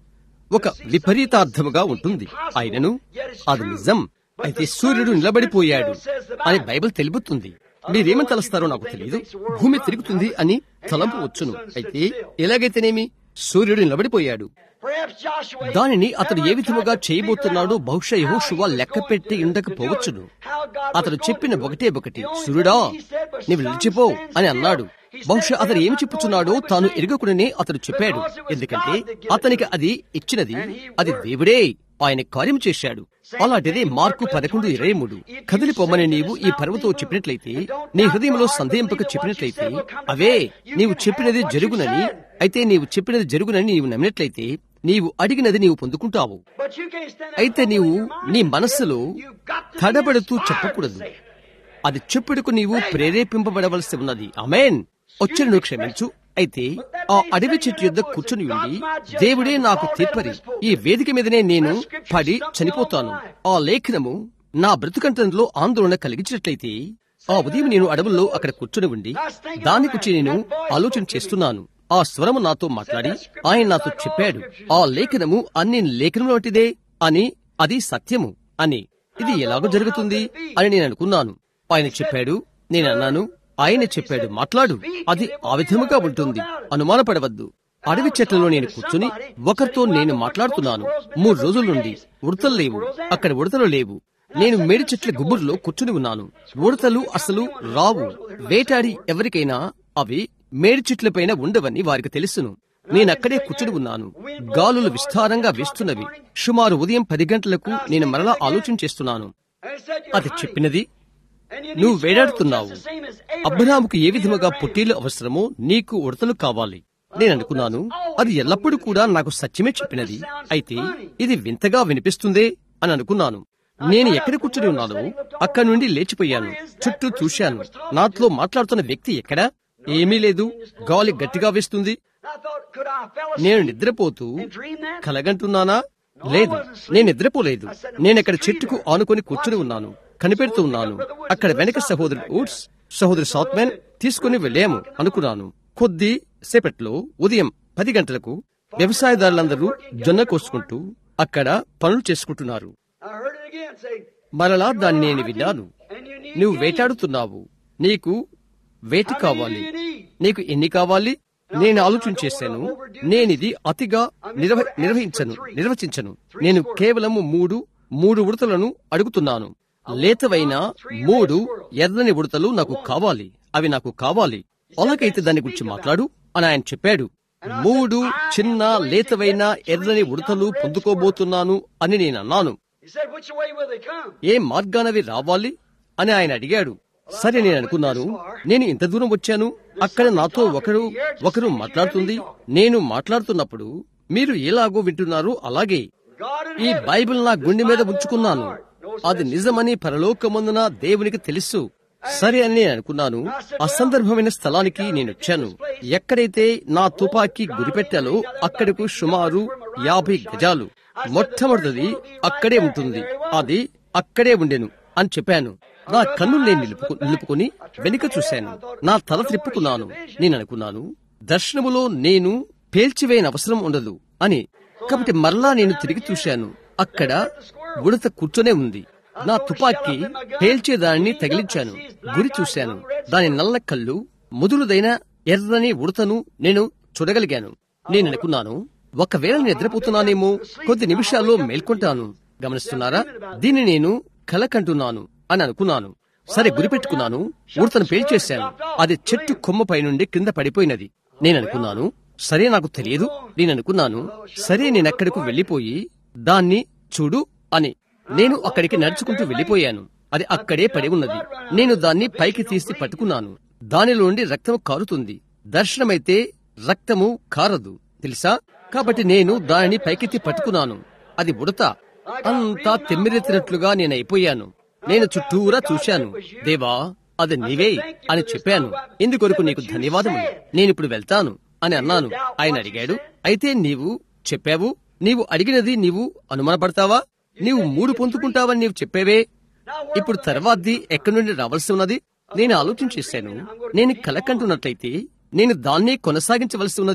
ఒక విపరీతార్థముగా ఉంటుంది అయినను అది నిజం అయితే సూర్యుడు నిలబడిపోయాడు అని బైబిల్ తెలుపుతుంది మీరేమని తలస్తారో నాకు తెలియదు భూమి తిరుగుతుంది అని తలంపు వచ్చును అయితే ఎలాగైతేనేమి సూర్యుడు నిలబడిపోయాడు Perhaps Joshua దానిని అతడు ఏ విధముగా చేయబోతున్నాడో బహుశా యహోషువా లెక్క పెట్టి ఉండకపోవచ్చును అతడు చెప్పిన ఒకటే ఒకటి సూర్యుడా నీవు నిలిచిపో అని అన్నాడు బహుశా అతను ఏమి చెప్పుచున్నాడో తాను ఎరగకుడనే అతడు చెప్పాడు ఎందుకంటే అతనికి అది ఇచ్చినది అది దేవుడే ఆయన కార్యం చేశాడు అలాంటిదే మార్కు పదకొండు ఇరవై మూడు కదిలిపోమని నీవు ఈ పర్వతో చెప్పినట్లయితే నీ హృదయంలో సందేహింపక చెప్పినట్లయితే అవే నీవు చెప్పినది జరుగునని అయితే నీవు చెప్పినది జరుగునని నీవు నమ్మినట్లయితే నీవు అడిగినది నీవు పొందుకుంటావు But you can't stand there అయితే and నీవు in your mind, నీ మనస్సులో you've got to be తడబడుతూ inspired చెప్పకూడదు to say. అది చెప్పుడుకు నీవు ప్రేరేపింపబడవలసి ఉన్నది అమేన్ వచ్చను క్షమించు అయితే ఆ అడవి చెట్టు యొద్ద కూర్చుని ఉండి దేవుడే నాకు తీర్పరి ఈ వేదిక మీదనే నేను పడి చనిపోతాను ఆ లేఖనము నా బ్రతుకంతంలో ఆందోళన కలిగించినట్లయితే ఆ ఉదయం నేను అడవుల్లో అక్కడ కూర్చుని ఉండి దాని గురించి నేను ఆలోచన చేస్తున్నాను ఆ స్వరము నాతో మాట్లాడి ఆయన నాతో చెప్పాడు ఆ లేఖనము అన్ని లేఖనం వంటిదే అని అది సత్యము అని ఇది ఎలాగో జరుగుతుంది అని నేను అనుకున్నాను ఆయన చెప్పాడు నేను అన్నాను ఆయన చెప్పాడు మాట్లాడు అది ఆ విధముగా ఉంటుంది అనుమానపడవద్దు అడవి చెట్లలో నేను కూర్చుని ఒకరితో నేను మాట్లాడుతున్నాను మూడు రోజుల నుండి ఉడతలు లేవు అక్కడ ఉడతలు లేవు నేను మేడి చెట్ల గుబురులో కూర్చుని ఉన్నాను ఉడతలు అసలు రావు వేటాడి ఎవరికైనా అవి మేడి చెట్లపైన ఉండవని వారికి తెలుసును నేనక్కడే కూర్చుని ఉన్నాను గాలులు విస్తారంగా వీస్తున్నవి సుమారు ఉదయం పది గంటలకు నేను మరలా ఆలోచన చేస్తున్నాను And it said, "You're అది hungry, చెప్పినది and you నువ్వు need వేడాడుతున్నావు squirrels just the same as Abraham అబ్రహాముకు ఏ విధముగా needed పొట్టేలు అవసరమో నీకు ఉడతలు కావాలి నేను అనుకున్నాను అది ఎల్లప్పుడూ కూడా నాకు సత్యమే చెప్పినది అయితే ఇది వింతగా వినిపిస్తుందే అని అనుకున్నాను నేను ఎక్కడ కూర్చుని ఉన్నానో అక్కడి నుండి లేచిపోయాను చుట్టూ చూశాను నాతో మాట్లాడుతున్న వ్యక్తి ఎక్కడా ఏమీ లేదు గాలి గట్టిగా వేస్తుంది I thought, could I fell asleep నేను నిద్రపోతూ and dream that? కలగంటున్నానా లేదు నేను నిద్రపోలేదు నేను అక్కడ చెట్టుకు ఆనుకొని కూర్చుని ఉన్నాను కనిపెడుతూ ఉన్నాను అక్కడ వెనక సహోదరుడు ఊడ్స్ సహోదరు సాత్మెన్ తీసుకుని వెళ్ళాము అనుకున్నాను కొద్ది సేపట్లో ఉదయం పది గంటలకు వ్యవసాయదారులందరూ జొన్న కోసుకుంటూ అక్కడ పనులు చేసుకుంటున్నారు I heard it again say, మరలా దాన్ని నేను విన్నాను and you need నువ్వు game. వేటాడుతున్నావు నీకు వేటి కావాలి నీకు ఎన్ని కావాలి నేను ఆలోచన చేశాను నేనిది అతిగా నిర్వ నిర్వహించను నిర్వచించను నేను కేవలము మూడు మూడు ఉడతలను అడుగుతున్నాను లేతవైన మూడు ఎర్రని ఉడతలు నాకు కావాలి అవి నాకు కావాలి అలాగైతే దాని గురించి మాట్లాడు అని ఆయన చెప్పాడు మూడు చిన్న లేతవైన ఎర్రని ఉడతలు పొందుకోబోతున్నాను అని నేను అన్నాను He said, which way will they come? ఏ మార్గానవి రావాలి అని ఆయన అడిగాడు సరే నేను అనుకున్నాను నేను ఇంత దూరం వచ్చాను అక్కడ నాతో ఒకరు ఒకరు మాట్లాడుతుంది నేను మాట్లాడుతున్నప్పుడు మీరు ఎలాగో వింటున్నారు అలాగే God in ఈ heaven. బైబిల్ నా గుండె మీద ఉంచుకున్నాను అది నిజమని పరలోకమందున దేవునికి తెలుసు సరే అని నేను అనుకున్నాను అసందర్భమైన స్థలానికి నేను వచ్చాను ఎక్కడైతే నా తుపాకీ గురిపెట్టాలో అక్కడకు సుమారు యాభై గజాలు మొట్టమొదటిది అక్కడే ఉంటుంది అది అక్కడే ఉండెను అని చెప్పాను నా కన్ను నేను నిలుపుకు నిలుపుకుని వెనుక చూశాను నా తల త్రిప్పుకున్నాను నేను అనుకున్నాను దర్శనములో నేను పేల్చివేయని అవసరం ఉండదు అని కాబట్టి మరలా నేను తిరిగి చూశాను అక్కడ ఉడత కూర్చొనే ఉంది నా తుపాకీ పేల్చేదాన్ని తగిలించాను గురి చూశాను దాని నల్ల కళ్ళు ముదురుదైన ఎర్రని ఉడతను నేను చూడగలిగాను నేను అనుకున్నాను ఒకవేళ నేను నిద్రపోతున్నానేమో కొద్ది నిమిషాల్లో మేల్కొంటాను గమనిస్తున్నారా దీన్ని నేను కలకంటున్నాను అని అనుకున్నాను సరే గురిపెట్టుకున్నాను ఉడతను పేల్చేశాను అది చెట్టు కొమ్మపై నుండి కింద పడిపోయినది నేను అనుకున్నాను సరే నాకు తెలియదు నేను అనుకున్నాను సరే నేను అక్కడకు వెళ్లిపోయి దాన్ని చూడు అని నేను అక్కడికి నడుచుకుంటూ వెళ్లిపోయాను అది అక్కడే పడి ఉన్నది నేను దాన్ని పైకి తీసి పట్టుకున్నాను దానిలో నుండి రక్తం కారుతుంది దర్శనమైతే రక్తము కారదు తెలుసా కాబట్టి నేను దానిని పైకెత్తి పట్టుకున్నాను అది ఉడత అంతా తెమ్మిరెత్తినట్లుగా నేను అయిపోయాను నేను చుట్టూరా చూశాను దేవా అది నీవే అని చెప్పాను ఇందుకొరకు నీకు ధన్యవాదములు నేనిప్పుడు వెళ్తాను అని అన్నాను ఆయన అడిగాడు అయితే నీవు చెప్పావు నీవు అడిగినది నీవు అనుమానపడతావా నీవు మూడు పొందుకుంటావని నీవు చెప్పేవే ఇప్పుడు తర్వాతది ఎక్కడి నుండి రావాల్సి ఉన్నది నేను ఆలోచన చేశాను నేను కలకంటున్నట్లయితే నేను దాన్నే కొనసాగించవలసి ఉన్నది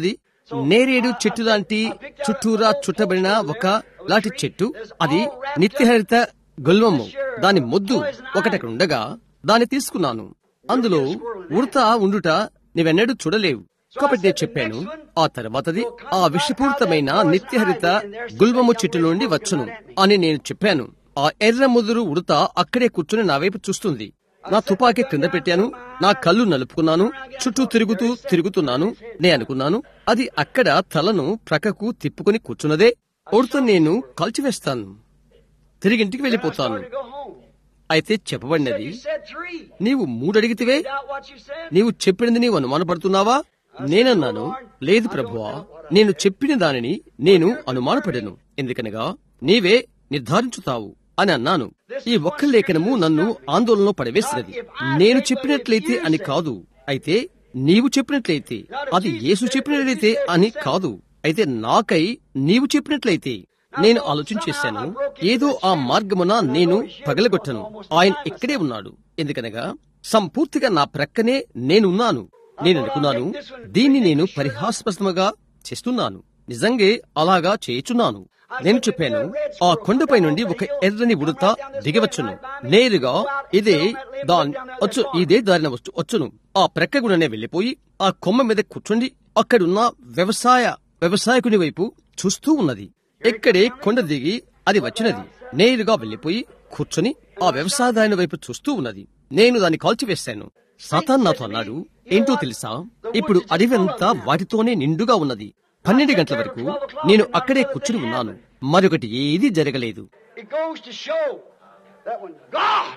నేరేడు చెట్టు లాంటి చుట్టూరా చుట్టబడిన ఒక లాంటి చెట్టు అది నిత్యహరిత గుల్మము దాని మొద్దు ఒకటక్కడ ఉండగా దాన్ని తీసుకున్నాను అందులో ఉడత ఉండుట నీవెన్నడూ చూడలేవు కాబట్టి నేను చెప్పాను ఆ తర్వాతది ఆ విషపూరితమైన నిత్యహరిత గుల్మము చెట్టు నుండి వచ్చును అని నేను చెప్పాను ఆ ఎర్ర ముదురు ఉడత అక్కడే కూర్చుని నా వైపు చూస్తుంది నా తుపాకీ క్రింద పెట్టాను నా కళ్ళు నలుపుకున్నాను చుట్టూ తిరుగుతూ తిరుగుతున్నాను నే అనుకున్నాను అది అక్కడ తలను ప్రక్కకు తిప్పుకొని కూర్చున్నదే ఉడత నేను కాల్చివేస్తాను తిరిగింటికి వెళ్ళిపోతాను to go home. అయితే చెప్పబడినది You said three. నీవు మూడడిగితివే Doubt what you said? నీవు చెప్పినది నీవు అనుమానపడుతున్నావా నేనన్నాను లేదు ప్రభువా నేను చెప్పిన దానిని నేను అనుమానపడను ఎందుకనగా నీవే నిర్ధారించుతావు అని అన్నాను ఈ ఒక్క లేఖనము నన్ను ఆందోళనలో పడవేసినది నేను చెప్పినట్లయితే అని కాదు అయితే నీవు చెప్పినట్లయితే అది యేసు చెప్పినట్లయితే అని కాదు అయితే నాకై నీవు చెప్పినట్లయితే నేను ఆలోచన చేశాను ఏదో ఆ మార్గమున నేను పగలగొట్టను ఆయన ఇక్కడే ఉన్నాడు ఎందుకనగా సంపూర్తిగా నా ప్రక్కనే నేనున్నాను నేను అనుకున్నాను దీన్ని నేను పరిహాస్పదముగా చేస్తున్నాను నిజంగే అలాగా చేయుచున్నాను నేను చెప్పాను ఆ కొండపై నుండి ఒక ఎర్రని ఉడత దిగవచ్చును నేరుగా ఇదే దాని వచ్చు ఇదే దారిన వచ్చు వచ్చును ఆ ప్రక్క గుడనే వెళ్లిపోయి ఆ కొమ్మ మీద కూర్చుండి అక్కడున్న వ్యవసాయ వ్యవసాయకుని వైపు చూస్తూ ఉన్నది ఇక్కడే కొండ దిగి అది వచ్చినది నేరుగా వెళ్లిపోయి కూర్చొని ఆ వ్యవసాయదారుని వైపు చూస్తూ ఉన్నది నేను దాన్ని కాల్చివేశాను సాతాన్ నాతో అన్నాడు ఏంటో తెలుసా ఇప్పుడు అడవంతా వాటితోనే నిండుగా ఉన్నది పన్నెండు గంటల వరకు నేను అక్కడే కూర్చుని ఉన్నాను మరొకటి ఏదీ జరగలేదు It goes to show that when God,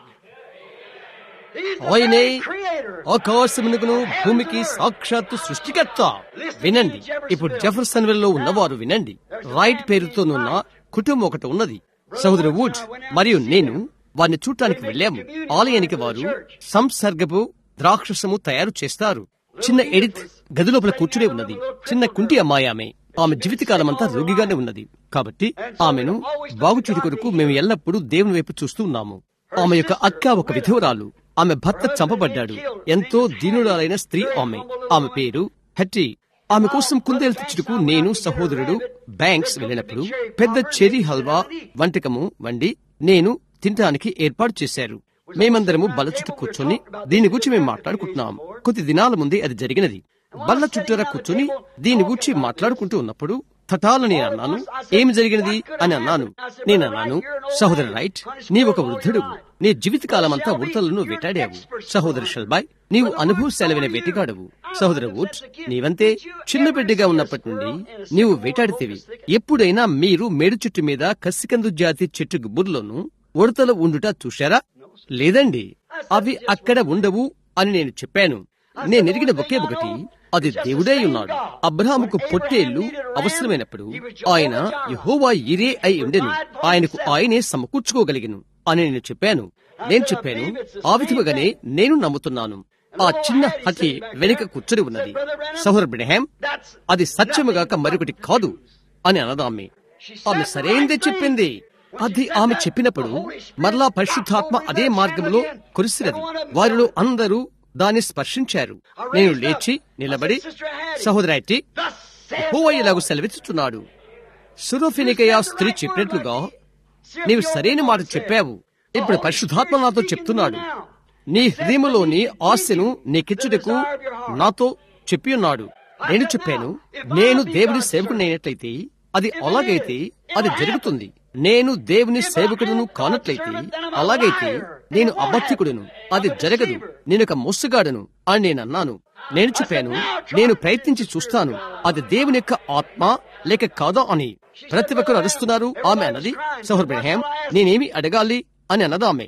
He's the ఆయనే very creator. ఆకాశమునకును భూమికి సాక్షాత్తు సృష్టికర్త వినండి ఇప్పుడు జెఫర్సన్ లో ఉన్నవారు వినండి రైట్ పేరుతోనున్న కుటుంబం ఒకటి ఉన్నది సహోదరు వుడ్ మరియు నేను వారిని చూడటానికి వెళ్ళాము ఆలయానికి వారు సంసర్గపు ద్రాక్షసము తయారు చేస్తారు చిన్న ఎడిత్ గది లోపల కూర్చునే ఉన్నది చిన్న కుంటి అమ్మాయి ఆమె ఆమె జీవితకాలం అంతా రోగిగానే ఉన్నది కాబట్టి ఆమెను బాగుచూటి కొరకు మేము ఎల్లప్పుడూ దేవుని వైపు చూస్తూ ఉన్నాము ఆమె యొక్క అక్క ఒక విధవరాలు ఆమె భర్త చంపబడ్డాడు ఎంతో దీనురాలైన స్త్రీ ఆమె ఆమె పేరు హెట్టి ఆమె కోసం కుందేలు తెచ్చుటకు నేను సహోదరుడు బ్యాంక్స్ వెళ్ళినప్పుడు పెద్ద చెరీ హల్వా వంటకము వండి నేను తినడానికి ఏర్పాటు చేశారు మేమందరము బల్ల చుట్టూ కూర్చొని దీని గురించి మేము మాట్లాడుకుంటున్నాం కొద్ది దినాల ముందే అది జరిగినది బల్ల చుట్టూరా కూర్చొని దీని గురించి మాట్లాడుకుంటూ ఉన్నప్పుడు తటాలని నేను అన్నాను ఏమి జరిగినది అని అన్నాను నేను అన్నాను సహోదర రైట్ నీ ఒక వృద్ధుడు నీ జీవితకాలం అంతా ఉడతలను వేటాడావు సహోదర షల్బాయ్ నీవు అనుభవశాలైన వేటగాడవు సహోదర వుడ్ నీవంతే చిన్న బిడ్డగా ఉన్నప్పటి నుండి నీవు వేటాడితేవి ఎప్పుడైనా మీరు మేడు చెట్టు మీద కసికందు జాతి చెట్టు గుబ్బుర్లోను ఉడతలు ఉండుట చూశారా లేదండి అవి అక్కడ ఉండవు అని నేను చెప్పాను నేను ఎరిగిన ఒకే ఒకటి అది దేవుడే ఉన్నాడు అబ్రహాముకు పొట్టేళ్లు అవసరమైనప్పుడు ఆయన యహోవా ఇరే అయి ఉండెను ఆయనకు ఆయనే సమకూర్చుకోగలిగను అని నేను చెప్పాను నేను చెప్పాను ఆ విధముగానే నేను నమ్ముతున్నాను ఆ చిన్న హతి వెనుక కూర్చొని ఉన్నది సహోదర బ్రహ్యాం అది సత్యముగాక మరొకటి కాదు అని అనదామె ఆమె సరైనదే చెప్పింది అది ఆమె చెప్పినప్పుడు మరలా పరిశుద్ధాత్మ అదే మార్గంలో కురిసినది వారిలో అందరూ దాన్ని స్పర్శించారు నేను లేచి నిలబడి సహోదరాయిటి హోవయ్యలాగు సెలవిస్తున్నాడు సురోఫినికయ స్త్రీ చెప్పినట్లుగా నీవు సరైన మాట చెప్పావు ఇప్పుడు పరిశుద్ధాత్మ నాతో చెప్తున్నాడు నీ హృదయములోని ఆశను నీకిచ్చుటకు నాతో చెప్పి ఉన్నాడు నేను చెప్పాను నేను దేవుని సేవకునైనట్లయితే అది అలాగైతే అది జరుగుతుంది నేను దేవుని సేవకుడును కానట్లయితే అలాగైతే నేను అబద్ధికుడును అది జరగదు నేను ఒక మోసగాడను అని నేను అన్నాను నేను చెప్పాను నేను ప్రయత్నించి చూస్తాను అది దేవుని యొక్క ఆత్మ లేక కాదా అని ప్రతి ఒక్కరు అరుస్తున్నారు ఆమె అన్నది సహోర్ బ్రహాం నేనేమి అడగాలి అని అన్నది ఆమె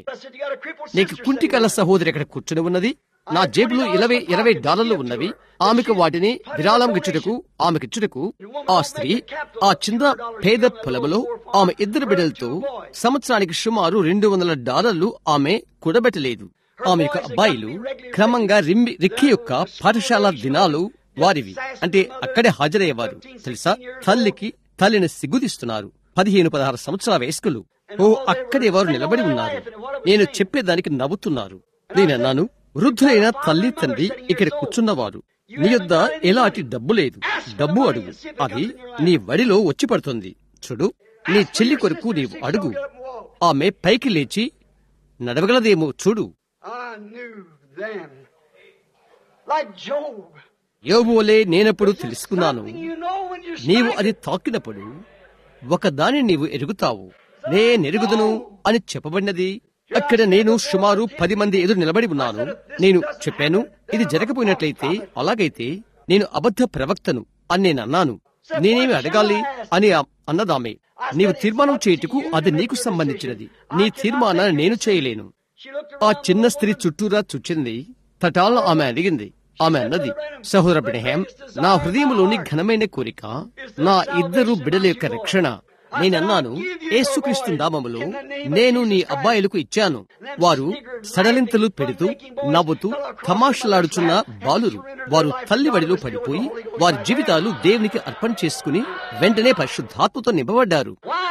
నీకు కుంటికల సహోదరి ఇక్కడ కూర్చుని ఉన్నది నా జేబులో ఇరవై ఇరవై డాలర్లు ఉన్నవి ఆమెకు వాటిని విరాళం ఇచ్చుటకు ఆమెకిచ్చుటకు ఆ స్త్రీ ఆ చిన్న పేద పొలములో ఆమె ఇద్దరు బిడ్డలతో సంవత్సరానికి సుమారు రెండు వందల డాలర్లు ఆమె కూడబెట్టలేదు ఆమె యొక్క అబ్బాయిలు క్రమంగా రిమ్మి రిక్కి యొక్క పాఠశాల దినాలు వారివి అంటే అక్కడే హాజరయ్యేవారు తెలుసా తల్లికి తల్లిని సిగ్గుదిస్తున్నారు పదిహేను పదహారు సంవత్సరాల వయస్కులు ఓ అక్కడే వారు నిలబడి ఉన్నారు నేను చెప్పేదానికి నవ్వుతున్నారు నేనన్నాను వృద్ధులైన తల్లి తండ్రి ఇక్కడ కూర్చున్నవారు నీ యొద్ద ఎలాంటి డబ్బు లేదు డబ్బు అడుగు అది నీ వడిలో వచ్చి పడుతుంది చూడు నీ చెల్లి కొరకు నీవు అడుగు ఆమె పైకి లేచి నడవగలదేమో చూడు I knew then, like Job, యోబువలే నేనప్పుడు తెలుసుకున్నాను something you know when you నీవు strike అది తాకినప్పుడు ఒకదాని నీవు ఎరుగుతావు నేనెరుగుదును అని చెప్పబడినది అక్కడ నేను సుమారు పది మంది ఎదురు నిలబడి ఉన్నాను నేను చెప్పాను ఇది జరగపోయినట్లయితే అలాగైతే నేను అబద్ధ ప్రవక్తను అని నేను అన్నాను నేనేమి అడగాలి అని ఆ- అన్నదామె నీవు తీర్మానం చేయుటకు అది నీకు సంబంధించినది నీ తీర్మానాన్ని నేను చేయలేను She looked ఆ around చిన్న స్త్రీ చుట్టూరా చుచ్చింది తటాల్లో ఆమె అడిగింది ఆమె అన్నది సహోదర బ్రహ్యాం నా హృదయంలోని ఘనమైన కోరిక నా ఇద్దరు బిడల యొక్క రక్షణ నేనన్నాను ఏసుక్రీస్తు నామములో నేను నీ అబ్బాయిలకు ఇచ్చాను వారు సడలింతలు పెడుతూ నవ్వుతూ తమాషలాడుచున్న బాలురు వారు తల్లివడిలో పడిపోయి వారి జీవితాలు దేవునికి అర్పణ చేసుకుని వెంటనే పరిశుద్ధాత్మతో నింపబడ్డారు Why?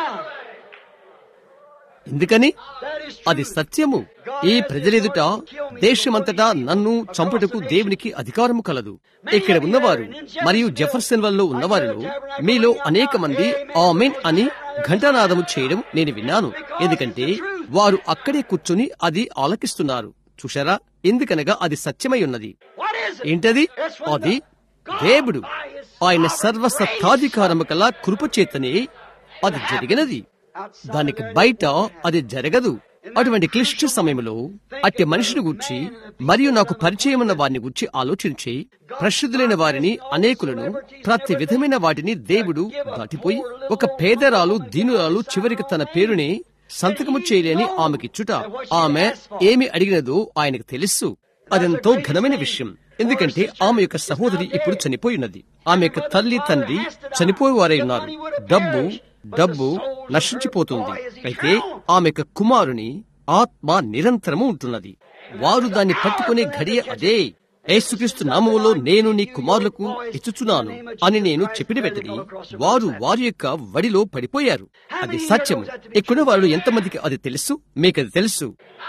ఎందుకని That is అది true. సత్యము ఈ ప్రజలెదుట దేశమంతటా నన్ను చంపుటకు దేవునికి అధికారము కలదు ఇక్కడ ఉన్నవారు మరియు జెఫర్సన్ వల్ల ఉన్నవారిలో మీలో అనేక మంది ఆమెన్ అని ఘంటానాదము చేయడం నేను విన్నాను ఎందుకంటే వారు అక్కడే కూర్చుని అది ఆలకిస్తున్నారు చూశారా ఎందుకనగా అది సత్యమై ఉన్నది What is it? ఏంటది అది దేవుడు ఆయన సర్వసత్తాధికారము కల కృపచేతనే అది జరిగినది దానికి బయట అది జరగదు అటువంటి క్లిష్ట సమయంలో అట్టి మనిషిని గుర్చి మరియు నాకు పరిచయం ఉన్న వారిని గుర్చి ఆలోచించి ప్రసిద్ధులైన వారిని అనేకులను ప్రతి విధమైన వాటిని దేవుడు దాటిపోయి ఒక పేదరాలు దీనురాలు చివరికి తన పేరుని సంతకము చేయలేని ఆమెకిచ్చుట ఆమె ఏమి అడిగినదో ఆయనకు తెలుసు అదెంతో ఘనమైన విషయం ఎందుకంటే ఆమె యొక్క సహోదరి ఇప్పుడు చనిపోయినది ఆమె యొక్క తల్లి తండ్రి చనిపోయేవారై ఉన్నారు డబ్బు డబ్బు నశించిపోతుంది అయితే ఆమె యొక్క కుమారుని ఆత్మ నిరంతరము ఉంటున్నది వారు దాన్ని పట్టుకునే ఘడియ అదే యేసుక్రీస్తు నామములో నేను నీ కుమారులకు ఇచ్చుచున్నాను అని నేను చెప్పిన వెంటనే వారు వారి యొక్క వడిలో పడిపోయారు అది సత్యము ఇక్కడ వాళ్ళు ఎంతమందికి అది తెలుసు మీకు అది తెలుసు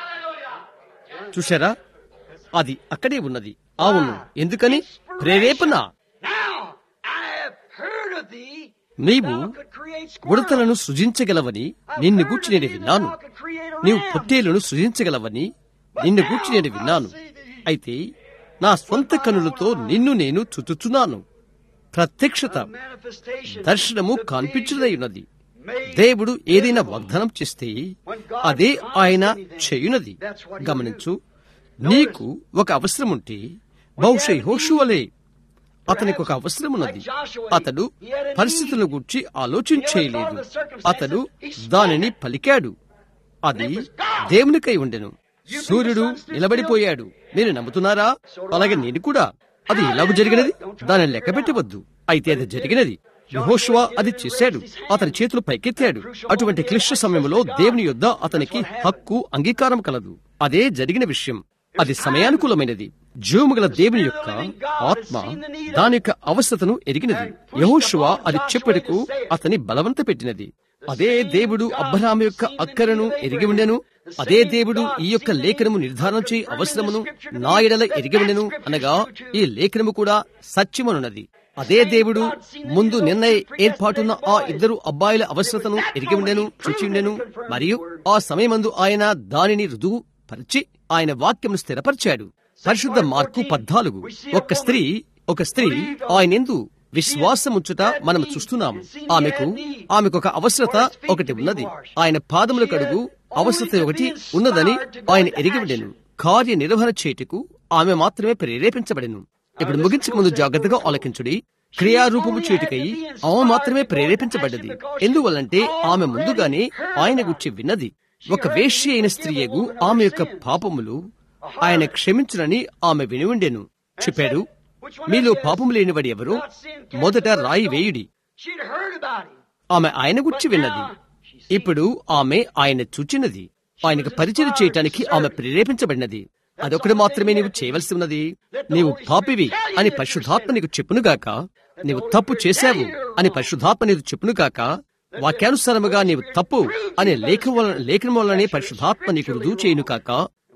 చూశారా అది అక్కడే ఉన్నది అవును ఎందుకని ప్రేరేపణ Now, I have heard of thee. నీవు Thou could create squirrels. ఉడతలను సృజించగలవని నిన్ను గూర్చి నేను విన్నాను Thou could create a నీవు ram. పొట్టేలను సృజించగలవని నిన్ను గూర్చి నేను విన్నాను అయితే నా స్వంత కనులతో నిన్ను నేను చుచుచున్నాను ప్రత్యక్షత Manifestation. దర్శనము కనిపించుదై ఉన్నది దేవుడు ఏదైనా వాగ్దానం చేస్తే అదే ఆయన చేయునది గమనించు నీకు ఒక అవసరం ఉంటే బహుశా హోషువలే అతనికి ఒక అవసరం ఉన్నది అతడు పరిస్థితులను గురించి ఆలోచించేయలేదు అతడు దానిని పలికాడు అది దేవునికై ఉండెను సూర్యుడు నిలబడిపోయాడు మీరు నమ్ముతున్నారా అలాగే నేను కూడా అది ఎలాగూ జరిగినది దానిని లెక్క పెట్టవద్దు అయితే అది జరిగినది యెహోషువ అది చేశాడు అతని చేతులు పైకెత్తాడు అటువంటి క్లిష్ట సమయంలో దేవుని యొద్ద అతనికి హక్కు అంగీకారం కలదు అదే జరిగిన విషయం అది సమయానుకూలమైనది జీవముగల దేవుని యొక్క ఆత్మ దాని యొక్క అవస్థతను ఎరిగినది యహోషువ అది చెప్పుటకు అతని బలవంత పెట్టినది అదే దేవుడు అబ్రహాము యొక్క అక్కరను ఎరిగి ఉండెను అదే దేవుడు ఈ యొక్క లేఖనము నిర్ధారణ చేయి అవసరమును నా ఎడల ఎరిగి ఉండెను అనగా ఈ లేఖనము కూడా సత్యమనున్నది అదే దేవుడు ముందు నిర్ణయ ఏర్పాటున్న ఆ ఇద్దరు అబ్బాయిల అవసరతను ఎరిగి ఉండెను చూచి ఉండెను మరియు ఆ సమయమందు ఆయన దానిని రుజువు పరిచి ఆయన వాక్యమును స్థిరపరిచాడు పరిశుద్ధ మార్కు పద్నాలుగు ఒక స్త్రీ ఒక స్త్రీ ఆయనెందు విశ్వాసముచ్చుట మనం చూస్తున్నాము ఆమెకు ఆమెకు ఒక అవసరత ఒకటి ఉన్నది ఆయన పాదముల కడుగు అవసరత ఒకటి ఉన్నదని ఆయన ఎరిగి ఉండెను కార్య నిర్వహణ చేయుటకు ఆమె మాత్రమే ప్రేరేపించబడెను ఇప్పుడు ముగించక ముందు జాగ్రత్తగా ఆలకించుడి క్రియారూపము చేటుకై ఆమె మాత్రమే ప్రేరేపించబడ్డది ఎందువల్లంటే ఆమె ముందుగానే ఆయన గురించి విన్నది ఒక వేశ్య అయిన స్త్రీయగు ఆమె యొక్క పాపములు ఆయన క్షమించునని ఆమె విని ఉండెను చెప్పాడు మీలో పాపము లేనివాడు ఎవరు మొదట రాయి వేయుడి She'd heard about him. ఆమె ఆయన గురించి విన్నది ఇప్పుడు ఆమె ఆయన చూచినది ఆయనకు పరిచయం చేయటానికి ఆమె ప్రేరేపించబడినది అదొకటి మాత్రమే నీవు చేయవలసి ఉన్నది నీవు పాపివి అని పరిశుద్ధాత్మ నీకు చెప్పునుగాక నీవు తప్పు చేశావు అని పరిశుద్ధాత్మ నీకు చెప్పునుగాక వాక్యానుసారముగా నీవు తప్పు అనే లేఖ వలన లేఖనం వలనే పరిశుద్ధాత్మ నీకు రుజువు చేయును కాక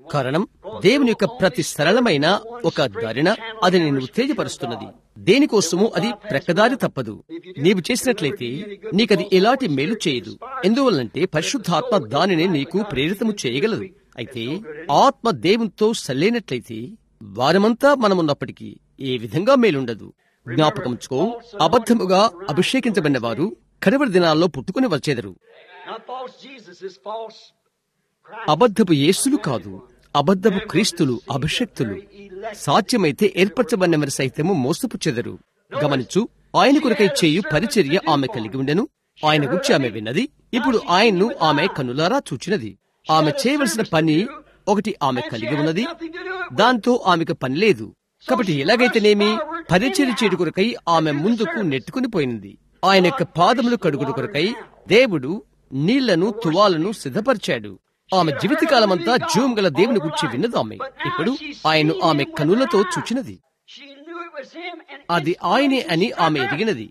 కారణం దేవుని యొక్క ప్రతి సరళమైన ఒక దారిన అది నేను ఉత్తేజపరుస్తున్నది దేనికోసము అది ప్రక్కదారి తప్పదు నీవు చేసినట్లయితే నీకది ఎలాంటి మేలు చేయదు ఎందువల్లంటే పరిశుద్ధాత్మ దానిని నీకు ప్రేరితము చేయగలదు అయితే ఆత్మ దేవునితో సల్లేనట్లయితే వారమంతా మనమున్నప్పటికీ ఏ విధంగా మేలుండదు జ్ఞాపకంచుకో అబద్ధముగా అభిషేకించబడిన వారు కడవరి దినాల్లో పుట్టుకుని వచ్చేదరు Not false Jesus, is false Christ. అబద్ధపు యేసులు కాదు అబద్ధపు క్రీస్తులు అభిషక్తులు సాధ్యమైతే ఏర్పరచబడిన వారి సైతము మోసపుచ్చెదరు గమనించు ఆయన కొరకై చేయు పరిచర్య ఆమె కలిగి ఉండెను ఆయన గురించి ఆమె విన్నది ఇప్పుడు ఆయన్ను ఆమె కనులారా చూచినది ఆమె చేయవలసిన పని ఒకటి ఆమె కలిగి ఉన్నది దాంతో ఆమెకు పని లేదు కాబట్టి ఎలాగైతేనేమి పరిచర్య చేయడు కొరకై ఆమె ముందుకు నెట్టుకుని పోయినది ఆయన యొక్క పాదములు కడుగుడు కొరకై దేవుడు నీళ్లను తువాలను సిద్ధపరిచాడు ఆమె జీవితకాలమంతా జీవం గల దేవుని గురించి విన్నది ఆమె ఇప్పుడు ఆయన ఆమె కనులతో చూచినది She knew it was him and అది ఆయనే అని ఆమె ఎదిగినది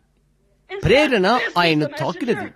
ప్రేరణ ఆయన్ను తాకినది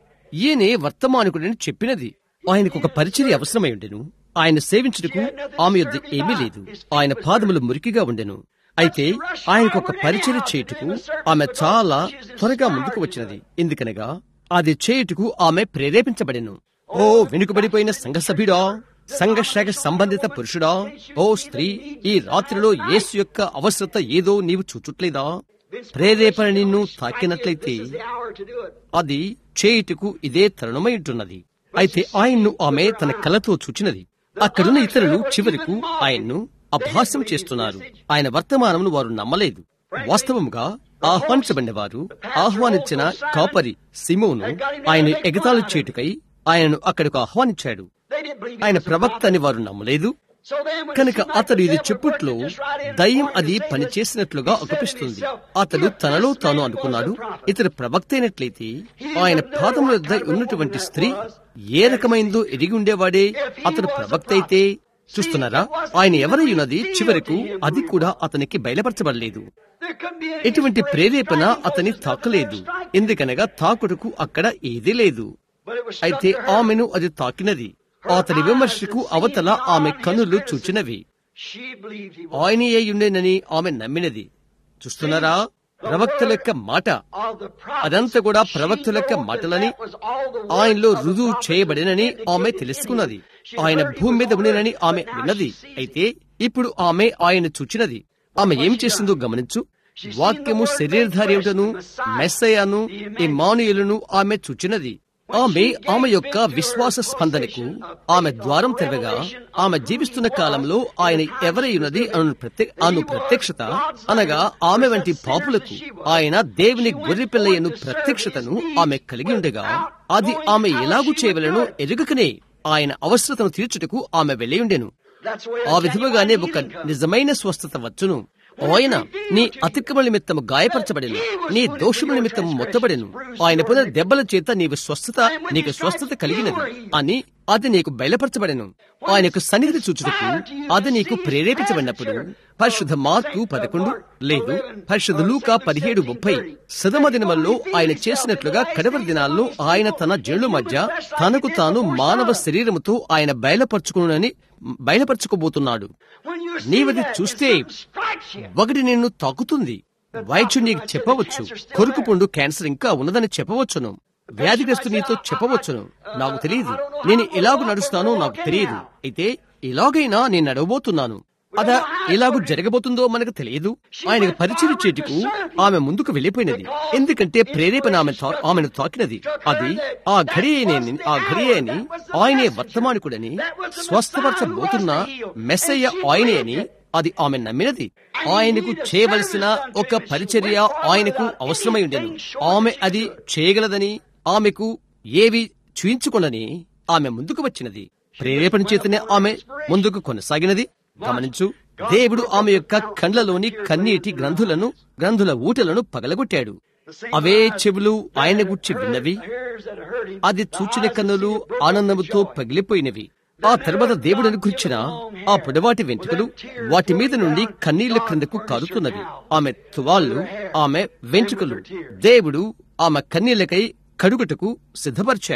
ఈయనే వర్తమానికుడని చెప్పినది ఆయనకు ఒక పరిచర్య అవసరమై ఉండెను ఆయన సేవించుటకు ఆమె యొద్ద ఏమీ లేదు ఆయన పాదములు మురికిగా ఉండెను అయితే ఆయనకు ఒక పరిచర్య చేయుటకు ఆమె చాలా త్వరగా ముందుకు వచ్చినది ఎందుకనగా అది చేయుటకు ఆమె ప్రేరేపించబడెను ఓ వెనుకబడిపోయిన సంఘ సభ్యుడా సంఘశాఖ సంబంధిత పురుషుడా ఓ స్త్రీ ఈ రాత్రిలో యేసు యొక్క అవసరత ఏదో నీవు చూచుట్లేదా ప్రేరేపణ నిన్ను తాకినట్లయితే this is the hour to do it. అది చేయుటకు ఇదే తరుణమై ఉంటున్నది అయితే ఆయన్ను ఆమె తన కళ్ళతో చూచినది అక్కడున్న ఇతరులు చివరకు ఆయన్ను అభ్యాసం చేస్తున్నారు ఆయన వర్తమానమును వారు నమ్మలేదు వాస్తవముగా ఆహ్వానించబడిన వారు ఆహ్వానించిన కాపరి సిమోను ఆయన ఎగతాళి చేటుకై ఆయనను అక్కడకు ఆహ్వానించాడు They didn't believe he ఆయన was a ప్రవక్త prophet. అని వారు నమ్మలేదు So then when it కనుక seemed like అతడు the ఇది devil చెప్పుట్లో put this right in దయ్యం order to అది say పని this, చేసినట్లుగా he said to అగుపిస్తుంది himself, అతడు "If తనలో this తాను man అనుకున్నాడు was a prophet, ఇతడు ప్రవక్త అయినట్లయితే he ఆయన would know పాదముల what వద్ద kind of a ఉన్నటువంటి woman that స్త్రీ was. ఏ రకమైందో ఎరిగి ఉండేవాడే అతడు ప్రవక్త అయితే చూస్తున్నారా ఆయన ఎవరై ఉన్నది చివరకు అది కూడా అతనికి బయలుపరచబడలేదు There couldn't be any ఎటువంటి inspiration ప్రేరేపణ striking అతని those తాకలేదు that strike. ఎందుకనగా తాకుడుకు అక్కడ ఏదీ లేదు But it was struck అయితే to her. ఆమెను అది తాకినది అతని విమర్శకు అవతల ఆమె కనులు చూచినవి She believed he was ఆయన అయ్యుండేనని ఆమె నమ్మినది చూస్తున్నారా ప్రవక్తల యొక్క మాట of the prophet. అదంతా కూడా She ప్రవక్తల యొక్క know that మాటలని that was all the words ఆయనలో of the రుజువు prophet చేయబడినని that they ఆమె did in తెలుసుకున్నది him. She ఆయన heard he భూమి was మీద on ఉండేనని earth, ఆమె but now విన్నది she sees అయితే ఇప్పుడు ఆమె ఆయన చూచినది ఆమె ఏం చేసిందో గమనించు వాక్యము శరీరధారి ఏమిటను మెస్సయాను ఇమానుయేలును ఆమె చూచినది ఆమె ఆమె యొక్క విశ్వాస స్పందనకు ఆమె ద్వారం తెరవగా ఆమె జీవిస్తున్న కాలంలో ఆయన ఎవరై ఉన్నది అను ప్రత్య- అను ప్రత్యక్షత అనగా ఆమె వంటి పాపులకు ఆయన దేవుని గొర్రెపిల్లయను ప్రత్యక్షతను ఆమె కలిగి ఉండగా అది ఆమె ఎలాగూ చేయవలనో ఎరుగకనే ఆయన అవసరతను తీర్చుటకు ఆమె వెళ్ళి ఉండెను That's the way ఆ the విధముగానే genuine ఒక healing comes. నిజమైన స్వస్థత వచ్చును ఆయన నీ అతిక్రమ నిమిత్తము గాయపరచబడెను నీ దోషముల నిమిత్తము మొత్తబడెను ఆయన పొందిన దెబ్బల చేత నీవు స్వస్థత నీకు స్వస్థత కలిగినది అని అది నీకు బయలుపరచబడెను ఆయన యొక్క సన్నిధిని చూచుటకు అది నీకు ప్రేరేపించబడినప్పుడు పరిశుద్ధ మార్కు పదకొండు లేదు పరిశుద్ధ లూకా పదిహేడు ముప్పై సదమ దినముల్లో ఆయన చేసినట్లుగా కడవరి దినాల్లో ఆయన తన జనుల మధ్య తనకు తాను మానవ శరీరముతో ఆయన బయలుపరచుకునని బయలుపరచుకోబోతున్నాడు When you see నీవది that, చూస్తే it strikes you. ఒకటి నిన్ను తాకుతుంది వైద్యుడు నీకు చెప్పవచ్छु కొరుకు పుండు క్యాన్సర్ ఇంకా ఉన్నదని చెప్పవచ్చును వ్యాధిగ్రస్తు నీతో చెప్పవచ్చును నాకు తెలియదు నేను ఎలాగూ నడుస్తానో నాకు తెలియదు అయితే ఎలాగైనా నేను నడవబోతున్నాను అదా ఎలాగూ జరగబోతుందో మనకు తెలియదు ఆయనకు పరిచయం చేటుకు ఆమె ముందుకు వెళ్ళిపోయినది ఎందుకంటే ప్రేరేపణ ఆమె తా- ఆమెను తాకినది అది ఆ ఘడియని ఆ ఘడియని ఆయనే వర్తమానికుడని స్వస్థపరచబోతున్న మెస్సయ్య ఆయనే అని అది ఆమె నమ్మినది ఆయనకు చేయవలసిన ఒక పరిచర్య ఆయనకు అవసరమై ఉండెను ఆమె అది చేయగలదని ఆమెకు ఏవి చూయించుకొనని ఆమె ముందుకు వచ్చినది ప్రేరేపణ చేతనే ఆమె ముందుకు కొనసాగినది గమనించు దేవుడు ఆమె యొక్క కండ్లలోని కన్నీటి గ్రంథులను గ్రంథుల ఊటలను పగలగొట్టాడు అవే చెవులు ఆయన గుచ్చి విన్నవి Ears that heard him. అది చూచిన కన్నులు ఆనందముతో పగిలిపోయినవి ఆ తర్వాత దేవుడు అనుకరించిన ఆ పొడవాటి వెంట్రుకలు వాటి మీద నుండి కన్నీళ్ల క్రిందకు కారుతున్నవి ఆమె తువాళ్ళు ఆమె వెంట్రుకలు దేవుడు ఆమె కన్నీళ్లకై కడుగుటకు సిద్ధపరిచాడు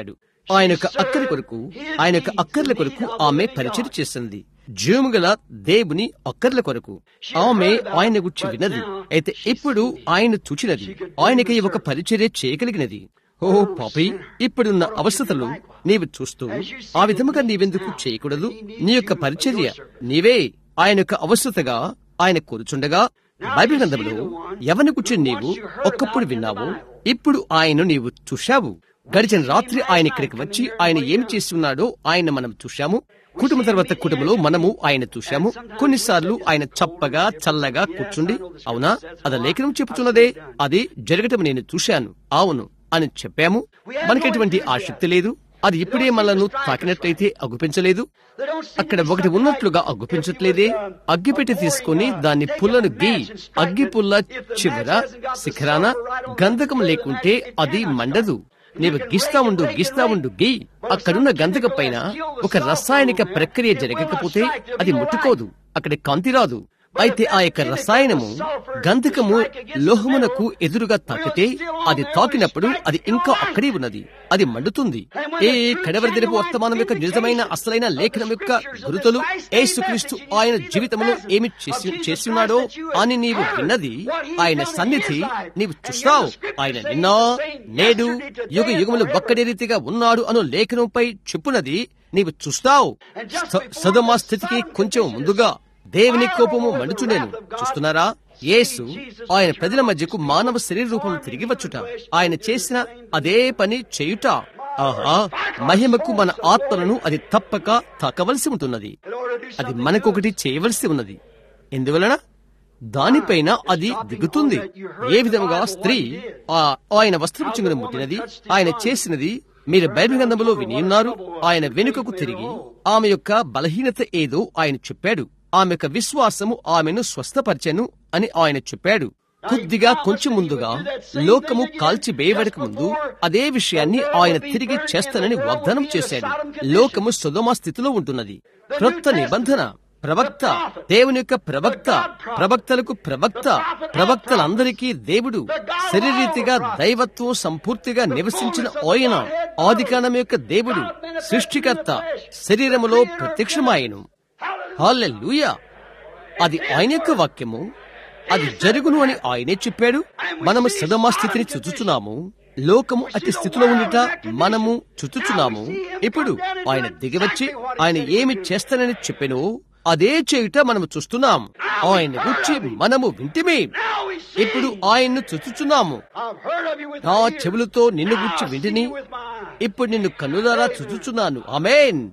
ఆయన యొక్క అక్కరి కొరకు ఆయన యొక్క అక్కర్ల కొరకు ఆమె పరిచయం చేసింది జీవముగల దేవుని అక్కర్ల కొరకు ఆమె ఆయన గురించి విన్నది అయితే ఇప్పుడు ఆయన చూచినది ఆయనకి ఒక పరిచర్య చేయగలిగినది ఓ పాపి ఇప్పుడున్న అవస్థతలు నీవు చూస్తూ ఆ విధముగా నీవెందుకు చేయకూడదు నీ యొక్క పరిచర్య నీవే ఆయన యొక్క అవస్థతగా ఆయన కూర్చుండగా బైబిల్ గ్రంథంలో ఎవరిని కూర్చొని నీవు ఒక్కప్పుడు విన్నావు ఇప్పుడు ఆయన నీవు చూశావు గడిచిన రాత్రి ఆయన ఇక్కడికి వచ్చి ఆయన ఏం చేసి ఉన్నాడో ఆయన మనం చూశాము కుటుంబ తర్వాత కుటుంబంలో మనము ఆయన చూశాము కొన్నిసార్లు ఆయన చప్పగా చల్లగా కూర్చుండి అవునా అది లేఖనం చెప్పుచున్నదే అది జరగటం నేను చూశాను అవును అని చెప్పాము మనకెటువంటి ఆసక్తి లేదు అది ఇప్పుడే మనను తాకినట్లయితే అగుపించలేదు అక్కడ ఒకటి ఉన్నట్లుగా అగ్గుపించట్లేదే అగ్గిపెట్టి తీసుకుని దాన్ని పుల్లను గీ అగ్గి పుల్ల చివర శిఖరాన గంధకం లేకుంటే అది మండదు నీవు గిస్తా ఉండు గిస్తా ఉండు గీ అక్కడున్న గంధక పైన ఒక రసాయనిక ప్రక్రియ జరగకపోతే అది ముట్టుకోదు అక్కడ కాంతి రాదు అయితే ఆ యొక్క రసాయనము గంధకము లోహమునకు ఎదురుగా తాకితే అది తాకినప్పుడు అది ఇంకా అక్కడే ఉన్నది అది మండుతుంది ఏ కడవరి దినపు వర్తమానం యొక్క నిజమైన అసలైన లేఖనం యొక్క గురుతులు ఏసుక్రీస్తు ఆయన జీవితంలో ఏమి చేసి చేస్తున్నాడో అని నీవు విన్నది ఆయన సన్నిధి నీవు చూస్తావు ఆయన నిన్న నేడు యుగ యుగములు ఒక్కడే రీతిగా ఉన్నాడు అను లేఖనంపై చెప్పునది నీవు చూస్తావు సదమా స్థితికి కొంచెం ముందుగా దేవుని కోపము మండుచునేను చూస్తున్నారా యేసు ఆయన ప్రజల మధ్యకు మానవ శరీర రూపం తిరిగి వచ్చుట ఆయన చేసిన అదే పని చేయుట ఆహా మహిమకు మన ఆత్మలను అది తప్పక తాకవలసి ఉంటున్నది అది మనకొకటి చేయవలసి ఉన్నది ఎందువలన దానిపైన అది దిగుతుంది ఏ విధంగా స్త్రీ ఆ ఆయన వస్త్రపు చింగును ముట్టినది ఆయన చేసినది మీరు బైబిల్ గ్రంథంలో విని ఉన్నారు ఆయన వెనుకకు తిరిగి ఆమె యొక్క బలహీనత ఏదో ఆయన చెప్పాడు ఆమె యొక్క విశ్వాసము ఆమెను స్వస్థపరచెను అని ఆయన చెప్పాడు కొద్దిగా కొంచెం ముందుగా లోకము కాల్చి వేయబడక ముందు అదే విషయాన్ని ఆయన తిరిగి చేస్తానని వాగ్దానం చేశాడు లోకము సుధమ స్థితిలో ఉంటున్నది క్రొత్త నిబంధన ప్రవక్త దేవుని యొక్క ప్రవక్త ప్రవక్తలకు ప్రవక్త ప్రవక్తలందరికీ దేవుడు శరీరీతిగా దైవత్వం సంపూర్తిగా నివసించిన ఆయన ఆదికాలం యొక్క దేవుడు సృష్టికర్త శరీరములో ప్రత్యక్షమాయను హాలెలూయా అది ఆయన యొక్క వాక్యము అది జరుగును అని ఆయనే చెప్పాడు మనము సదమా స్థితిని చుచుచున్నాము లోకము అతి స్థితిలో ఉండుట మనము చుచుచున్నాము ఇప్పుడు ఆయన దిగివచ్చి ఆయన ఏమి చేస్తానని చెప్పెను అదే చేయుట మనము చూస్తున్నాం ఆయన గురించి మనము వింటిమే ఇప్పుడు ఆయన్ను చుచుచున్నాము నా చెవులతో నిన్ను గురించి వింటిని ఇప్పుడు నిన్ను కన్నులారా చుచుచున్నాను అమేన్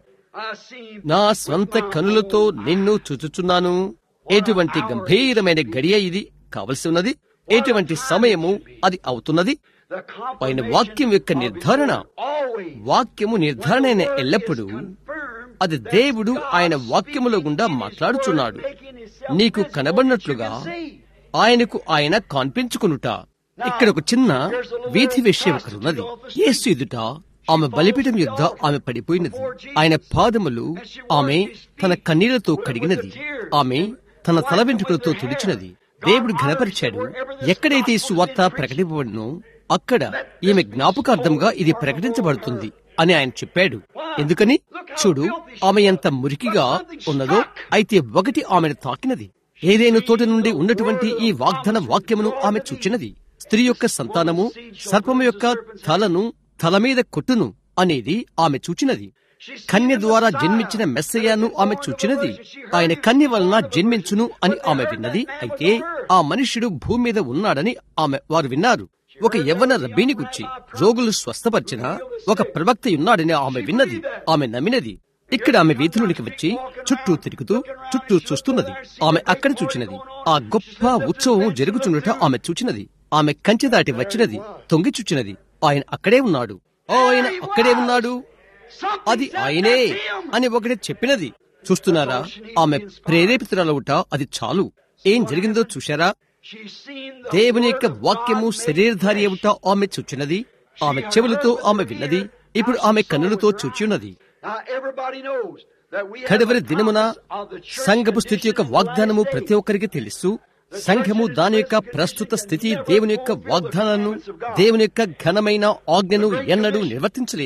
నా స్వంత కనులతో నిన్ను చూచుచున్నాను ఎటువంటి గంభీరమైన గడియ ఇది కావలసి ఉన్నది ఎటువంటి సమయము అది అవుతున్నది ఆయన వాక్యం యొక్క నిర్ధారణ వాక్యము నిర్ధారణ అయిన ఎల్లప్పుడూ అది దేవుడు ఆయన వాక్యములో గుండా మాట్లాడుచున్నాడు నీకు కనబడినట్లుగా ఆయనకు ఆయన కాన్పించుకునుట ఇక్కడ ఒక చిన్న వీధి విషయం ఒకరున్నది యేసు ఎదుట ఆమె బలిపీఠం యుద్ధ ఆమె పడిపోయినది ఆయన పాదములు ఆమె తన కన్నీళ్లతో కడిగినది ఆమె తన తల వెంట్రుకలతో తుడిచినది దేవుడు ఘనపరిచాడు ఎక్కడైతే ఈ సువార్త ప్రకటింపబడినో అక్కడ ఈమె జ్ఞాపకార్థంగా ఇది ప్రకటించబడుతుంది అని ఆయన చెప్పాడు ఎందుకని చూడు ఆమె ఎంత మురికిగా ఉన్నదో అయితే ఒకటి ఆమెను తాకినది ఏదైనా తోట నుండి ఉన్నటువంటి ఈ వాగ్దాన వాక్యమును ఆమె చూచినది స్త్రీ యొక్క సంతానము సర్పము యొక్క తలను తల మీద కొట్టును అనేది ఆమె చూచినది కన్య ద్వారా జన్మించిన మెస్సయ్యను ఆమె చూచినది ఆయన కన్య వలన జన్మించును అని ఆమె విన్నది అయితే ఆ మనుష్యుడు భూమి మీద ఉన్నాడని ఆమె వారు విన్నారు ఒక యవ్వన రబ్బీని గుచ్చి రోగులు స్వస్థపరిచిన ఒక ప్రవక్త ఉన్నాడని ఆమె విన్నది ఆమె నమ్మినది ఇక్కడ ఆమె వీధిలోనికి వచ్చి చుట్టూ తిరుగుతూ చుట్టూ చూస్తున్నది ఆమె అక్కడ చూచినది ఆ గొప్ప ఉత్సవం జరుగుచుండట ఆమె చూచినది ఆమె కంచె దాటి వచ్చినది తొంగి చూచినది ఆయన అక్కడే ఉన్నాడు ఆయన అక్కడే ఉన్నాడు అది ఆయనే అని ఒకటి చెప్పినది చూస్తున్నారా ఆమె ప్రేరేపితురాలవుట అది చాలు ఏం జరిగిందో చూశారా దేవుని యొక్క వాక్యము శరీరధారి అవుట ఆమె చూచినది ఆమె చెవులతో ఆమె విన్నది ఇప్పుడు ఆమె కన్నులతో చూచిన్నది కడవరి దినమున సంఘపు స్థితి యొక్క వాగ్దానము ప్రతి ఒక్కరికి తెలుసు సంఘము దాని యొక్క ప్రస్తుత స్థితి దేవుని యొక్క వాగ్దానాలను దేవుని యొక్క ఘనమైన ఆజ్ఞను ఎన్నడూ నిర్వర్తించలేదు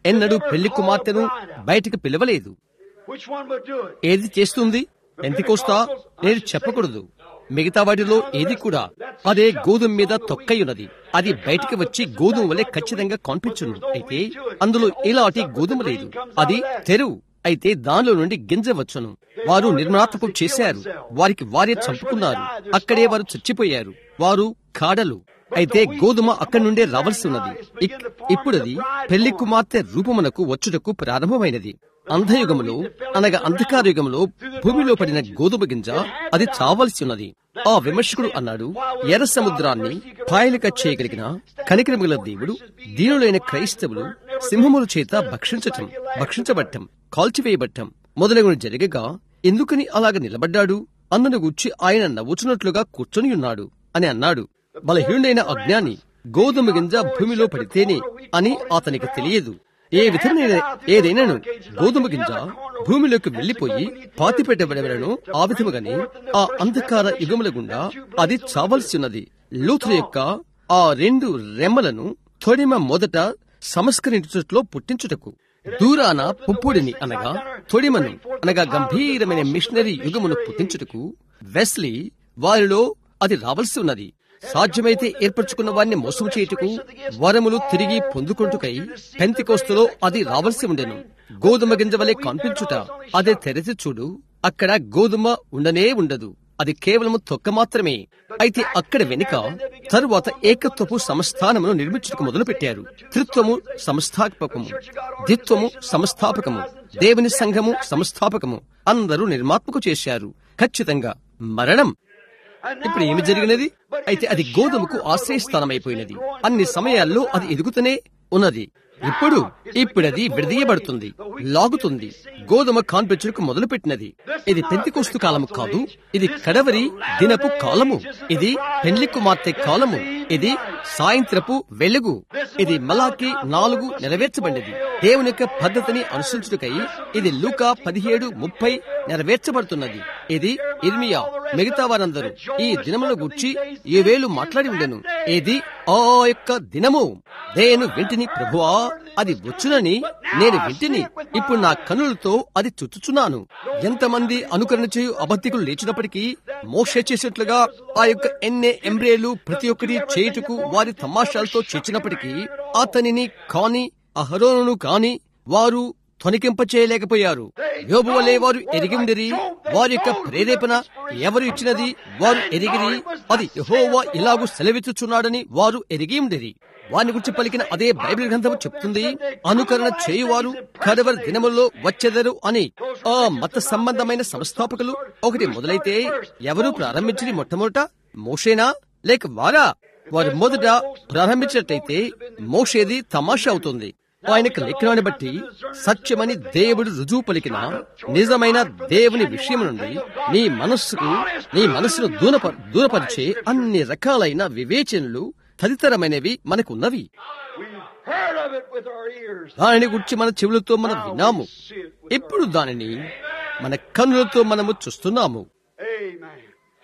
ఎన్నడూ పెళ్లి కుమార్తెను బయటికి పిలవలేదు Which one would do it? ఏది చేస్తుంది ఎంతకొస్తా నేను చెప్పకూడదు మిగతా వాటిలో ఏది కూడా అదే గోధుమ మీద తొక్కయున్నది అది బయటికి వచ్చి గోధుమ వలె ఖచ్చితంగా కనిపించును అయితే అందులో ఇలాంటి గోధుమ లేదు అది తెరువు అయితే దానిలో నుండి గింజ వచ్చును వారు నిర్మాణాత్మకం చేశారు వారికి వారే చంపుకున్నారు అక్కడే వారు చచ్చిపోయారు వారు కాడలు అయితే గోధుమ అక్కడి నుండే రావాల్సి ఉన్నది ఇక్- ఇప్పుడది పెళ్లి కుమార్తె రూపమునకు వచ్చుటకు ప్రారంభమైనది అంధయుగములో అనగా అంధకార యుగములో భూమిలో పడిన గోధుమ గింజ అది చావాల్సి ఉన్నది ఆ విమర్శకుడు అన్నాడు ఎర్ర సముద్రాన్ని పాయలిక చేయగలిగిన కనికరముగల దేవుడు దీనులైన క్రైస్తవులు సింహముల చేత భక్షించటం భక్షించబట్టం కాల్చివేయబట్టం మొదలగున జరగగా ఎందుకని అలాగ నిలబడ్డాడు అందును గూర్చి ఆయన నవ్వుచున్నట్లుగా కూర్చొని ఉన్నాడు అని అన్నాడు బలహీనుడైన అజ్ఞాని గోధుమ గింజ భూమిలో పడితేనే అని అతనికి తెలియదు ఏ విధమైన ఏదైనాను గోధుమ గింజ భూమిలోకి వెళ్లిపోయి పాతిపెట్టబడవలను ఆ విధముగానే ఆ అంధకార యుగముల గుండా అది చావలసి ఉన్నది లూథు యొక్క ఆ రెండు రెమ్మలను తొడిమ మొదట సంస్కరించుట్లో పుట్టించుటకు దూరాన పుప్పుడిని అనగా తొడిమను అనగా గంభీరమైన మిషనరీ యుగమును పుట్టించుటకు వెస్లీ వారిలో అది రావాల్సి ఉన్నది సాధ్యమైతే ఏర్పరచుకున్న వారిని మోసం చేయుటకు వరములు తిరిగి పొందుకుంటుకై పెంతికోస్తులో అది రావాల్సి ఉండెను గోధుమ గింజ వలె కనిపించుట అదే తెరచి చూడు అక్కడ గోధుమ ఉండనే ఉండదు అది కేవలము తొక్క మాత్రమే అయితే అక్కడ వెనుక తరువాత ఏకత్వపు సంస్థానమును నిర్మించుటకు మొదలు పెట్టారు త్రిత్వము సంస్థాపకము ద్విత్వము సంస్థాపకము దేవుని సంఘము సంస్థాపకము అందరూ నిర్మాత్మకు చేశారు ఖచ్చితంగా మరణం ఇప్పుడు ఏమి జరిగినది అయితే అది గోధుమకు ఆశ్రయస్థానం అయిపోయినది అన్ని సమయాల్లో అది ఎదుగుతూనే ఉన్నది ఇప్పుడు ఇప్పుడది విడదీయబడుతుంది లాగుతుంది గోధుమ కాన్పెచ్చులకు మొదలు పెట్టినది ఇది పెంతికోస్తు కాలము కాదు ఇది కడవరి దినపు కాలము ఇది పెళ్లి కుమార్తె కాలము ఇది సాయంత్రపు వెలుగు ఇది మలాకి నాలుగు నెరవేర్చబడినది దేవుని యొక్క పద్ధతిని అనుసరించుటకై ఇది లూకా పదిహేడు ముప్పై నెరవేర్చబడుతున్నది ఇది ఇర్మియా మిగతా వారందరూ ఈ దినముల గుర్చి ఏ వేలు మాట్లాడి ఉండెను ఇది ఆ యొక్క దినము నేను వింటిని ప్రభువా అది వచ్చునని నేను వింటిని ఇప్పుడు నా కనులతో అది చుచ్చుచున్నాను ఎంతమంది అనుకరణ చేయు అబద్ధికులు లేచినప్పటికీ మోక్ష చేసేట్లుగా ఆ యొక్క ఎన్నే ఎంబ్రేలు ప్రతి ఒక్కటి చేయుటకు వారి తమాషాలతో చేర్చినప్పటికీ అతనిని కాని అహరోను కాని వారు తొనికింప చేయలేకపోయారు యోబు వలె వారు ఎరిగి ఉండిరి వారి యొక్క ప్రేరేపణ ఎవరు ఇచ్చినది వారు ఎరిగిరి అది యహోవా ఇలాగూ సెలవిచ్చుచున్నాడని వారు ఎరిగి ఉండిరి వారిని గురించి పలికిన అదే బైబిల్ గ్రంథం చెప్తుంది అనుకరణ చేయువారు కడవరి దినముల్లో వచ్చెదరు అని ఆ మత సంబంధమైన సంస్థాపకులు ఒకటి మొదలైతే ఎవరు ప్రారంభించింది మొట్టమొదట మోషేనా లేక వారా వారు మొదట ప్రారంభించినట్టయితే మోషేది తమాషా అవుతుంది ఆయనకు లెక్కనాన్ని బట్టి సత్యమని దేవుడు రుజువు పలికిన నిజమైన దేవుని విషయం నుండి నీ మనస్సుకు నీ మనస్సును దూరప దూరపరిచే అన్ని రకాలైన వివేచనలు తదితరమైనవి మనకున్నవి We've heard of it with our ears. దానిని గురించి మన చెవులతో మనం విన్నాము ఇప్పుడు దానిని మన కన్నులతో మనము చూస్తున్నాము Amen.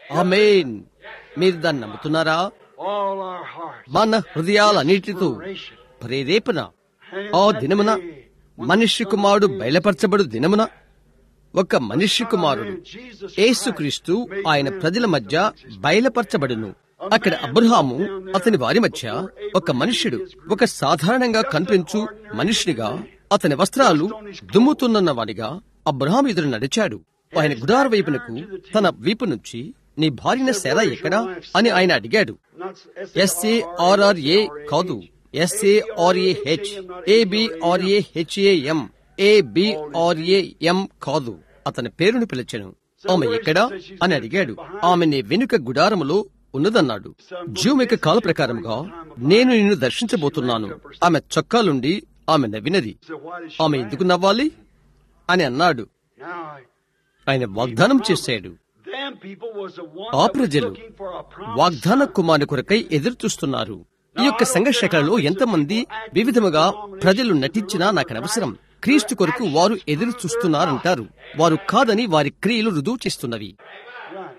ఆమేన్ మీరు దాన్ని నమ్ముతున్నారా All our hearts. మన హృదయాలన్నిటితో ప్రేరేపణ ఆ దినమున మనిషి కుమారుడు బయలుపరచబడు దినమున ఒక మనిషి కుమారుడు యేసుక్రీస్తు ఆయన ప్రజల మధ్య బయలుపరచబడును అక్కడ అబ్రహాము అతని వారి మధ్య ఒక మనుష్యుడు ఒక సాధారణంగా కనిపించు మనిషినిగా అతని వస్త్రాలు దుమ్ముతున్న వాడిగా అబ్రహాం ఎదురు నడిచాడు ఆయన గుడార వైపునకు తన వీపు నుంచి నీ భార్యన శర ఎక్కడా అని ఆయన అడిగాడు ఎస్ఏఆర్ఆర్ఏ కాదు ఎస్ఏఆర్ఏహెచ్ ఏబిఆర్ఏహెచ్ఏఎం ఏబిఆర్ఏఎం కాదు అతని పేరును పిలిచాను ఆమె ఎక్కడా అని అడిగాడు ఆమె నీ వెనుక గుడారములో ఉన్నదన్నాడు జూమ్ యొక్క కాల ప్రకారముగా నేను నిన్ను దర్శించబోతున్నాను ఆమె చొక్కాలుండి ఆమె నవ్వినది ఆమె ఎందుకు నవ్వాలి అని అన్నాడు Now, ఆయన వాగ్దానం చేశాడు them people was the one ఆ that was ప్రజలు looking for a promise. వాగ్దాన కుమారు కొరకై ఎదురు చూస్తున్నారు ఈ యొక్క సంఘ శాఖలలో ఎంతమంది వివిధముగా ప్రజలు నటించినా నాకు అనవసరం క్రీస్తు కొరకు వారు ఎదురు చూస్తున్నారంటారు వారు కాదని వారి క్రియలు రుజువు చేస్తున్నవి Right.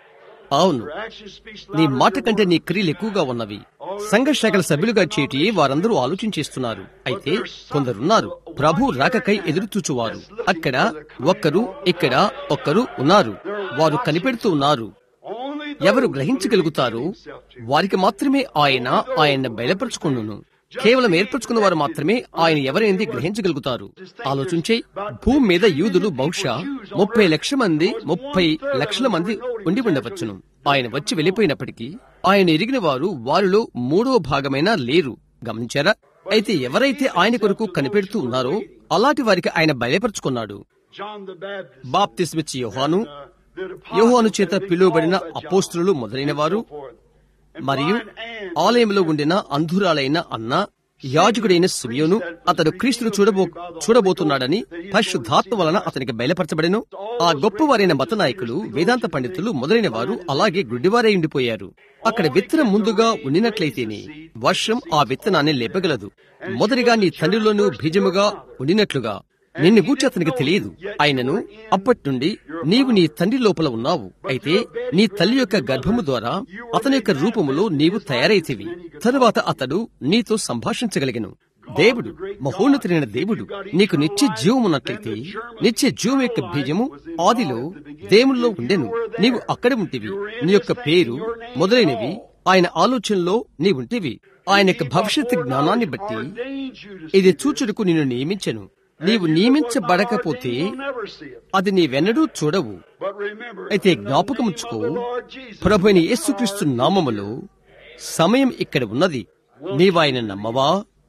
అవును Your actions speak నీ louder మాట than కంటే words. నీ క్రియలు ఎక్కువగా ఉన్నవి సంఘ శాఖల సభ్యులుగా చేటి వారందరూ ఆలోచించేస్తున్నారు అయితే కొందరున్నారు ప్రభు రాకకై ఎదురుచూచువారు అక్కడ ఒక్కరు ఇక్కడ ఒక్కరు ఉన్నారు వారు కనిపెడుతూ ఉన్నారు Only ఎవరు those గ్రహించగలుగుతారో who himself to. వారికి మాత్రమే ఆయన ఆయన బయలుపరచుకును కేవలం ఏర్పరచుకున్న వారు మాత్రమే ఆయన ఎవరైంది గ్రహించగలుగుతారు ఆలోచించే భూమి మీద యూదులు బహుశా ముప్పై లక్షల మంది ముప్పై లక్షల మంది ఉండి ఉండవచ్చును ఆయన వచ్చి వెళ్ళిపోయినప్పటికీ ఆయన ఎరిగిన వారు వారిలో మూడవ భాగమైన లేరు గమనించారా అయితే ఎవరైతే ఆయన కొరకు కనిపెడుతూ ఉన్నారో అలాంటి వారికి ఆయన బయలుపరుచుకున్నాడు John the Baptist. బాప్తిస్మిచ్చి యోహాను uh, the apostles యోహాను చేత that they పిలువబడిన called by John, అపోస్తులు మొదలైన వారు and so forth. And మరియు blind Anne, ఆలయంలో ఉండిన అంధురాలైన అన్న యాజకుడైన సిమియోను అతడు క్రీస్తును చూడబో చూడబోతున్నాడని పరిశుద్ధాత్మ వలన అతనికి బయలుపరచబడెను ఆ గొప్పవారైన మత నాయకులు వేదాంత పండితులు మొదలైన వారు అలాగే గుడ్డివారై ఉండిపోయారు అక్కడ విత్తనం ముందుగా ఉండినట్లయితేనే వర్షం ఆ విత్తనాన్ని లేపగలదు మొదటిగా నీ తండ్రిలోనూ బీజముగా ఉండినట్లుగా నిన్ను గూర్చి అతనికి తెలియదు ఆయనను అప్పటి నుండి నీవు నీ తండ్రి లోపల ఉన్నావు అయితే నీ తల్లి యొక్క గర్భము ద్వారా అతని యొక్క రూపములో నీవు తయారైతివి తరువాత అతడు నీతో సంభాషించగలిగను దేవుడు మహోన్నతులైన దేవుడు నీకు నిత్య జీవం ఉన్నట్లయితే నిత్య జీవం యొక్క బీజము ఆదిలో దేవునిలో ఉండెను నీవు అక్కడ ఉంటివి నీ యొక్క పేరు మొదలైనవి ఆయన ఆలోచనలో నీ ఉంటివి ఆయన యొక్క భవిష్యత్తు జ్ఞానాన్ని బట్టి ordained you to ఇది చూచుటకు నిన్ను నియమించెను నీవు నియమించబడకపోతే You'll never see it. అది నీవెన్నడూ చూడవు But remember, అయితే in the జ్ఞాపకముంచుకో name of the Lord Jesus, ప్రభు అయిన యేసుక్రీస్తు నామములో సమయం ఇక్కడ ఉన్నది నీవాయన నమ్మవా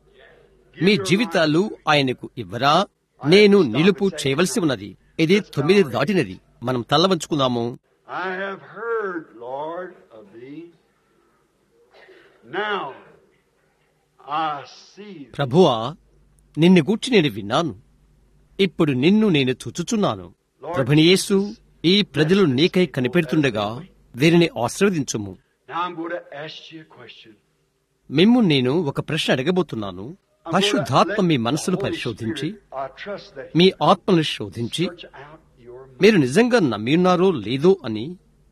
మీ జీవితాలు ఆయనకు ఇవ్వరా నేను నిలుపు చేయవలసి ఉన్నది ఇది తొమ్మిది దాటినది మనం తల్ల వంచుకుందాము I have heard, Lord, of thee. Now I see thee. ప్రభువా నిన్ను గూర్చి నేను విన్నాను ఇప్పుడు నిన్ను నేను చూచుచున్నాను ప్రభుని యేసు ఈ ప్రజలు నీకై కనిపెడుతుండగా వీరిని ఆశీర్వదించుము Now I'm going to ask you a question. మిమ్ము నేను ఒక ప్రశ్న అడగబోతున్నాను I'm going to పరిశుద్ధాత్మ let మీ the మనసును Holy పరిశోధించి Spirit, I trust that me He ఆత్మను శోధించి search out your mind. మీరు నిజంగా నమ్మిఉన్నారో లేదో అని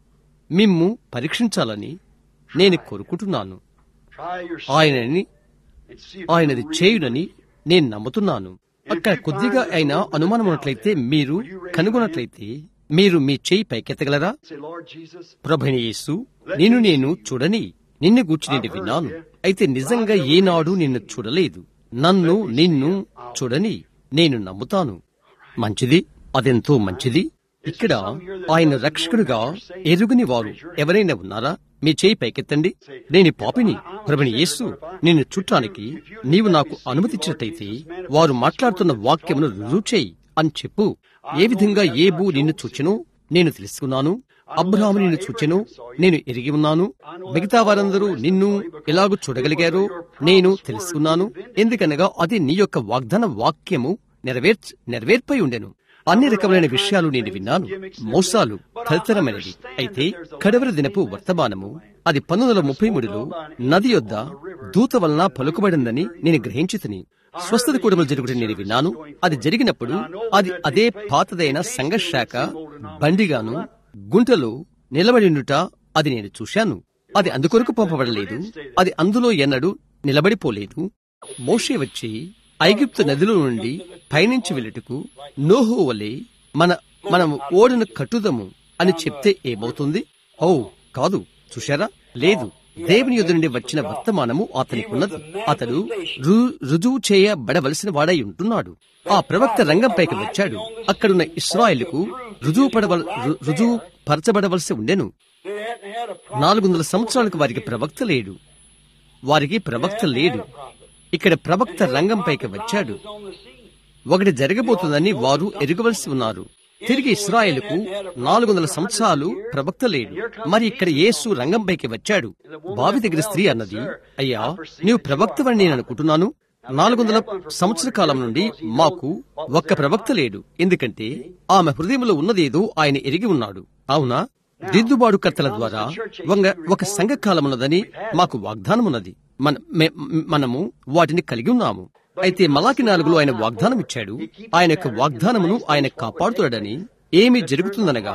మిమ్ము పరీక్షించాలని నేను కోరుకుంటున్నాను Try your ఆయనని and see if ఆయనది you really చేయునని నేను నమ్ముతున్నాను అక్కడ కొద్దిగా అయినా అనుమానం ఉన్నట్లయితే మీరు కనుగొన్నట్లయితే మీరు మీ చేయి పైకెత్తగలరా say, Lord Jesus, ప్రభుని యేసు నిన్ను నేను చూడని నిన్ను గూర్చి నేను విన్నాను అయితే నిజంగా ఏనాడు నిన్ను చూడలేదు నన్ను నిన్ను చూడని నేను నమ్ముతాను మంచిది అదెంతో మంచిది ఇక్కడ ఆయన రక్షకుడుగా ఎరుగుని వారు ఎవరైనా ఉన్నారా మీ చేయి పైకెత్తండి నేను పాపిని ప్రభుని యేసు నిన్ను చుట్టానికి నీవు నాకు అనుమతించినట్టయితే వారు మాట్లాడుతున్న వాక్యమును రుజువు చేయి అని చెప్పు ఏ విధంగా ఏబు నిన్ను చూచెనో నేను తెలుసుకున్నాను అబ్రహాము నిన్ను చూచెను నేను ఎరిగి ఉన్నాను మిగతా వారందరూ నిన్ను ఎలాగూ చూడగలిగారో నేను తెలుసుకున్నాను ఎందుకనగా అది నీ యొక్క వాగ్దాన వాక్యము నెరవేర్చ నెరవేర్పై ఉండెను అన్ని రకమైన విషయాలు నేను విన్నాను మోసాలు తదితరమైనవి అయితే కడవరి దినపు వర్తమానము అది పంతొమ్మిది వందల ముప్పై మూడులో నది యొద్ద దూత వలన పలుకుబడిందని నేను గ్రహించితిని స్వస్థత కూడములు జరుగుట నేను విన్నాను అది జరిగినప్పుడు అది అదే పాతదైన సంఘశాఖ బండిగాను గుంటలో నిలబడినుట అది నేను చూశాను అది అందుకొరకు పంపబడలేదు అది అందులో ఎన్నడూ నిలబడిపోలేదు మోషే వచ్చి ఐగుప్తు నదిలో నుండి పయనించి వెళ్ళుటకు నోహో వలె మన మనము ఓడను కట్టుదము అని చెప్తే ఏమవుతుంది ఓ కాదు చూశారా లేదు దేవుని యొద్ద నుండి వచ్చిన వర్తమానము అతనికి ఉన్నది అతడు రు- రుజువు చేయబడవలసిన వాడై ఉంటున్నాడు ఆ ప్రవక్త రంగంపైకి వచ్చాడు అక్కడున్న ఇస్రాయేలుకు రుజువు పడవల రు- రుజువు పరచబడవలసి ఉండెను They hadn't had a prophet నాలుగు వందల సంవత్సరాలకు వారికి ప్రవక్త లేడు వారికి ప్రవక్త లేడు ఇక్కడ ప్రవక్త రంగంపైకి వచ్చాడు on the scene. ఒకటి జరగబోతుందని వారు ఎరగవలసి ఉన్నారు తిరిగి ఇస్రాయేలుకు నాలుగు వందల సంవత్సరాలు ప్రవక్త లేడు మరి ఇక్కడ యేసు రంగంపైకి వచ్చాడు బావి దగ్గర స్త్రీ అన్నది అయ్యా నీవు ప్రవక్తవని నేను అనుకుంటున్నాను నాలుగు వందల సంవత్సర కాలం నుండి మాకు ఒక్క ప్రవక్త లేడు ఎందుకంటే ఆమె హృదయంలో ఉన్నదేదో ఆయన ఎరిగి ఉన్నాడు అవునా దిద్దుబాటుకర్తల ద్వారా ఒక- ఒక సంఘకాలం ఉన్నదని మాకు వాగ్దానం ఉన్నది మన మే- మనము వాటిని కలిగి ఉన్నాము అయితే మలాకి నాలుగులో ఆయన వాగ్దానం ఇచ్చాడు ఆయన యొక్క వాగ్దానమును ఆయన కాపాడుతాడని ఏమి జరుగుతుందనగా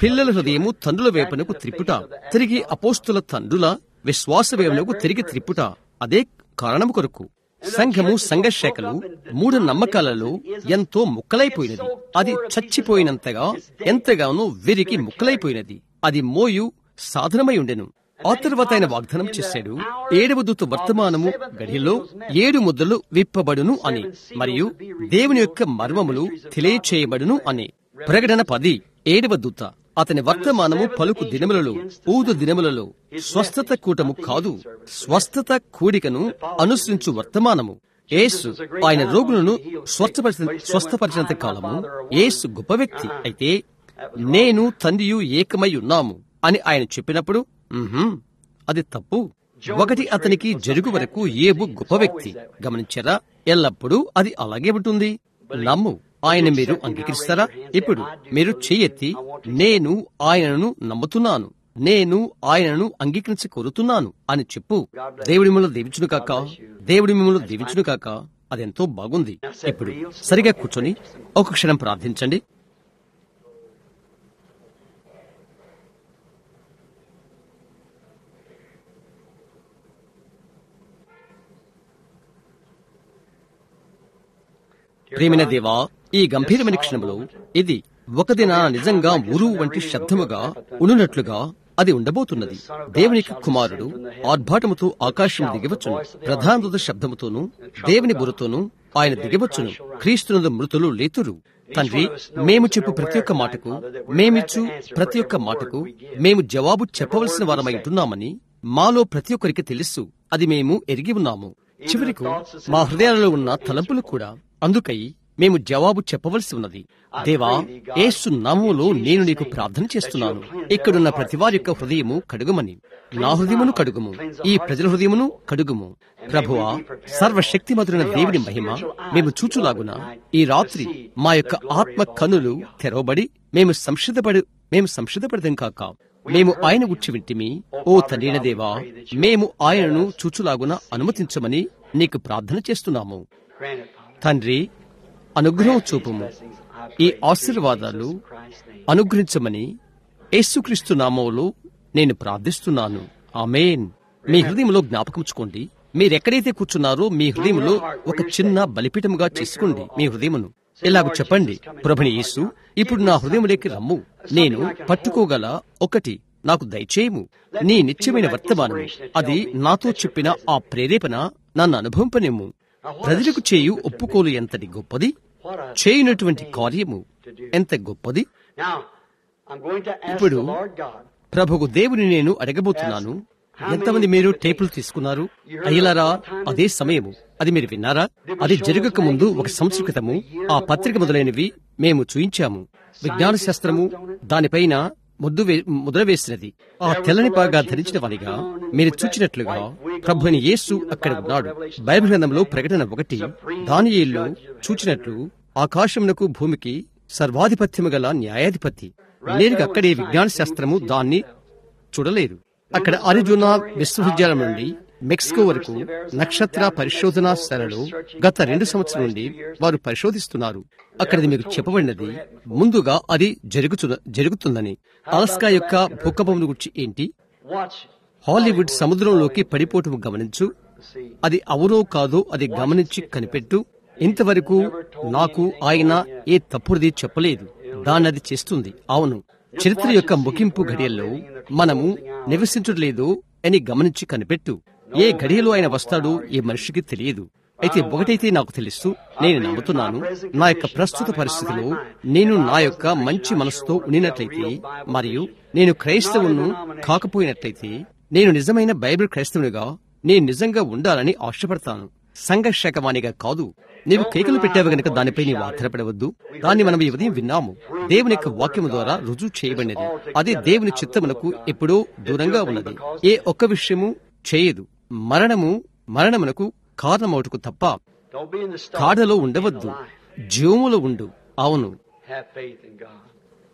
పిల్లల హృదయము తండ్రుల వైపునకు త్రిపుట తిరిగి అపోస్తుల తండ్రుల విశ్వాస వైపునకు తిరిగి త్రిపుట అదే కారణము కొరకు సంఘము సంఘశాఖలు మూఢ నమ్మకాలలో ఎంతో ముక్కలైపోయినది అది చచ్చిపోయినంతగా ఎంతగానో విరికి ముక్కలైపోయినది అది మోయు సాధనమై ఉండెను ఆ తర్వాత ఆయన వాగ్దానం చేశాడు ఏడవ దూత వర్తమానము గడిలో ఏడు ముద్రలు విప్పబడును అని మరియు దేవుని యొక్క మర్మములు తెలియచేయబడును అని ప్రకటన పది ఏడవ దూత అతని వర్తమానము పలుకు దినములలో ఊదు దినములలో స్వస్థత కూటము కాదు స్వస్థత కూడికను అనుసరించు వర్తమానము యేసు ఆయన రోగులను స్వస్థపరిచిన స్వస్థపరిచినంత కాలము యేసు గొప్ప వ్యక్తి అయితే నేను తండ్రియు ఏకమై ఉన్నాము అని ఆయన చెప్పినప్పుడు "మ్హూ, అది తప్పు ఒకటి అతనికి జరుగు వరకు ఏబు గొప్ప వ్యక్తి గమనించారా ఎల్లప్పుడూ అది అలాగే ఉంటుంది నమ్ము ఆయన మీరు అంగీకరిస్తారా ఇప్పుడు మీరు చెయ్యెత్తి నేను ఆయనను నమ్ముతున్నాను నేను ఆయనను అంగీకరించి కోరుతున్నాను అని చెప్పు దేవుడి మిమ్మల్ని దీవించును కాక దేవుడి మిమ్మల్ని దీవించును కాక అదెంతో బాగుంది ఇప్పుడు సరిగా కూర్చొని ఒక క్షణం ప్రార్థించండి ప్రేమిన దేవా ఈ గంభీరమైన క్షణంలో ఇది ఒక దిన నిజంగా ఉరువు వంటి శబ్దముగా ఉండునట్లుగా అది ఉండబోతున్నది దేవునికి కుమారుడు ఆర్భాటముతో ఆకాశం దిగవచ్చును ప్రధాన శబ్దముతోనూ దేవుని బురతోనూ ఆయన దిగవచ్చును క్రీస్తునందు మృతులు లేతురు తండ్రి మేము చెప్పు ప్రతి ఒక్క మాటకు మేమిచ్చు ప్రతి ఒక్క మాటకు మేము జవాబు చెప్పవలసిన వారమై ఉంటున్నామని మాలో ప్రతి ఒక్కరికి తెలుసు అది మేము ఎరిగి ఉన్నాము చివరికి మా హృదయాలలో ఉన్న తలంపులు కూడా అందుకై మేము జవాబు చెప్పవలసి ఉన్నది దేవా ఏసు నామములో నేను నీకు ప్రార్థన చేస్తున్నాను ఇక్కడున్న ప్రతి వారి యొక్క హృదయము కడుగుమని నా హృదయమును కడుగుము ఈ ప్రజల హృదయమును కడుగుము ప్రభువా సర్వశక్తిమంతుడైన దేవుని మహిమ మేము చూచులాగున ఈ రాత్రి మా యొక్క ఆత్మ కనులు తెరవబడి మేము సంసిద్ధపడి మేము సంసిద్ధపడదాం కాక మేము ఆయన గుర్చి వింటిమి ఓ తండ్రిన దేవా మేము ఆయనను చూచులాగున అనుమతించమని నీకు ప్రార్థన చేస్తున్నాము Grant it, Father. తండ్రి అనుగ్రహం చూపుము ఈ ఆశీర్వాదాలు అనుగ్రహించమని యేసుక్రీస్తు నామంలో నేను ప్రార్థిస్తున్నాను ఆమేన్ మీ హృదయంలో జ్ఞాపకంచుకోండి మీరెక్కడైతే కూర్చున్నారో మీ హృదయంలో ఒక చిన్న బలిపీఠముగా చేసుకోండి మీ హృదయమును ఇలాగ చెప్పండి ప్రభుని యేసు ఇప్పుడు నా హృదయంలోకి రమ్ము నేను పట్టుకోగల ఒకటి నాకు దయచేయము నీ నిత్యమైన వర్తమానము అది నాతో చెప్పిన ఆ ప్రేరేపణ నన్ను అనుభవింపనేము ప్రజలకు చేయు ఒప్పుకోలు ఎంతటి గొప్పది చేయనటువంటి కార్యము ఎంత గొప్పది Now, I'm going to ask ఇప్పుడు the Lord God. ప్రభుకు దేవుని నేను అడగబోతున్నాను ఎంతమంది మీరు టేపులు తీసుకున్నారు అయ్యలారా అదే సమయము అది మీరు విన్నారా అది జరగక ముందు ఒక సంవత్సర క్రితము ఆ పత్రిక మొదలైనవి మేము చూయించాము విజ్ఞాన శాస్త్రము దానిపైన ముద్దు వే- ముద్ర వేసినది ఆ తెల్లని పాగా ధరించిన వారిగా మీరు చూచినట్లుగా ప్రభుని యేసు అక్కడ ఉన్నాడు బైబిల్ గ్రంథంలో ప్రకటన ఒకటి దానియేల్లో చూచినట్లు ఆకాశమునకు భూమికి సర్వాధిపత్యము గల న్యాయాధిపతి నేరుగా అక్కడే విజ్ఞాన శాస్త్రము దాన్ని చూడలేరు అక్కడ అరిజునా విశ్వవిద్యాలయం నుండి మెక్సికో వరకు నక్షత్ర పరిశోధనా శాలలో గత రెండు సంవత్సరాల నుండి వారు పరిశోధిస్తున్నారు అక్కడది మీకు చెప్పబడినది ముందుగా అది జరుగుతు జరుగుతుందని అలస్కా యొక్క భూకంపం గురించి ఏంటి Watch. హాలీవుడ్ సముద్రంలోకి పడిపోవటం గమనించు See, అది అవునో కాదో అది గమనించి కనిపెట్టు ఇంతవరకు నాకు ఆయన ఏ తప్పుడుది చెప్పలేదు దాన్ని అది చేస్తుంది అవును చరిత్ర యొక్క ముగింపు ఘడియల్లో మనము నివసించట్లేదు అని గమనించి కనిపెట్టు ఏ ఘడియలో ఆయన వస్తాడో ఏ మనిషికి తెలియదు అయితే ఒకటైతే నాకు తెలుసు నేను నమ్ముతున్నాను నా యొక్క ప్రస్తుత పరిస్థితిలో నేను నా యొక్క మంచి మనసుతో ఉండినట్లయితే మరియు నేను క్రైస్తవును కాకపోయినట్లయితే నేను నిజమైన బైబిల్ క్రైస్తవునిగా నేను నిజంగా ఉండాలని ఆశపడతాను సంఘర్షకవాణిగా కాదు నీవు కేకలు పెట్టావు గనుక దానిపై నీవు ఆధారపడవద్దు దాన్ని మనం ఈ ఉదయం విన్నాము దేవుని యొక్క వాక్యము ద్వారా రుజువు చేయబడినది అది దేవుని చిత్తమునకు ఎప్పుడో దూరంగా ఉన్నది ఏ ఒక్క విషయము చేయదు మరణము మరణమునకు కారణమవుటకు తప్ప don't be in the storm. కాడలో ఉండవద్దు జీవములో ఉండు అవును Have faith in God.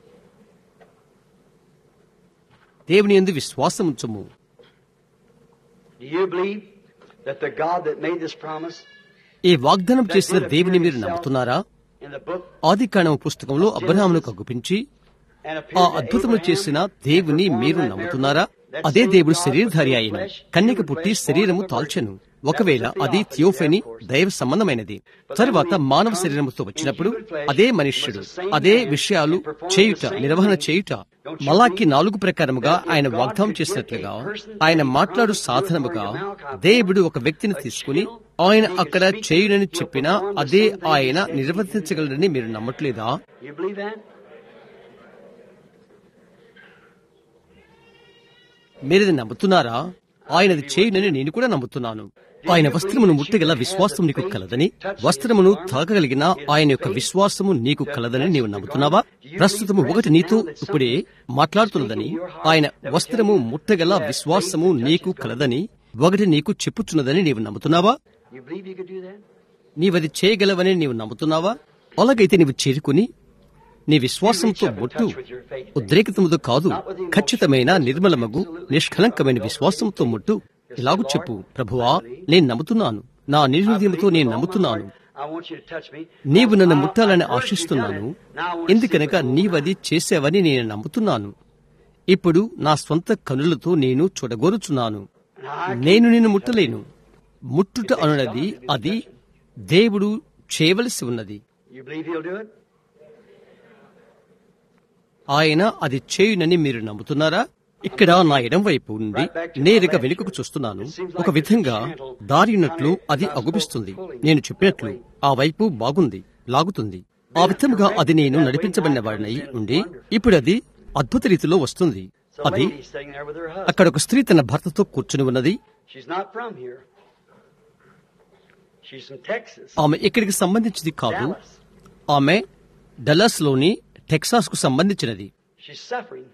దేవుని ఎందు విశ్వాసం ఉంచుము Do you believe that the God that made this promise ఈ వాగ్దానం చేసిన దేవుని మీరు నమ్ముతున్నారా in the book ఆది కాండము పుస్తకంలో అబ్రహామును కగ్గుపించి ఆ అద్భుతములు చేసిన దేవుని మీరు నమ్ముతున్నారా అదే దేవుడు శరీరధారి అయిన కన్యక పుట్టి శరీరము తాల్చెను ఒకవేళ అది థియోఫెని దైవ సంబంధమైనది తరువాత మానవ శరీరముతో వచ్చినప్పుడు అదే మనుష్యుడు అదే విషయాలు చేయుట నిర్వహణ చేయుట మలాకి నాలుగు ప్రకారముగా ఆయన వాగ్దానం చేసినట్లుగా ఆయన మాట్లాడు సాధనముగా దేవుడు ఒక వ్యక్తిని తీసుకుని ఆయన అక్కడ చేయునని చెప్పినా అదే ఆయన నిర్వర్తించగలడని మీరు నమ్మట్లేదా You believe that? మీరది నమ్ముతున్నారా ఆయనది చేయునని నేను కూడా నమ్ముతున్నాను ఆయన వస్త్రమును ముట్టగల విశ్వాసం నీకు కలదని వస్త్రమును తాకగలిగిన ఆయన యొక్క విశ్వాసము నీకు కలదని నీవు నమ్ముతున్నావా ప్రస్తుతము ఒకటి నీతో ఇప్పుడే మాట్లాడుతున్నదని ఆయన వస్త్రము ముట్టగల విశ్వాసము నీకు కలదని ఒకటి నీకు చెప్పుచున్నదని నీవు నమ్ముతున్నావా You believe you could do that? నీవది చేయగలవని నీవు నమ్ముతున్నావా అలాగైతే నీవు చేరుకుని నీ విశ్వాసంతో ముట్టు ఉద్రేకితముతో కాదు ఖచ్చితమైన నిర్మలమగు నిష్కలంకమైన విశ్వాసంతో ముట్టు ఇలాగు చెప్పు ప్రభువా నేను నమ్ముతున్నాను నా నిర్హృదయంతో నేను నమ్ముతున్నాను I want you to touch me. నీవు నన్ను ముట్టాలని ఆశిస్తున్నాను ఎందుకనక నీవది చేసావని నేను నమ్ముతున్నాను ఇప్పుడు నా స్వంత కనులతో నేను చూడగోరుచున్నాను నేను నిన్ను ముట్టలేను ముట్టుట అనున్నది అది దేవుడు చేయవలసి ఉన్నది You believe he'll do it? ఆయన అది చేయునని మీరు నమ్ముతున్నారా ఇక్కడ నా ఎడం వైపు నుండి నేరుగా వెనుకకు చూస్తున్నాను ఒక విధంగా దారినట్లు అది అగుపిస్తుంది నేను చెప్పినట్లు ఆ వైపు బాగుంది లాగుతుంది ఆ విధముగా అది నేను నడిపించబడిన వాడినై ఉండి ఇప్పుడు అది అద్భుత రీతిలో వస్తుంది It's a అది lady sitting there with her husband. అక్కడ ఒక స్త్రీ తన భర్తతో కూర్చుని ఉన్నది She's not from here. She's from Texas. ఆమె ఇక్కడికి సంబంధించింది కాదు Dallas. ఆమె డల్లస్ లోని టెక్సాస్ కు సంబంధించినది She's suffering.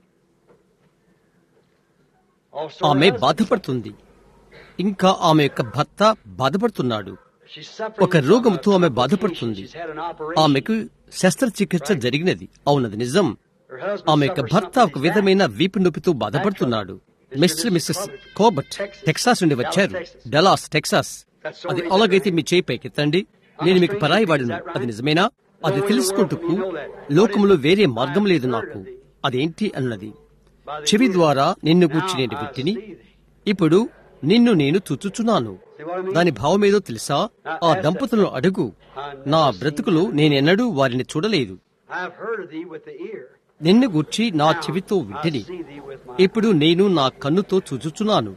Also, ఆమె her husband- బాధపడుతుంది ఇంకా ఆమె యొక్క భర్త బాధపడుతున్నాడు She's suffering ఒక from రోగంతో a ఆమె complication. బాధపడుతుంది She's had an operation. ఆమెకు శస్త్రచికిత్స జరిగినది అవునది నిజం Her husband ఆమె యొక్క suffers భర్త something ఒక like విధమైన వీపు నొప్పితో బాధపడుతున్నాడు మిస్టర్ మిస్సెస్ కోబట్ టెక్సాస్ నుండి వచ్చారు డలాస్ టెక్సాస్ అది అలాగైతే మీ చేయి పైకెత్తండి నేను మీకు పరాయి వాడిను అది నిజమేనా అది తెలుసుకుంటూ లోకములో వేరే మార్గం లేదు నాకు అదేంటి అన్నది చెవి ద్వారా నిన్ను గూర్చి నేను విట్టిని ఇప్పుడు నిన్ను నేను చుచ్చుచున్నాను దాని భావమేదో తెలుసా ఆ దంపతులను అడుగు నా బ్రతుకులో నేనెన్నడూ వారిని చూడలేదు I have heard of thee with the ear. నిన్ను గూర్చి నా చెవితో I వింటిని see thee with my ఇప్పుడు నేను నా కన్నుతో చూచుచున్నాను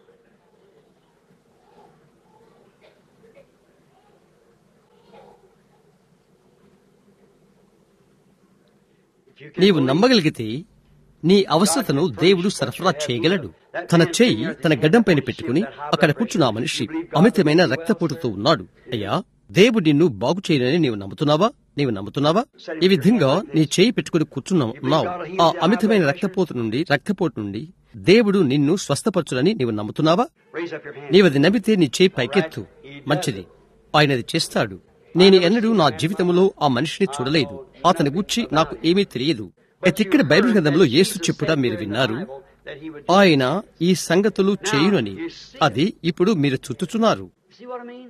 If you can నీవు believe, నమ్మగలిగితే నీ అవసరతను దేవుడు సరఫరా చేయగలడు తన చేయి తన గడ్డం పైన పెట్టుకుని అక్కడ కూర్చున్న ఆ మనిషి అమితమైన రక్తపోటుతో ఉన్నాడు అయ్యా దేవుడు నిన్ను బాగు చేయనని నీవు నమ్ముతున్నావా నీవు నమ్ముతున్నావా ఈ విధంగా నీ చేయి పెట్టుకుని కూర్చున్నా ఉన్నావు ఆ అమితమైన రక్తపోటు నుండి రక్తపోటు నుండి దేవుడు నిన్ను స్వస్థపరచునని నీవు నమ్ముతున్నావా raise up your hand. నీవది నమ్మితే నీ చేయి పైకెత్తు మంచిది ఆయనది చేస్తాడు నేను ఎన్నడూ నా జీవితంలో ఆ మనిషిని చూడలేదు అతని గూర్చి నాకు ఏమీ తెలియదు అయితే ఇక్కడ బైబిల్ గ్రంథంలో యేసు చెప్పుట మీరు విన్నారు That he would ఆయన ఈ సంగతులు చేయునని అది ఇప్పుడు మీరు చుట్టుచున్నారు see what I mean?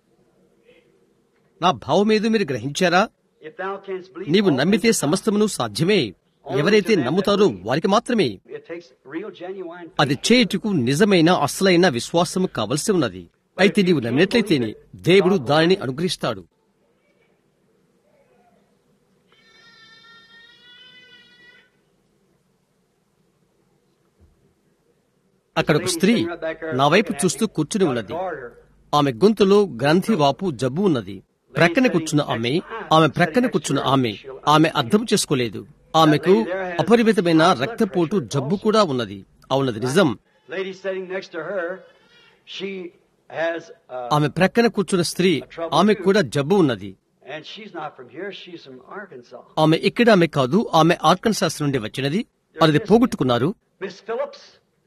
నా భావమేదో మీరు గ్రహించారా If thou canst believe, నీవు all నమ్మితే things are సమస్తమును సాధ్యమే ఎవరైతే నమ్ముతారో వారికి మాత్రమే possible. It takes real, genuine అది చేయుటకు నిజమైన అసలైన విశ్వాసము కావలసి ఉన్నది అయితే నీవు నమ్మినట్లయితేనే దేవుడు దానిని అనుగ్రహిస్తాడు అక్కడ ఒక స్త్రీ నా వైపు చూస్తూ కూర్చుని ఉన్నది ఆమె గొంతులో గ్రంథి వాపు జబ్బు ఉన్నది ప్రక్కన కూర్చున్న ఆమె ఆమె ప్రక్కన కూర్చున్న ఆమె ఆమె అర్థం చేసుకోలేదు ఆమెకు అపరిమితమైన రక్తపోటు జబ్బు కూడా ఉన్నది అవునది నిజం lady sitting next to her, she has, uh, ఆమె ప్రక్కన కూర్చున్న స్త్రీ ఆమె కూడా జబ్బు ఉన్నది and she's not from here. She's from Arkansas. ఆమె ఇక్కడ ఆమె కాదు ఆమె ఆర్కన్సాస్ నుండి వచ్చినది అది పోగొట్టుకున్నారు Miss Phillips,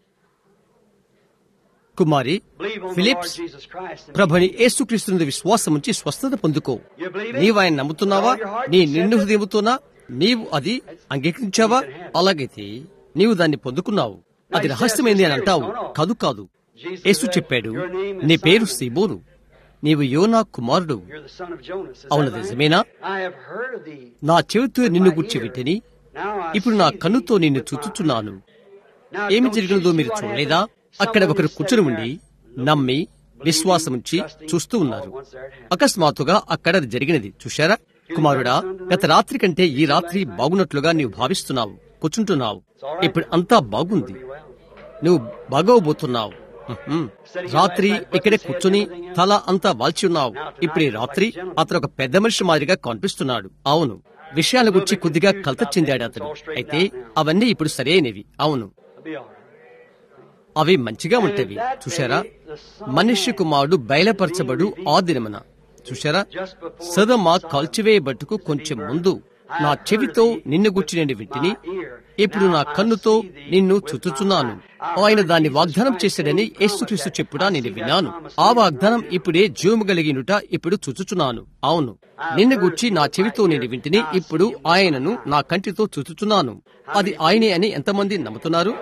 కుమారి believe on the Lord Phillips Jesus Christ. and ప్రభుని యేసుక్రీస్తు నుండి విశ్వాసం ఉంచి స్వస్థత పొందుకో You believe it? నీవు ఆయన నమ్ముతున్నావా నీ నిండు హృదయముతోనా నీవు అది అంగీకరించావా అలాగైతే నీవు దాన్ని పొందుకున్నావు అది రహస్యమైంది అని అంటావు కాదు కాదు యేసు చెప్పాడు నీ పేరు సీబోను నీవు యోనా కుమారుడు You're the son of Jonas. Is అవును that right? నిజమేనా I have heard of thee. నా చెవితో నిన్ను గుర్చి వింటిని ఇప్పుడు నా కన్నుతో నిన్ను చూచుచున్నాను Now, ఏమి don't జరిగినదో you see మీరు what చూడలేదా happened? అక్కడ Someone ఒకరు was కూర్చుని sitting ఉండి there, నమ్మి విశ్వాసముంచి చూస్తూ ఉన్నారు అకస్మాత్తుగా అక్కడ అది జరిగినది చూశారా కుమారుడా గత రాత్రి కంటే ఈ రాత్రి బాగున్నట్లుగా నీవు భావిస్తున్నావు కూర్చుంటున్నావు ఇప్పుడు అంతా బాగుంది నువ్వు బాగోబోతున్నావు ఉహుం. రాత్రి ఇక్కడే కూర్చుని తల అంతా వాల్చి ఉన్నావు ఇప్పుడు ఈ రాత్రి అతను ఒక పెద్ద మనిషి మాదిరిగా కనిపిస్తున్నాడు అవును విషయాల గురించి కొద్దిగా కలత చెందాడు అతను అయితే అవన్నీ ఇప్పుడు సరైనవి అవును It'll be all right. అవి మంచిగా ఉంటవి చూశారా మనిషి కుమారుడు బయలుపరచబడు ఆ దినమున చూశారా సదమ కాల్చివేయబట్టుకు కొంచెం ముందు నా చెవితో నిన్ను గుచ్చి నేను వింటిని ఇప్పుడు నా కన్నుతో నిన్ను చుచ్చుచున్నాను ఆయన దాన్ని వాగ్దానం చేశాడని యేసుక్రీస్తు చెప్పుడా నేను విన్నాను ఆ వాగ్దానం ఇప్పుడే జీవము కలిగినుట ఇప్పుడు చుచ్చుచున్నాను అవును నిన్ను గుచ్చి నా చెవితో నేను వింటిని ఇప్పుడు ఆయనను నా కంటితో చుచ్చుచున్నాను అది ఆయనే అని ఎంతమంది నమ్ముతున్నారు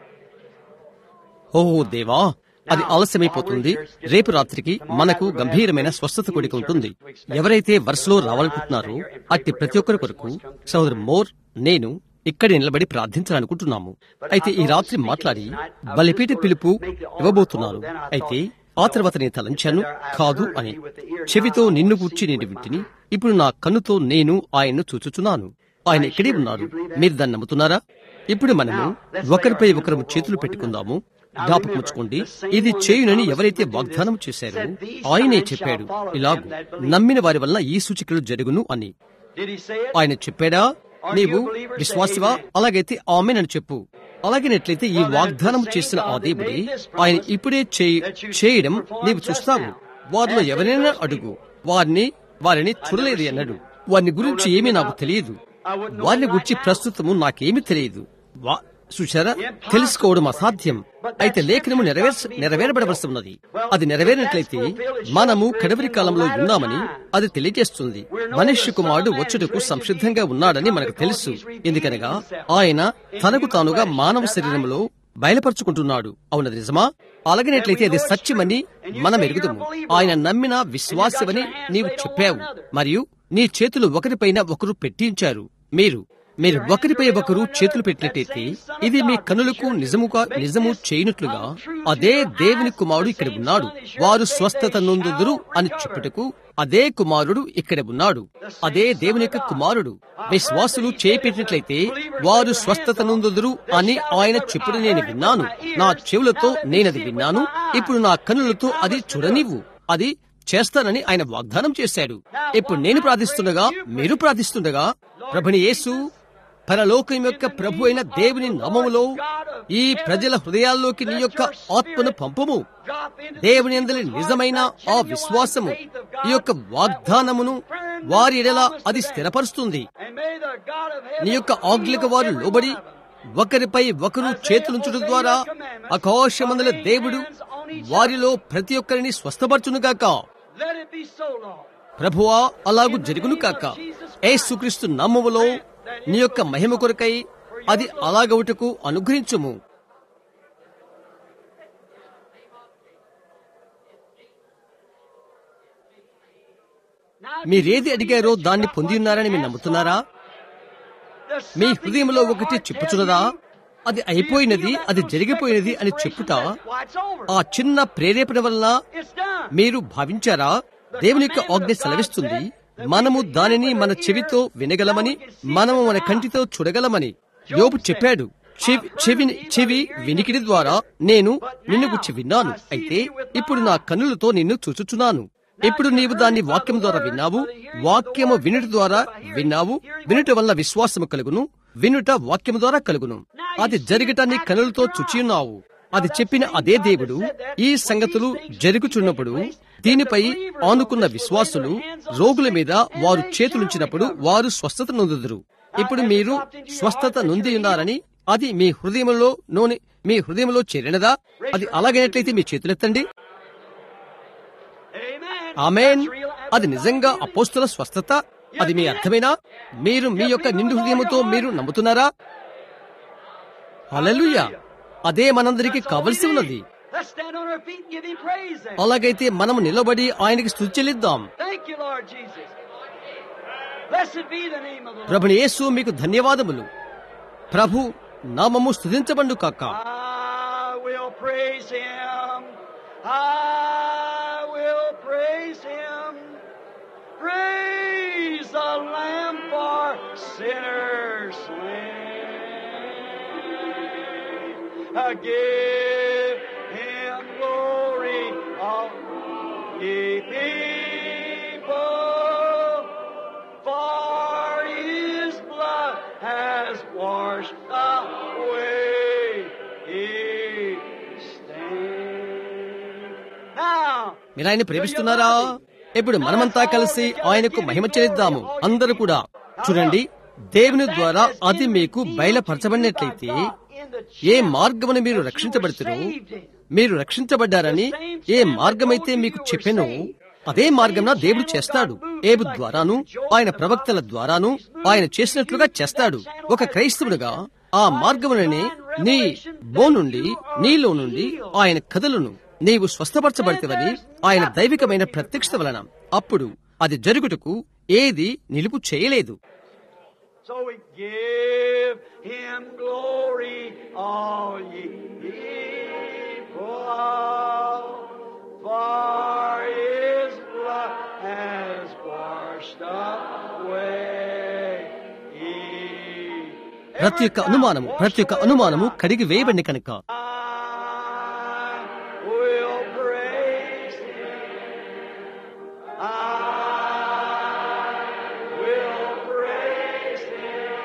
ఓహో దేవా అది ఆలస్యమైపోతుంది రేపు రాత్రికి మనకు గంభీరమైన స్వస్థత కొడిక ఉంటుంది ఎవరైతే వరుసలో రావాలనుకుంటున్నారో అట్టి ప్రతి ఒక్కరి కొరకు సహోదరు మోర్ నేను ఇక్కడ నిలబడి ప్రార్థించాలనుకుంటున్నాము అయితే ఈ రాత్రి మాట్లాడి బలిపీట పిలుపు ఇవ్వబోతున్నాను అయితే ఆ తర్వాత నేను తలంచాను కాదు అని చెవితో నిన్ను గుర్చి నేను వింటిని ఇప్పుడు నా కన్నుతో నేను ఆయన్ను చూచుచున్నాను ఆయన ఇక్కడే ఉన్నారు మీరు దాన్ని నమ్ముతున్నారా ఇప్పుడు మనము ఒకరిపై ఒకరు చేతులు పెట్టుకుందాము జ్ఞాపకముచ్చుకోండి ఇది చేయునని ఎవరైతే వాగ్దానం చేశారో ఆయనే చెప్పాడు ఇలాగు నమ్మిన వారి వలన ఈ సూచికలు జరుగును అని Did he say it? ఆయన చెప్పాడా నీవు విశ్వాసివా అలాగైతే ఆమె అని చెప్పు అలాగేనట్లయితే ఈ వాగ్దానం చేసిన ఆ దేవుడి ఆయన ఇప్పుడే చేయి- చేయడం నీవు చూస్తావు వారిలో ఎవరైనా అడుగు వారిని వారిని చూడలేదు అన్నాడు వారిని గురించి ఏమీ నాకు తెలియదు వారిని గురించి ప్రస్తుతము నాకేమీ తెలియదు వా- చూశారా తెలుసుకోవడం అసాధ్యం అయితే లేఖనము నెరవేర్చ నెరవేరబడవలసి ఉన్నది అది నెరవేరినట్లయితే మనము కడవరి కాలంలో ఉన్నామని అది తెలియజేస్తుంది మనుష్య కుమారుడు వచ్చుటకు సంసిద్ధంగా ఉన్నాడని మనకు తెలుసు ఎందుకనగా ఆయన తనకు తానుగా మానవ శరీరంలో బయలుపరుచుకుంటున్నాడు అవునది నిజమా అలాగనట్లయితే అది సత్యమని మనం ఎరుగుదము ఆయన నమ్మిన విశ్వాసమని నీవు చెప్పావు మరియు నీ చేతులు ఒకరిపైన ఒకరు పెట్టించారు మీరు మీరు ఒకరిపై ఒకరు చేతులు పెట్టినట్టయితే ఇది మీ కనులకు నిజముగా నిజము చేయనట్లుగా అదే దేవుని కుమారుడు ఇక్కడ ఉన్నాడు వారు స్వస్థత నొందుదురు అని చెప్పుటకు అదే కుమారుడు ఇక్కడ ఉన్నాడు అదే దేవుని యొక్క కుమారుడు విశ్వాసులు చేపెట్టినట్లయితే వారు స్వస్థత నొందుదురు అని ఆయన చెప్పుడు నేను విన్నాను నా చెవులతో నేనది విన్నాను ఇప్పుడు నా కనులతో అది చూడనివ్వు అది చేస్తానని ఆయన వాగ్దానం చేశాడు ఇప్పుడు నేను ప్రార్థిస్తుండగా మీరు ప్రార్థిస్తుండగా ప్రభుని యేసు పరలోకం యొక్క ప్రభు అయిన దేవుని నామములో ఈ ప్రజల హృదయాల్లోకి నీ యొక్క ఆత్మను పంపము దేవుని అందరి నిజమైన ఆ విశ్వాసము ఈ యొక్క వాగ్దానమును వారి ఎడల అది స్థిరపరుస్తుంది And may the God of heaven నీ యొక్క ఆజ్ఞలకు వారు లోబడి ఒకరిపై ఒకరు చేతులుంచడం ద్వారా ఆకాశమందుల దేవుడు వారిలో ప్రతి ఒక్కరిని స్వస్థపరచునుగాక let it be so, Lord. ప్రభువా అలాగు జరుగును కాక ఏసుక్రీస్తు నామములో నీ యొక్క మహిమ కొరకై అది అలాగవుటకు అనుగ్రహించుము Now, మీరేది అడిగారో దాన్ని పొంది ఉన్నారని మీరు నమ్ముతున్నారా there's మీ something హృదయంలో in your ఒకటి heart చెప్పుచున్నదా telling you, అది అయిపోయినది అది జరిగిపోయినది అని చెప్పుట that's why it's over. ఆ చిన్న ప్రేరేపణ వలన It's done. మీరు భావించారా దేవుని యొక్క ఆజ్ఞ సెలవిస్తుంది మనము దానిని మన చెవితో వినగలమని మనము మన కంటితో చూడగలమని యోబు చెప్పాడు చెవి చెవిని చెవి వినికిడి ద్వారా నేను నిన్ను గుచ్చి విన్నాను అయితే ఇప్పుడు నా కన్నులతో నిన్ను చూచుచున్నాను ఇప్పుడు నీవు దాన్ని వాక్యం ద్వారా విన్నావు వాక్యము వినుట ద్వారా విన్నావు వినుట వల్ల విశ్వాసము కలుగును వినుట వాక్యము ద్వారా కలుగును అది జరగటాన్ని కనులతో చుచియున్నావు అది చెప్పిన అదే దేవుడు ఈ సంగతులు జరుగుచున్నప్పుడు దీనిపై ఆనుకున్న విశ్వాసులు రోగుల మీద వారు చేతులుంచినప్పుడు వారు స్వస్థత నొందుదురు ఇప్పుడు మీరు స్వస్థత నొంది ఉన్నారని అది మీ హృదయంలో నూనె మీ హృదయంలో చేరినదా అది అలాగైనట్లయితే మీ చేతులెత్తండి Amen. Amen That's real. అది నిజంగా అపోస్తుల స్వస్థత అది మీ అర్థమేనా మీరు మీ యొక్క నిండు హృదయముతో మీరు నమ్ముతున్నారా హల్లెలూయా అదే మనందరికీ కావలసి ఉన్నది Let's stand on our feet and give him praise then. అలాగైతే మనం నిలబడి ఆయనకి స్తుతి చెల్లిద్దాం Thank you, Lord Jesus. Blessed be the name of the Lord. ప్రభుని యేసు మీకు ధన్యవాదములు ప్రభు నామము స్థుతించబండు కాక I will praise him. I will praise him. Praise the Lamb for sinners slain. Uh, Give him glory, all ye people, for his blood has washed away his stain. Now, మీరు ఆయన ప్రేమిస్తున్నారా ఇప్పుడు మనమంతా కలిసి ఆయనకు మహిమ చెల్లిద్దాము అందరూ కూడా చూడండి దేవుని ద్వారా అది మీకు బయలుపరచబడినట్లయితే ఏ మార్గమును మీరు రక్షించబడుతురు మీరు రక్షించబడ్డారని ఏ మార్గమైతే మీకు చెప్పెనో అదే మార్గంన దేవుడు చేస్తాడు ఏబు ద్వారాను ఆయన ప్రవక్తల ద్వారాను ఆయన చేసినట్లుగా చేస్తాడు ఒక క్రైస్తవుడుగా ఆ మార్గముననే నీ బో నుండి నీలో నుండి ఆయన కథలను నీవు స్వస్థపరచబడితేవని ఆయన దైవికమైన ప్రత్యక్షత వలన అప్పుడు అది జరుగుటకు ఏది నిలుపు చేయలేదు So we give him glory, all ye people, for his blood has washed away. ప్రతి ఒక్క అనుమానము ప్రతి ఒక్క అనుమానము కడిగి వేయబడి కనుక I will praise him. I will praise him.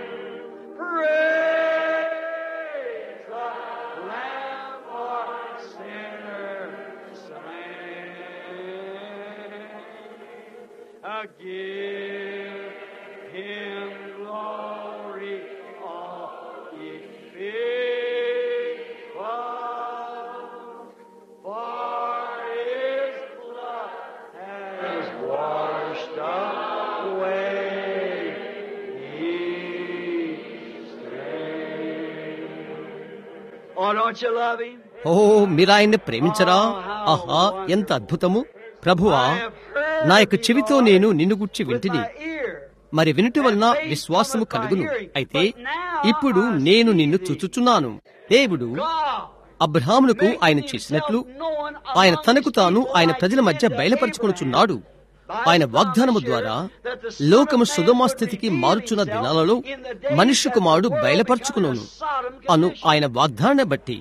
Praise the Lamb for sinners slain. I give him glory, all ye people, for his blood has washed away his stain. Oh, don't you love him? ఓ మీరు ఆయన్ని ప్రేమించరా ఆహా ఎంత అద్భుతము ప్రభువా నా యొక్క చెవితో నేను నిన్ను గుర్చి వింటిని మరి వినుట వలన విశ్వాసము కలుగును అయితే ఇప్పుడు నేను నిన్ను చూచుచున్నాను దేవుడు అబ్రహామునకు ఆయన చేసినట్లు ఆయన తనకు తాను ఆయన ప్రజల మధ్య బయలుపరుచుకొనుచున్నాడు ఆయన వాగ్దానము ద్వారా లోకము సుధమా స్థితికి మారుచున్న దినాలలో మనుష్య కుమారుడు బయలుపరుచుకును అను ఆయన వాగ్దానాన్ని బట్టి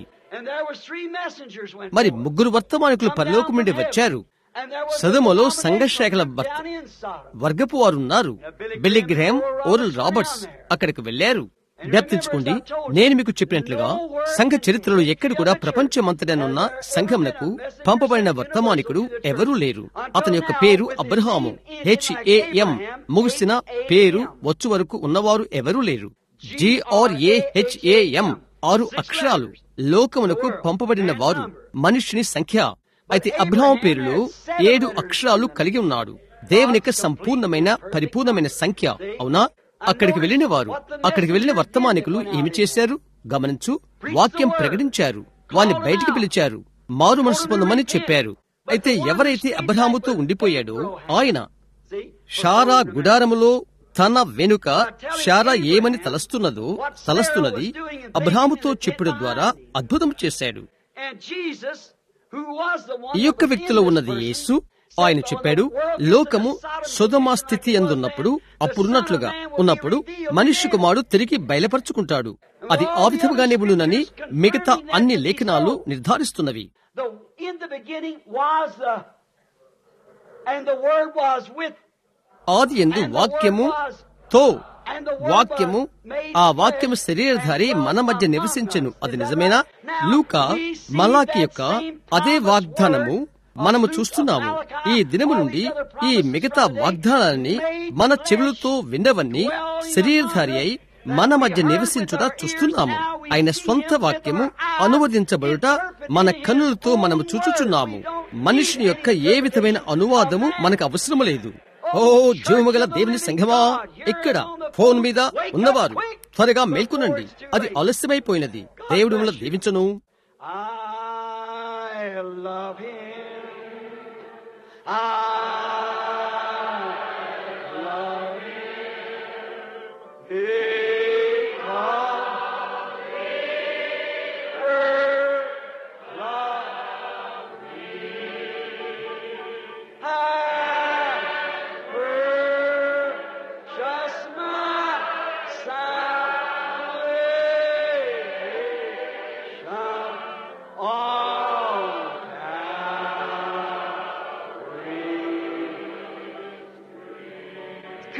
మరి ముగ్గురు వర్తమానికులు పరలోకం నుండి వచ్చారు సదమలో సంఘశాఖల భర్త వర్గపు వారున్నారు బిల్లి గ్రహం ఓరల్ రాబర్ట్స్ అక్కడికి వెళ్లారు జ్ఞప్తించుకోండి నేను మీకు చెప్పినట్లుగా సంఘ చరిత్రలో ఎక్కడ కూడా ప్రపంచమంతటనున్న సంఘమునకు పంపబడిన వర్తమానికుడు ఎవరూ లేరు అతని యొక్క పేరు అబ్రహాము హెచ్ఏఎం ముగిసిన పేరు వచ్చు వరకు ఉన్నవారు ఎవరూ లేరు జిఆర్ఏహెచ్ఏఎం ఆరు అక్షరాలు లోకమునకు పంపబడిన వారు మనుష్యుని సంఖ్య అయితే అబ్రహాం పేరులో ఏడు అక్షరాలు కలిగి ఉన్నాడు దేవుని యొక్క సంపూర్ణమైన పరిపూర్ణమైన సంఖ్య అవునా అక్కడికి వెళ్లిన వారు అక్కడికి వెళ్లిన వర్తమానికులు ఏమి చేశారు గమనించు వాక్యం ప్రకటించారు వారిని బయటికి పిలిచారు మారు మనసు పొందమని చెప్పారు అయితే ఎవరైతే అబ్రహాముతో ఉండిపోయాడో ఆయన షారా గుడారములో తన వెనుక షారా ఏమని తలస్తున్నదో తలస్తున్నది అబ్రహాముతో చెప్పుడు ద్వారా అద్భుతం చేశాడు ఈ యొక్క వ్యక్తిలో ఉన్నది యేసు ఆయన చెప్పాడు లోకము సుధమా స్థితి అందున్నప్పుడు అప్పుడున్నట్లుగా ఉన్నప్పుడు మనిషి కుమారుడు తిరిగి బయలుపరుచుకుంటాడు అది ఆ విధముగానే ఉండునని మిగతా అన్ని లేఖనాలు నిర్ధారిస్తున్నవి ఆది ఎందు వాక్యము తో వాక్యము ఆ వాక్యము శరీరధారి మన మధ్య నివసించెను అది నిజమేనా లూక మలాకి యొక్క అదే వాగ్దానము మనము చూస్తున్నాము ఈ దినము నుండి ఈ మిగతా వాగ్దానాన్ని మన చెవులతో విన్నవన్నీ శరీరధారి అయి మన మధ్య నివసించుట చూస్తున్నాము ఆయన స్వంత వాక్యము అనువదించబడుట మన కన్నులతో మనము చూచుచున్నాము మనిషిని యొక్క ఏ విధమైన అనువాదము మనకు అవసరం లేదు ఓ జీవముగల దేవుని సంఘమా ఇక్కడ ఫోన్ మీద ఉన్నవారు త్వరగా మేల్కొనండి అది ఆలస్యమైపోయినది దేవుడు మిమ్మల్ని దీవించను I love him. I love him. Because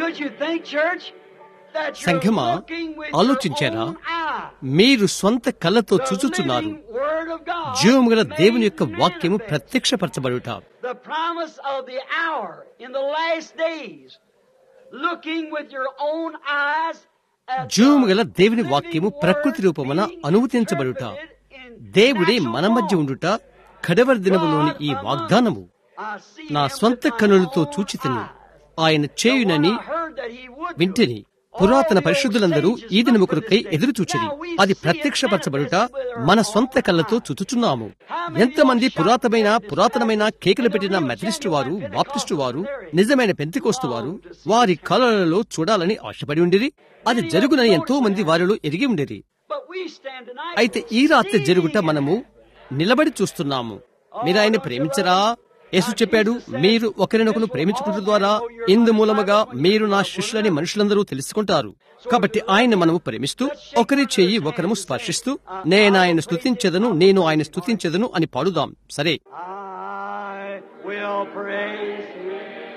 Should you think, church, that you're సంఘమా, looking with ఆలోచించారా? your own eye, మీరు స్వంత కళ్ళతో the చూచుచున్నారు living word of God జీవము గల దేవుని యొక్క made వాక్యము manifest. ప్రత్యక్షపరచబడుట The promise of the hour in the last days, looking with your own eyes at జీవము the గల దేవుని living వాక్యము word ప్రకృతి రూపమున being అనుమతించబడుట interpreted in దేవుడే natural మన మధ్య form. ఉండుట కడవరి దినములోని ఈ వాగ్దానము I see నా him స్వంత with my కనులతో own చూచితిని eyes. ఆయన The చేయునని one I heard that he would do. వింటిని All పురాతన the old పరిశుద్ధులందరూ sages ఈ దినము look for కొరకై this day. ఎదురు చూచిరి Now we అది see it ప్రత్యక్షపరచబడుట manifested with our మన own స్వంత కళ్ళతో eyes. చూచుచున్నాము ఎంతమంది పురాతనమైన పురాతనమైన కేకలు పెట్టిన మెథడిస్టు వారు బాప్టిస్టు వారు నిజమైన పెంతికోస్తు వారు వారి కళలలో చూడాలని ఆశపడి ఉండిరి అది జరుగునని ఎంతో మంది వారిలో ఎరిగి ఉండిరి But we stand tonight అయితే ఈ రాత్రి జరుగుట మనము నిలబడి చూస్తున్నాము మీరు ఆయన ప్రేమించరా యేసు చెప్పాడు మీరు ఒకరినొకరు ప్రేమించుకుంటు ద్వారా ఇందు మూలముగా మీరు నా శిష్యులని మనుషులందరూ తెలుసుకుంటారు కాబట్టి ఆయన మనము ప్రేమిస్తూ ఒకరి చెయ్యి ఒకరము స్పర్శిస్తూ నేను ఆయన స్తుతించెదను నేను ఆయన స్తుతించెదను అని పాడుదాం సరే I will praise you.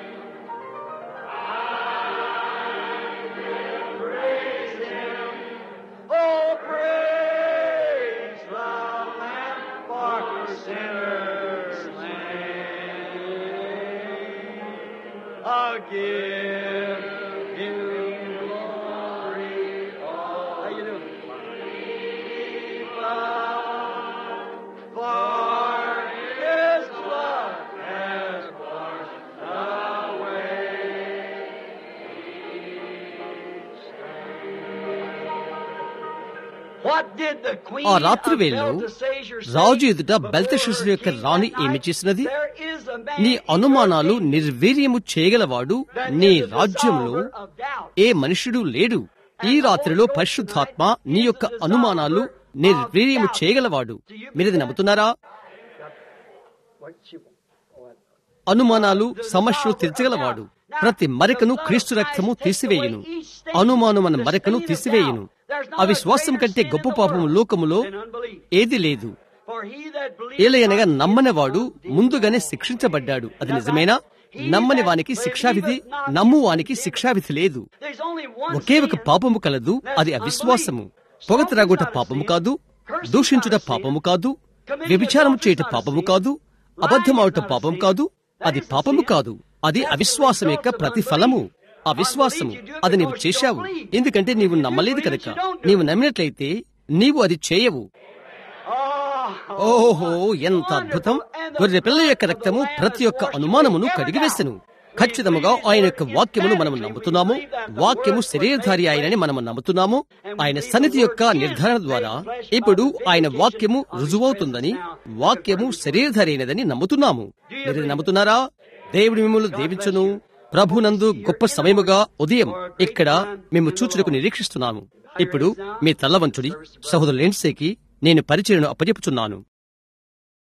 Praise him. Oh, praise the Lamb for sinners slain. I'll give him glory. How you doing? For his blood has washed away. What did the queen ఆ రాత్రి of వేళలో Belteshazzar say రాజు ఎదుట before బెల్తెషస్సు యొక్క king రాణి that ఏమి night? చేసినది There is a man నీ in అనుమానాలు your kingdom నిర్వీర్యము చేయగలవాడు that నీ is the రాజ్యంలో dissolver of doubt. ఏ మనుషుడు లేడు ఈ రాత్రిలో పరిశుద్ధాత్మ నీ యొక్క అనుమానాలు నిర్వీర్యము చేయగలవాడు మీరది నమ్ముతున్నారా What she- what- అనుమానాలు సమస్యలు తీర్చగలవాడు ప్రతి మరకను క్రీస్తు రక్తము తీసివేయును అనుమానమన మరకను తీసివేయును అవిశ్వాసం కంటే గొప్ప పాపము లోకములో ఏది లేదు For he that believes ఏలయనగా నమ్మనివాడు ముందుగానే శిక్షించబడ్డాడు అది నిజమేనా నమ్మని వానికి శిక్షావిధి నమ్ము వానికి శిక్షావిధి లేదు There's only one ఒకే ఒక sin. పాపము కలదు అది అవిశ్వాసము పొగ త్రాగుట పాపము కాదు దూషించుట పాపము కాదు వ్యభిచారము చేయుట పాపము కాదు అబద్ధమావుట పాపం కాదు అది పాపము కాదు అది అవిశ్వాసం యొక్క ప్రతిఫలము అవిశ్వాసము అది నీవు చేశావు ఎందుకంటే నీవు నమ్మలేదు కనుక నీవు నమ్మినట్లయితే నీవు అది చేయవు Oh, ఓహో ఎంత అద్భుతం గొర్రె పిల్ల యొక్క రక్తము ప్రతి ఒక్క అనుమానమును కడిగివేసెను ఖచ్చితముగా ఆయన యొక్క వాక్యమును మనం నమ్ముతున్నాము వాక్యము శరీరధారి ఆయనని మనము నమ్ముతున్నాము ఆయన సన్నిధి యొక్క నిర్ధారణ ద్వారా ఇప్పుడు ఆయన వాక్యము రుజువవుతుందని వాక్యము శరీరధారి అయినదని నమ్ముతున్నాము మీరు ఇది నమ్ముతున్నారా దేవుడు మిమ్మల్ని దీవించును ప్రభునందు గొప్ప సమయముగా ఉదయం ఇక్కడ మేము చూచుటకు నిరీక్షిస్తున్నాము ఇప్పుడు మీ తల్లవంచుడి సహోదరు లెన్సేకి నేను పరిచయను అప్పచెప్పుచున్నాను